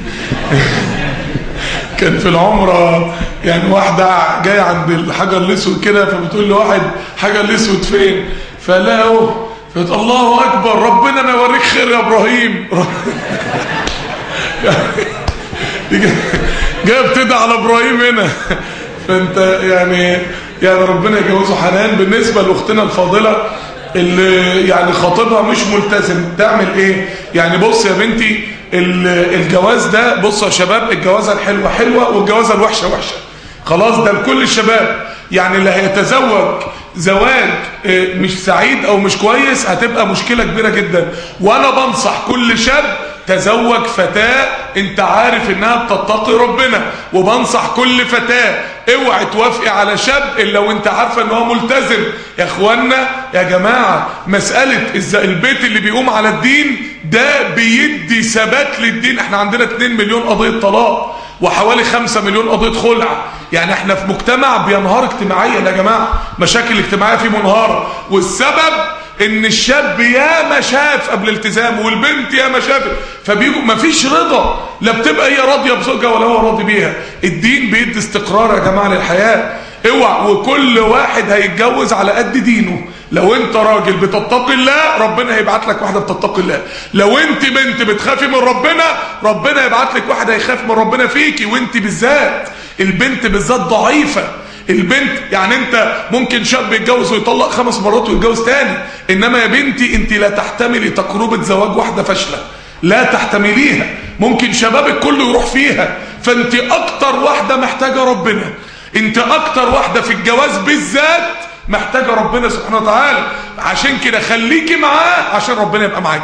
كان في العمرة يعني واحدة جاية عند الحجر الاسود كده فبتقول لواحد حجر الاسود فين فقال لها اهو فقالت الله اكبر ربنا ما يوريك خير يا ابراهيم جايه بتدعي على ابراهيم هنا فانت يعني يعني ربنا يجوزه حنان بالنسبه لاختنا الفاضله اللي يعني خطيبها مش ملتزم تعمل ايه يعني بص يا بنتي ال- الجواز ده بصوا يا شباب الجوازه الحلوه حلوه والجوازه الوحشه وحشه خلاص ده لكل الشباب يعني اللي هيتزوج زواج آه، مش سعيد او مش كويس هتبقى مشكله كبيره جدا وانا بنصح كل شاب تزوج فتاة انت عارف انها بتتقي ربنا وبنصح كل فتاة اوعي توافقي على شاب الا وانت عارفة ان هو ملتزم يا اخوانا يا جماعة مسألة إز- البيت اللي بيقوم على الدين ده بيدي ثبات للدين احنا عندنا 2 مليون قضية طلاق وحوالي 5 مليون قضية خلع يعني احنا في مجتمع بينهار اجتماعيا يا جماعة مشاكل اجتماعية فيه منهارة والسبب ان الشاب يا ما شاف قبل التزامه والبنت يا ما شافت فبيجوا مفيش رضا لا بتبقى هي راضيه بزوجها ولا هو راضي بيها الدين بيدي استقرار يا جماعه للحياه اوعى وكل واحد هيتجوز على قد دينه لو انت راجل بتتقي الله ربنا هيبعت لك واحده بتتقي الله لو انت بنت بتخافي من ربنا ربنا هيبعت لك واحد هيخاف من ربنا فيكي وانت بالذات البنت بالذات ضعيفه البنت يعني انت ممكن شاب يتجوز ويطلق خمس مرات ويتجوز تاني انما يا بنتي انت لا تحتملي تجربة زواج واحدة فاشلة لا تحتمليها ممكن شبابك كله يروح فيها فانت اكتر واحدة محتاجة ربنا انت اكتر واحدة في الجواز بالذات محتاجة ربنا سبحانه وتعالى عشان كده خليكي معاه عشان ربنا يبقى معاكي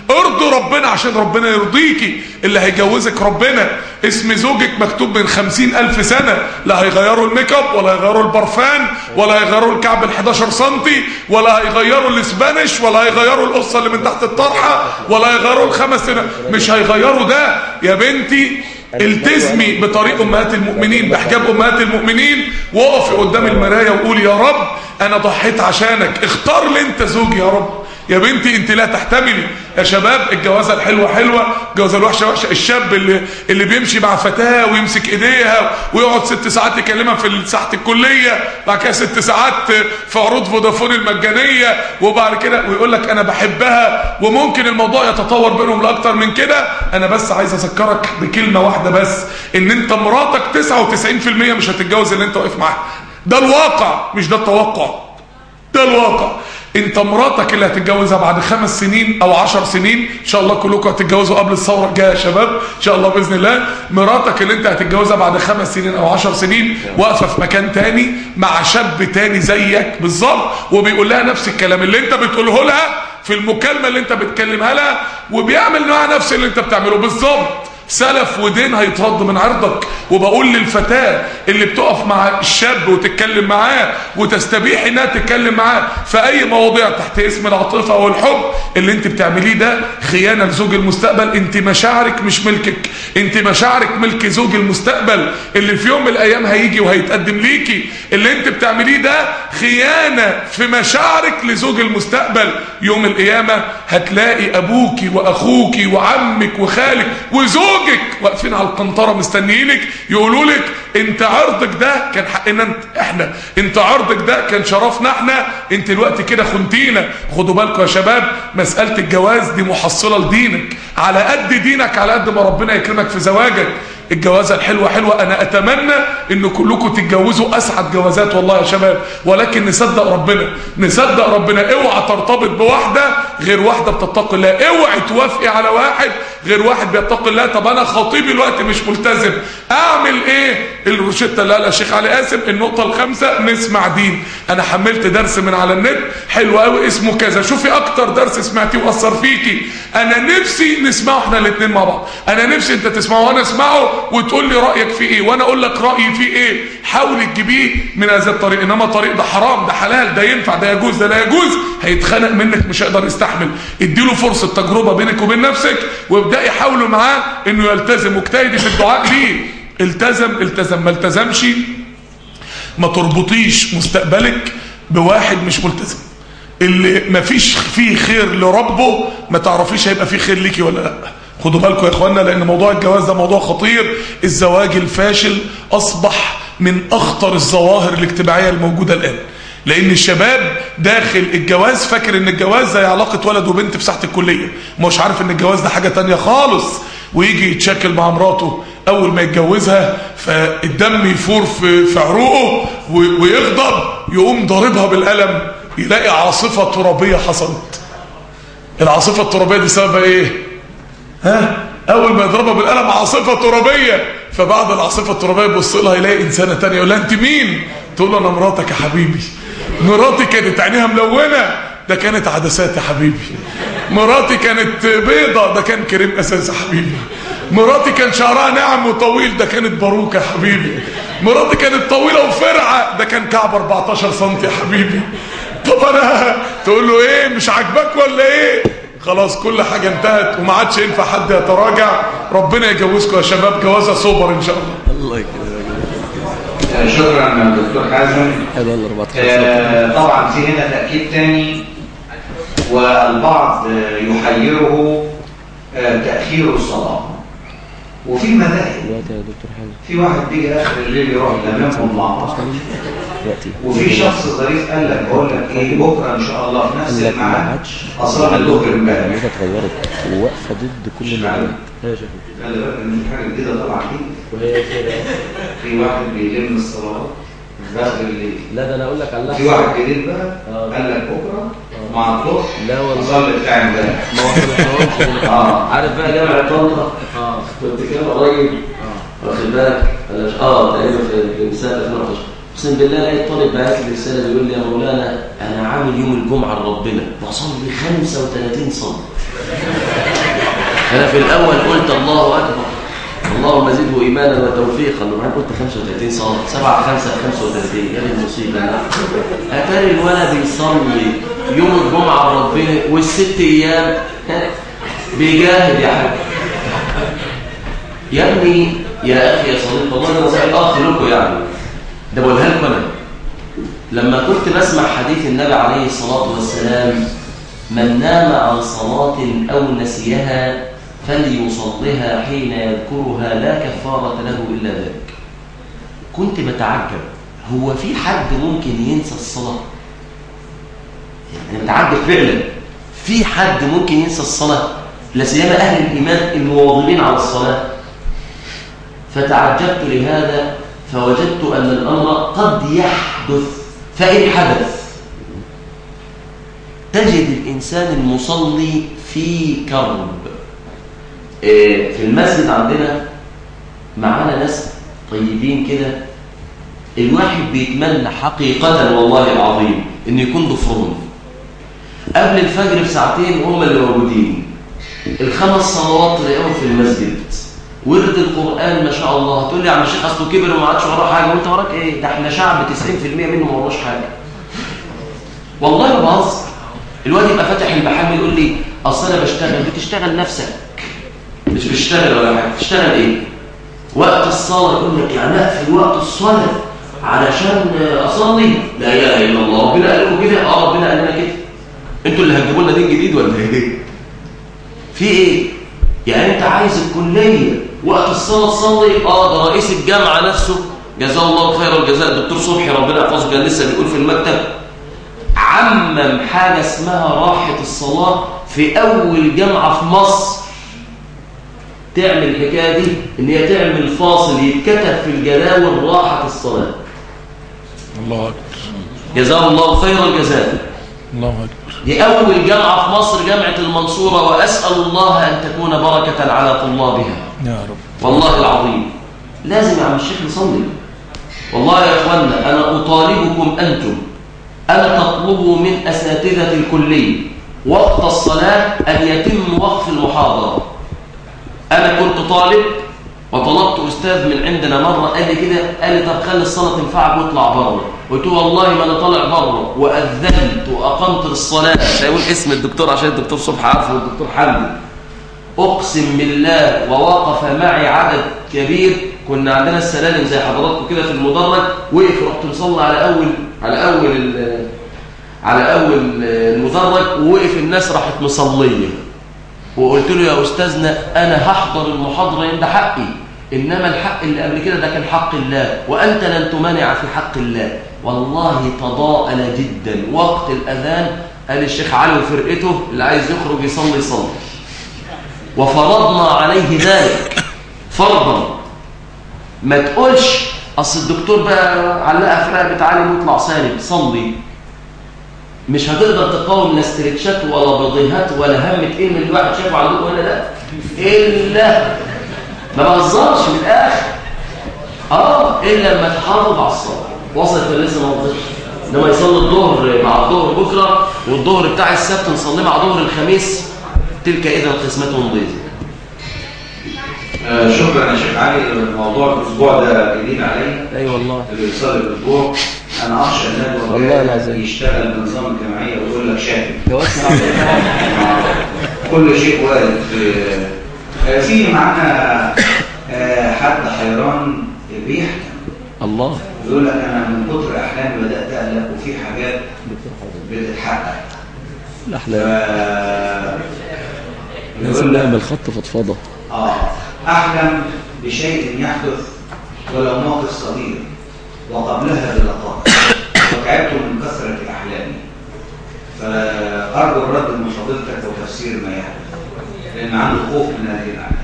ارضوا ربنا عشان ربنا يرضيكي اللي هيجوزك ربنا اسم زوجك مكتوب من خمسين ألف سنة لا هيغيروا الميك اب ولا هيغيروا البرفان ولا هيغيروا الكعب ال 11 سنتي ولا هيغيروا الاسبانيش ولا هيغيروا القصة اللي من تحت الطرحة ولا هيغيروا الخمس سنة مش هيغيروا ده يا بنتي التزمي بطريق امهات المؤمنين بحجاب امهات المؤمنين وقفي قدام المرايه وقولي يا رب انا ضحيت عشانك اختار لي انت زوجي يا رب يا بنتي انت لا تحتملي يا شباب الجوازه الحلوه حلوه الجوازه الوحشه وحشه الشاب اللي اللي بيمشي مع فتاه ويمسك ايديها ويقعد ست ساعات يكلمها في ساحه الكليه بعد كده ست ساعات في عروض فودافون المجانيه وبعد كده ويقول لك انا بحبها وممكن الموضوع يتطور بينهم لاكتر من كده انا بس عايز اذكرك بكلمه واحده بس ان انت مراتك 99% مش هتتجوز اللي انت واقف معاها ده الواقع مش ده التوقع ده الواقع انت مراتك اللي هتتجوزها بعد خمس سنين او عشر سنين ان شاء الله كلكم هتتجوزوا قبل الثوره الجايه يا شباب ان شاء الله باذن الله مراتك اللي انت هتتجوزها بعد خمس سنين او عشر سنين واقفه في مكان تاني مع شاب تاني زيك بالظبط وبيقول لها نفس الكلام اللي انت بتقوله لها في المكالمه اللي انت بتكلمها لها وبيعمل معاها نفس اللي انت بتعمله بالظبط سلف ودين هيترد من عرضك وبقول للفتاة اللي بتقف مع الشاب وتتكلم معاه وتستبيح انها تتكلم معاه في اي مواضيع تحت اسم العاطفة والحب اللي انت بتعمليه ده خيانة لزوج المستقبل انت مشاعرك مش ملكك انت مشاعرك ملك زوج المستقبل اللي في يوم من الايام هيجي وهيتقدم ليكي اللي انت بتعمليه ده خيانة في مشاعرك لزوج المستقبل يوم القيامة هتلاقي ابوكي واخوكي وعمك وخالك وزوج زوجك واقفين على القنطره مستنيينك يقولوا لك انت عرضك ده كان حقنا انت احنا انت عرضك ده كان شرفنا احنا انت الوقت كده خنتينا خدوا بالكم يا شباب مساله الجواز دي محصله لدينك على قد دينك على قد ما ربنا يكرمك في زواجك الجوازه الحلوه حلوه انا اتمنى ان كلكم تتجوزوا اسعد جوازات والله يا شباب ولكن نصدق ربنا نصدق ربنا اوعى ترتبط بواحده غير واحده بتتقي الله اوعي توافقي على واحد غير واحد بيتقي الله طب انا خطيبي الوقت مش ملتزم اعمل ايه الروشته اللي قالها الشيخ علي قاسم النقطه الخامسه نسمع دين انا حملت درس من على النت حلو قوي اسمه كذا شوفي اكتر درس سمعتيه واثر فيكي انا نفسي نسمعه احنا الاثنين مع بعض انا نفسي انت تسمعه وانا اسمعه وتقول لي رايك فيه ايه وانا اقول لك رايي فيه ايه حاولي تجيبيه من هذا الطريق انما الطريق ده حرام ده حلال ده ينفع ده يجوز ده لا يجوز هيتخنق منك مش هيقدر يستحمل اديله فرصه تجربه بينك وبين نفسك وابداي حاولوا معاه انه يلتزم واجتهدي في الدعاء ليه التزم التزم ما التزمش ما تربطيش مستقبلك بواحد مش ملتزم اللي ما فيش فيه خير لربه ما تعرفيش هيبقى فيه خير ليكي ولا لا خدوا بالكم يا اخوانا لان موضوع الجواز ده موضوع خطير الزواج الفاشل اصبح من اخطر الظواهر الاجتماعيه الموجوده الان لان الشباب داخل الجواز فاكر ان الجواز زي علاقه ولد وبنت في ساحه الكليه مش عارف ان الجواز ده حاجه تانية خالص ويجي يتشكل مع مراته اول ما يتجوزها فالدم يفور في, في عروقه ويغضب يقوم ضاربها بالقلم يلاقي عاصفه ترابيه حصلت العاصفه الترابيه دي سببها ايه ها اول ما يضربها بالقلم عاصفه ترابيه فبعد العاصفه الترابيه يبص لها يلاقي انسانه ثانيه يقول لها انت مين تقول له انا مراتك يا حبيبي مراتي كانت عينيها ملونه ده كانت عدسات يا حبيبي مراتي كانت بيضة ده كان كريم اساس يا حبيبي مراتي كان شعرها ناعم وطويل ده كانت باروكه يا حبيبي مراتي كانت طويله وفرعه ده كان كعب 14 سم يا حبيبي طب انا تقول له ايه مش عاجبك ولا ايه خلاص كل حاجة انتهت وما عادش ينفع حد يتراجع ربنا يجوزكم يا شباب جوازة سوبر ان شاء الله الله يكرمك شكرا دكتور حازم هذا الاربعه آه طبعا في هنا تأكيد تاني والبعض يحيره آه تأخير الصلاة وفي مذاهب دلوقتي يا دكتور حازم في واحد بيجي اخر الليل يروح ينامهم مع بعض دلوقتي وفي شخص ظريف قال لك بقول لك ايه بكره ان شاء الله في نفس قال لك ما الميعاد عادش اصلي الظهر امبارح الحاجه اتغيرت وواقفه ضد كل اشمعنى؟ المعلومات يا شيخ خلي بالك ان في حاجه جديده طبعا دي وهي كده في واحد بيلم الصلوات في اخر الليل لا ده انا اقول لك على في واحد جديد بقى آه. قال لك بكره مع الظهر لا والله. اصلي بتاع امبارح ما هو احنا اه عارف بقى جامع طنطا اه كنت كده قريب واخد بالك بلاش اه تقريبا في في سنه 2011 اقسم بالله لقيت طالب بعت لي رساله بيقول لي يا مولانا انا عامل يوم الجمعه لربنا بصلي 35 صلاه أنا في الأول قلت الله أكبر اللهم زده إيمانا وتوفيقا وبعدين قلت 35 صلاة 7 5 35 يا دي المصيبة لا أتاري الولد بيصلي يوم الجمعة بربنا والست أيام بيجاهد يا حاج يا ابني يا أخي يا صديق والله أنا نصيحة أخ لكم يعني ده بقولها لكم أنا لما كنت بسمع حديث النبي عليه الصلاة والسلام من نام عن صلاة أو نسيها فليصلها حين يذكرها لا كفارة له إلا ذلك كنت بتعجب هو في حد ممكن ينسى الصلاة يعني بتعجب فعلا في حد ممكن ينسى الصلاة لا سيما أهل الإيمان المواظبين على الصلاة فتعجبت لهذا فوجدت أن الأمر قد يحدث فإن حدث تجد الإنسان المصلي في كرب إيه، في المسجد عندنا معانا ناس طيبين كده الواحد بيتمنى حقيقة والله العظيم إن يكون ضفرون قبل الفجر بساعتين هم اللي موجودين الخمس صلوات تلاقيهم في المسجد ورد القرآن ما شاء الله تقول لي يا عم الشيخ أصله كبر وما عادش وراه حاجة وأنت وراك إيه؟ ده إحنا شعب 90% منه ما وراش حاجة والله ما بهزر الواد يبقى فاتح المحل يقول لي اصل انا بشتغل بتشتغل نفسك مش بتشتغل ولا حاجه بتشتغل ايه وقت الصلاه يقول لك يعني اقفل وقت الصلاه علشان اصلي لا اله الا الله ربنا قال لكم كده اه ربنا قال لنا كده انتوا اللي هتجيبوا لنا دين جديد ولا ايه في ايه يعني انت عايز الكليه وقت الصلاه تصلي اه ده رئيس الجامعه نفسه جزاه الله خير الجزاء الدكتور صبحي ربنا يحفظه كان لسه بيقول في المكتب عمم حاجة اسمها راحة الصلاة في أول جامعة في مصر تعمل الحكاية دي إن هي تعمل فاصل يتكتب في الجداول راحة الصلاة الله أكبر جزاه الله خير الجزاء الله أكبر دي أول جامعة في مصر جامعة المنصورة وأسأل الله أن تكون بركة على طلابها يا رب والله العظيم لازم يا عم الشيخ نصلي والله يا اخوانا انا اطالبكم انتم ان تطلبوا من اساتذه الكليه وقت الصلاه ان يتم وقف المحاضره انا كنت طالب وطلبت استاذ من عندنا مره قال لي كده قال لي طب خلي الصلاه تنفعك واطلع بره قلت له والله ما انا طالع بره واذنت واقمت الصلاه مش هيقول اسم الدكتور عشان الدكتور صبحي عارفه والدكتور حمدي أقسم بالله ووقف معي عدد كبير كنا عندنا السلالم زي حضراتكم كده في المدرج وقف رحت مصلي على أول على أول ال- على أول المدرج ووقف الناس راحت مصلية وقلت له يا أستاذنا أنا هحضر المحاضرة عند حقي إنما الحق اللي قبل كده ده كان حق الله وأنت لن تمانع في حق الله والله تضاءل جدا وقت الأذان قال الشيخ علي وفرقته اللي عايز يخرج يصلي يصلي وفرضنا عليه ذلك فرضا ما تقولش اصل الدكتور بقى علقها في رقبه عالم ويطلع سالم صلي مش هتقدر تقاوم لا استرتشات ولا بضيهات ولا همة ايه من اللي الواحد شافه عندكم هنا ده الا ما بهزرش من الاخر اه الا لما تحافظ على الصلاه وصلت ولا لسه ما وصلتش انما يصلي الظهر مع الظهر بكره والظهر بتاع السبت نصليه مع ظهر الخميس تلك اذا قسمه ضيزه آه، شكرا يا شيخ علي موضوع الاسبوع ده جديد عليا اي والله اللي بيصلي الاسبوع انا اخشى ان والله العظيم. يشتغل بنظام الجمعيه ويقول لك شاكر كل شيء وارد آه، في معانا آه، حد حيران بيحكي الله يقول لك انا من كتر احلامي بدات اقلق وفي حاجات بتتحقق الاحلام ف- لازم نعمل خط فضفضه آه أحلم بشيء يحدث ولو موقف صغير وقبلها بلقاء وتعبت من كثرة أحلامي فأرجو الرد من فضيلتك وتفسير ما يحدث لأن عنده خوف من هذه الأحلام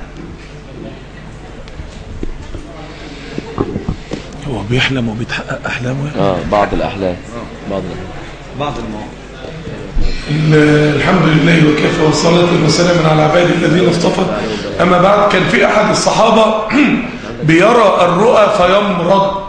هو بيحلم وبيتحقق أحلامه اه بعض الاحلام بعض الأحلام. بعض المواقف ال- الحمد لله وكفى والصلاة والسلام على عباده الذين اصطفى أما بعد كان في أحد الصحابة بيرى الرؤى فيمرض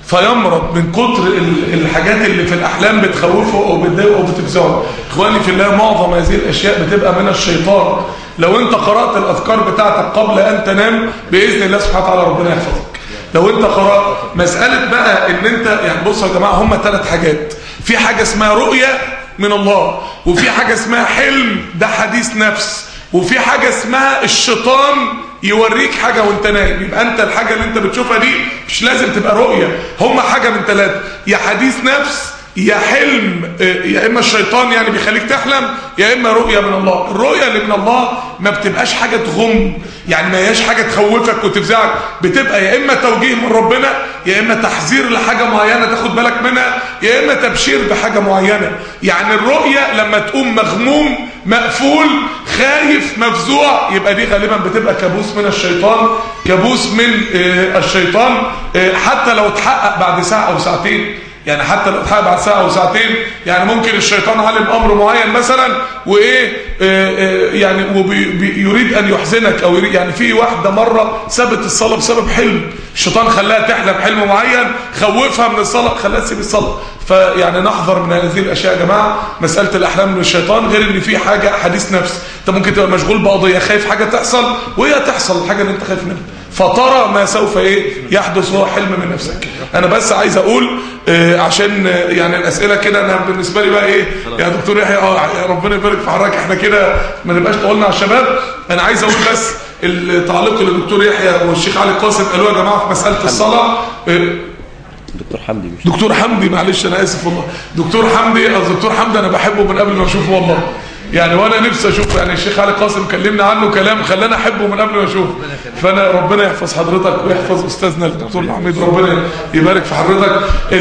فيمرض من كتر ال- الحاجات اللي في الأحلام بتخوفه أو بتضايقه أو بتفزعه إخواني في الله معظم هذه الأشياء بتبقى من الشيطان لو أنت قرأت الأذكار بتاعتك قبل أن تنام بإذن الله سبحانه وتعالى ربنا يحفظك لو أنت قرأت مسألة بقى إن أنت يعني بصوا يا جماعة هم ثلاث حاجات في حاجة اسمها رؤية من الله وفي حاجة اسمها حلم ده حديث نفس وفي حاجة اسمها الشيطان يوريك حاجة وانت نايم يبقى انت الحاجة اللي انت بتشوفها دي مش لازم تبقى رؤية هم حاجة من ثلاثة يا حديث نفس يا حلم آه، يا اما الشيطان يعني بيخليك تحلم يا اما رؤية من الله الرؤية اللي من الله ما بتبقاش حاجة تغم يعني ما هياش حاجة تخوفك وتفزعك بتبقى يا اما توجيه من ربنا يا اما تحذير لحاجة معينة تاخد بالك منها يا اما تبشير بحاجة معينة يعني الرؤية لما تقوم مغموم مقفول خايف مفزوع يبقى دي غالبا بتبقى كابوس من الشيطان كابوس من آه، الشيطان آه، حتى لو اتحقق بعد ساعة او ساعتين يعني حتى لو اتحقق بعد ساعة او ساعتين يعني ممكن الشيطان علم امر معين مثلا وايه آه، آه، يعني ويريد ان يحزنك او يريد يعني في واحدة مرة سابت الصلاة بسبب حلم الشيطان خلاها تحلم حلم معين خوفها من الصلاة خلاها تسيب الصلاة فيعني نحذر من هذه الاشياء يا جماعة مسألة الاحلام من الشيطان غير ان في حاجة حديث نفس انت ممكن تبقى مشغول بقضية خايف حاجة تحصل وهي تحصل الحاجة اللي انت خايف منها فترى ما سوف ايه يحدث هو حلم من نفسك انا بس عايز اقول آه عشان آه يعني الاسئله كده انا بالنسبه لي بقى ايه يا دكتور يحيى اه يا ربنا يبارك في حضرتك احنا كده ما نبقاش طولنا على الشباب انا عايز اقول بس التعليق اللي الدكتور يحيى والشيخ علي قاسم قالوه يا جماعه في مساله الصلاه آه دكتور حمدي مش دكتور حمدي معلش انا اسف والله دكتور حمدي أصل دكتور حمدي انا بحبه من قبل ما اشوفه والله يعني وانا نفسي اشوفه يعني الشيخ علي قاسم كلمنا عنه كلام خلاني احبه من قبل ما اشوفه فانا ربنا يحفظ حضرتك ويحفظ استاذنا الدكتور العميد ربنا يبارك في حضرتك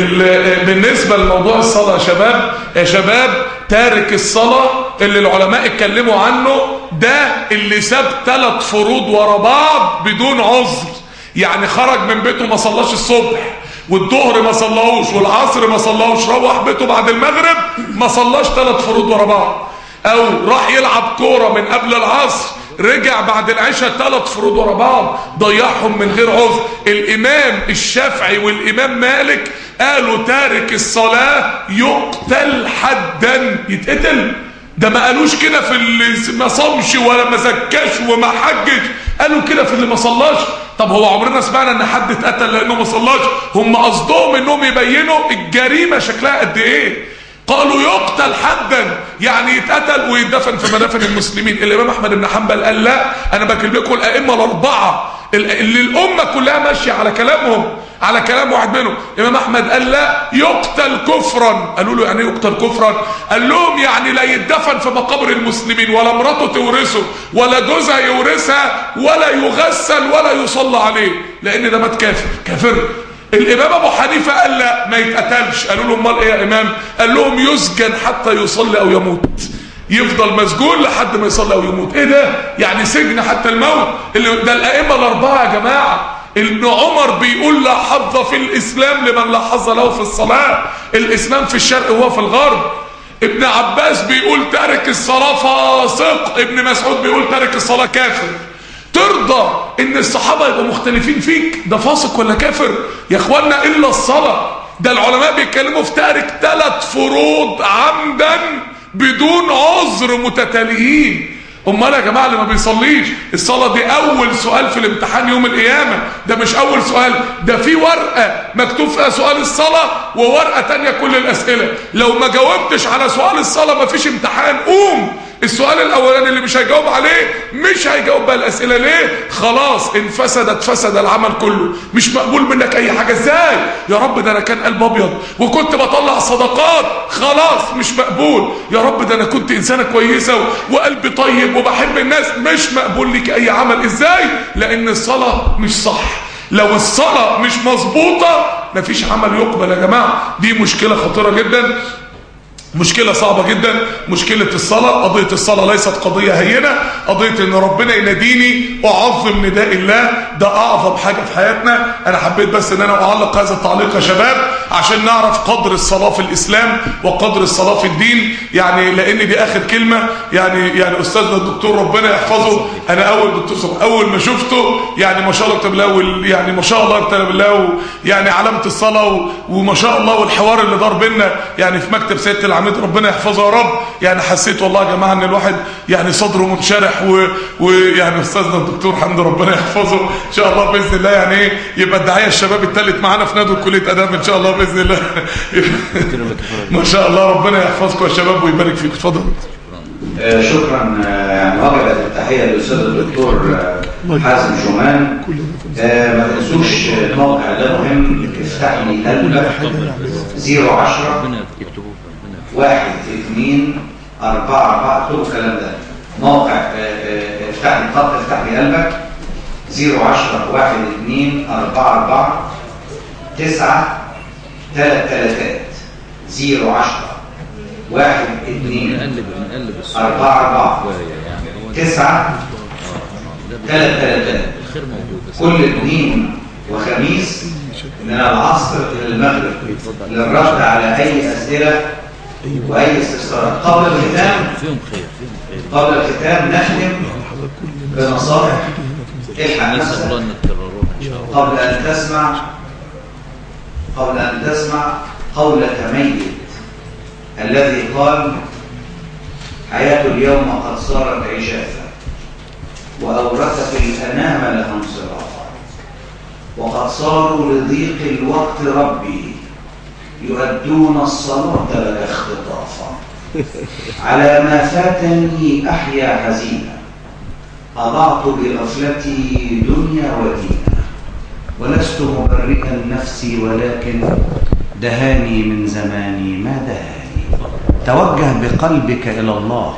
ال- بالنسبه لموضوع الصلاه يا شباب يا شباب تارك الصلاه اللي العلماء اتكلموا عنه ده اللي ساب ثلاث فروض ورا بعض بدون عذر يعني خرج من بيته ما صلاش الصبح والظهر ما صلاهوش والعصر ما صلاهوش روح بيته بعد المغرب ما صلاش ثلاث فروض ورا بعض او راح يلعب كوره من قبل العصر رجع بعد العشاء ثلاث فروض ورا بعض ضيعهم من غير عذر الامام الشافعي والامام مالك قالوا تارك الصلاه يقتل حدا يتقتل ده ما قالوش كده في اللي ما صامش ولا ما زكاش وما حجش قالوا كده في اللي ما صلاش طب هو عمرنا سمعنا ان حد اتقتل لانه ما صلاش هم قصدهم انهم يبينوا الجريمه شكلها قد ايه قالوا يقتل حدا يعني يتقتل ويدفن في مدافن المسلمين الامام احمد بن حنبل قال لا انا بكلمكم الائمه الاربعه اللي الامه كلها ماشيه على كلامهم على كلام واحد منهم الامام احمد قال لا يقتل كفرا قالوا له يعني ايه يقتل كفرا قال لهم يعني لا يدفن في مقابر المسلمين ولا مراته تورثه ولا جوزها يورثها ولا يغسل ولا يصلى عليه لان ده مات كافر كافر الامام ابو حنيفه قال لا ما يتقتلش قالوا له امال ايه يا امام قال لهم يسجن حتى يصلي او يموت يفضل مسجون لحد ما يصلي او يموت ايه ده يعني سجن حتى الموت اللي ده الائمه الاربعه يا جماعه ابن عمر بيقول لا حظ في الاسلام لمن لا حظ له في الصلاه الاسلام في الشرق وهو في الغرب ابن عباس بيقول تارك الصلاه فاسق ابن مسعود بيقول تارك الصلاه كافر ترضى ان الصحابة يبقوا مختلفين فيك ده فاسق ولا كافر يا اخوانا الا الصلاة ده العلماء بيتكلموا في تارك ثلاث فروض عمدا بدون عذر متتاليين امال يا جماعه اللي ما بيصليش الصلاه دي اول سؤال في الامتحان يوم القيامه ده مش اول سؤال ده في ورقه مكتوب فيها سؤال الصلاه وورقه تانية كل الاسئله لو ما جاوبتش على سؤال الصلاه ما فيش امتحان قوم السؤال الاولاني اللي مش هيجاوب عليه مش هيجاوب بقى الاسئله ليه خلاص ان فسدت فسد العمل كله مش مقبول منك اي حاجه ازاي يا رب ده انا كان قلب ابيض وكنت بطلع صدقات خلاص مش مقبول يا رب ده انا كنت انسانه كويسه وقلبي طيب وبحب الناس مش مقبول لك اي عمل ازاي لان الصلاه مش صح لو الصلاه مش مظبوطه مفيش عمل يقبل يا جماعه دي مشكله خطيره جدا مشكلة صعبة جدا مشكلة الصلاة قضية الصلاة ليست قضية هينة قضية ان ربنا يناديني واعظم نداء الله ده اعظم حاجة في حياتنا انا حبيت بس ان انا اعلق هذا التعليق يا شباب عشان نعرف قدر الصلاة في الاسلام وقدر الصلاة في الدين يعني لان دي اخر كلمة يعني يعني استاذنا الدكتور ربنا يحفظه انا اول دكتور اول ما شفته يعني ما شاء الله كتب الله يعني ما شاء الله كتب الله يعني علامة الصلاة وما شاء الله والحوار اللي دار بينا يعني في مكتب سيادة العميد ربنا يحفظه يا رب يعني حسيت والله يا جماعة ان الواحد يعني صدره منشرح و... ويعني استاذنا الدكتور حمد ربنا يحفظه ان شاء الله باذن الله يعني ايه يبقى الداعيه الشباب الثالث معانا في نادي كليه اداب ان شاء الله باذن الله ما شاء الله ربنا يحفظكم يا شباب ويبارك فيكم اتفضل آه، شكرا آه، يعني وجبت التحيه للاستاذ الدكتور آه، حازم شومان آه، ما تنسوش الموقع ده مهم افتح لي قلبك 010 واحد اثنين أربعة أربعة اكتبوا الكلام ده موقع آه، آه، افتح لي خط افتح لي قلبك 010 واحد اثنين أربعة أربعة تسعة ثلاث ثلاثات 010 واحد اثنين أربعة أربعة تسعة ثلاث ثلاثات كل اثنين وخميس من العصر إلى المغرب للرد على أي أسئلة وأي استفسارات قبل الختام قبل الختام نختم بنصائح الحق نفسك قبل أن تسمع قبل أن تسمع قولة ميت الذي قال حياة اليوم قد صارت عشافة وأورثت الأنام لهم صراطا وقد صاروا لضيق الوقت ربي يؤدون الصلاة لك اختطافا على ما فاتني أحيا حزينا أضعت بغفلتي دنيا ودينا ولست مبرئا نفسي ولكن دهاني من زماني ما دهاني توجه بقلبك إلى الله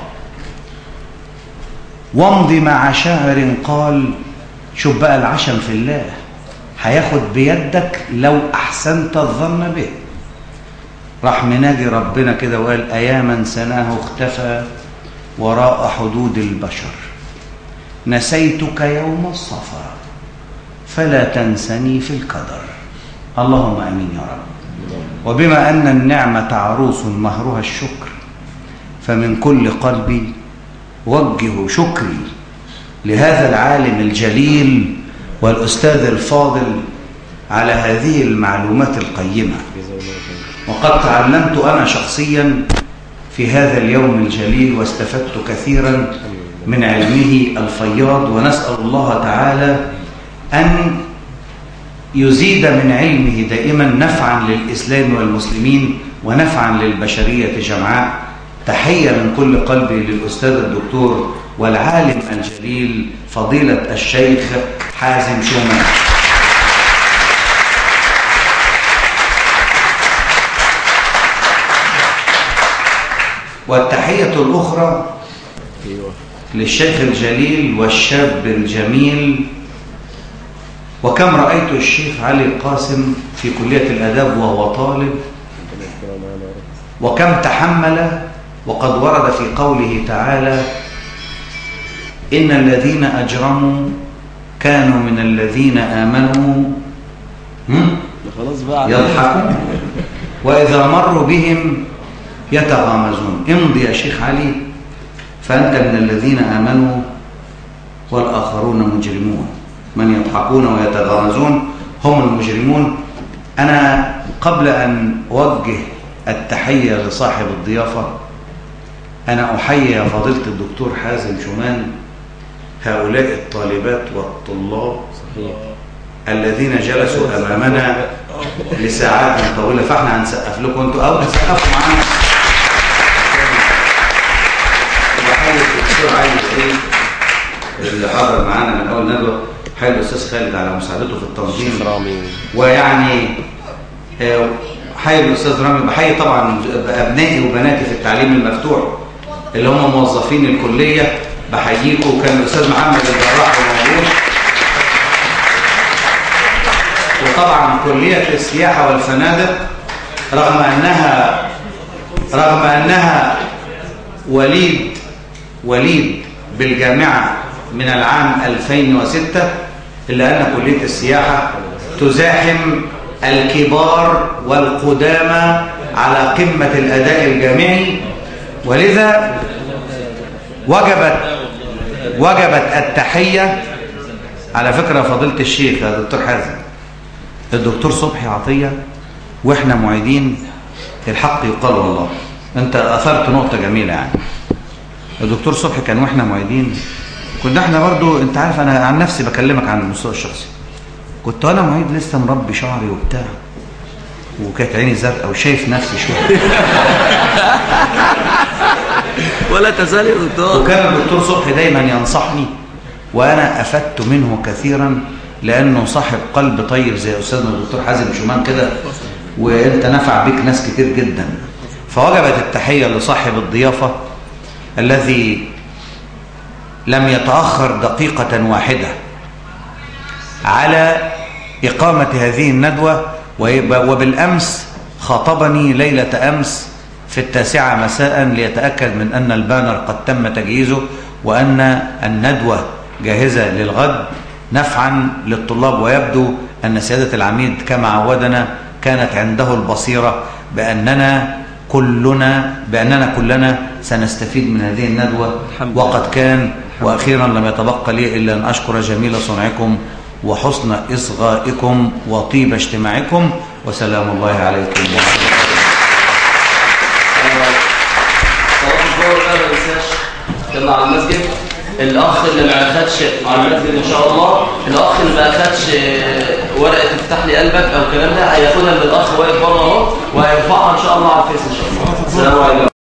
وامض مع شاعر قال شوف بقى العشم في الله هياخد بيدك لو أحسنت الظن به راح منادي ربنا كده وقال أياما سناه اختفى وراء حدود البشر نسيتك يوم الصفا فلا تنسني في القدر اللهم امين يا رب وبما ان النعمه عروس مهرها الشكر فمن كل قلبي وجه شكري لهذا العالم الجليل والاستاذ الفاضل على هذه المعلومات القيمه وقد تعلمت انا شخصيا في هذا اليوم الجليل واستفدت كثيرا من علمه الفياض ونسال الله تعالى أن يزيد من علمه دائما نفعا للإسلام والمسلمين ونفعا للبشرية جمعاء تحية من كل قلبي للأستاذ الدكتور والعالم الجليل فضيلة الشيخ حازم شومان والتحية الأخرى للشيخ الجليل والشاب الجميل وكم رأيت الشيخ علي القاسم في كلية الأداب وهو طالب وكم تحمل وقد ورد في قوله تعالى إن الذين أجرموا كانوا من الذين آمنوا هم؟ يضحكون وإذا مروا بهم يتغامزون امضي يا شيخ علي فأنت من الذين آمنوا والآخرون مجرمون من يضحكون ويتغامزون هم المجرمون أنا قبل أن أوجه التحية لصاحب الضيافة أنا أحيي يا فضيلة الدكتور حازم شومان هؤلاء الطالبات والطلاب الذين جلسوا أمامنا لساعات طويلة فاحنا هنسقف لكم انتوا أو تسقفوا معانا وحيي الدكتور علي سعيد اللي حضر معانا من أول ندوة حي الاستاذ خالد على مساعدته في التنظيم ويعني آه، حي الاستاذ رامي بحيي طبعا ابنائي وبناتي في التعليم المفتوح اللي هم موظفين الكليه بحييكم كان الاستاذ محمد الجراح موجود وطبعا كليه السياحه والفنادق رغم انها رغم أنها وليد وليد بالجامعة من العام 2006 إلا أن كلية السياحة تزاحم الكبار والقدامى على قمة الأداء الجامعي ولذا وجبت وجبت التحية على فكرة فضيلة الشيخ يا دكتور حازم الدكتور صبحي عطية واحنا معيدين الحق يقال والله انت اثرت نقطة جميلة يعني الدكتور صبحي كان واحنا معيدين كنا احنا برضو انت عارف انا عن نفسي بكلمك عن المستوى الشخصي كنت انا معيد لسه مربي شعري وبتاع وكانت عيني زرقاء وشايف نفسي شويه ولا تزال يا دكتور وكان الدكتور صبحي دايما ينصحني وانا افدت منه كثيرا لانه صاحب قلب طيب زي استاذنا الدكتور حازم شومان كده وانت نفع بك ناس كتير جدا فوجبت التحيه لصاحب الضيافه الذي لم يتاخر دقيقه واحده على اقامه هذه الندوه وبالامس خاطبني ليله امس في التاسعه مساء ليتاكد من ان البانر قد تم تجهيزه وان الندوه جاهزه للغد نفعا للطلاب ويبدو أن سيادة العميد كما عودنا كانت عنده البصيرة بأننا كلنا بأننا كلنا سنستفيد من هذه الندوة وقد كان وأخيرا لم يتبقى لي إلا أن أشكر جميل صنعكم وحسن إصغائكم وطيب اجتماعكم وسلام الله عليكم ورحمة الله صلاة الظهر بقى ما ننساش كنا على المسجد الاخ اللي ما اخدش على المسجد ان شاء الله الاخ اللي ما اخدش ورقه افتح لي قلبك او الكلام ده هياخدها من الاخ واقف بره اهو وهيرفعها ان شاء الله على الفيس ان شاء الله السلام عليكم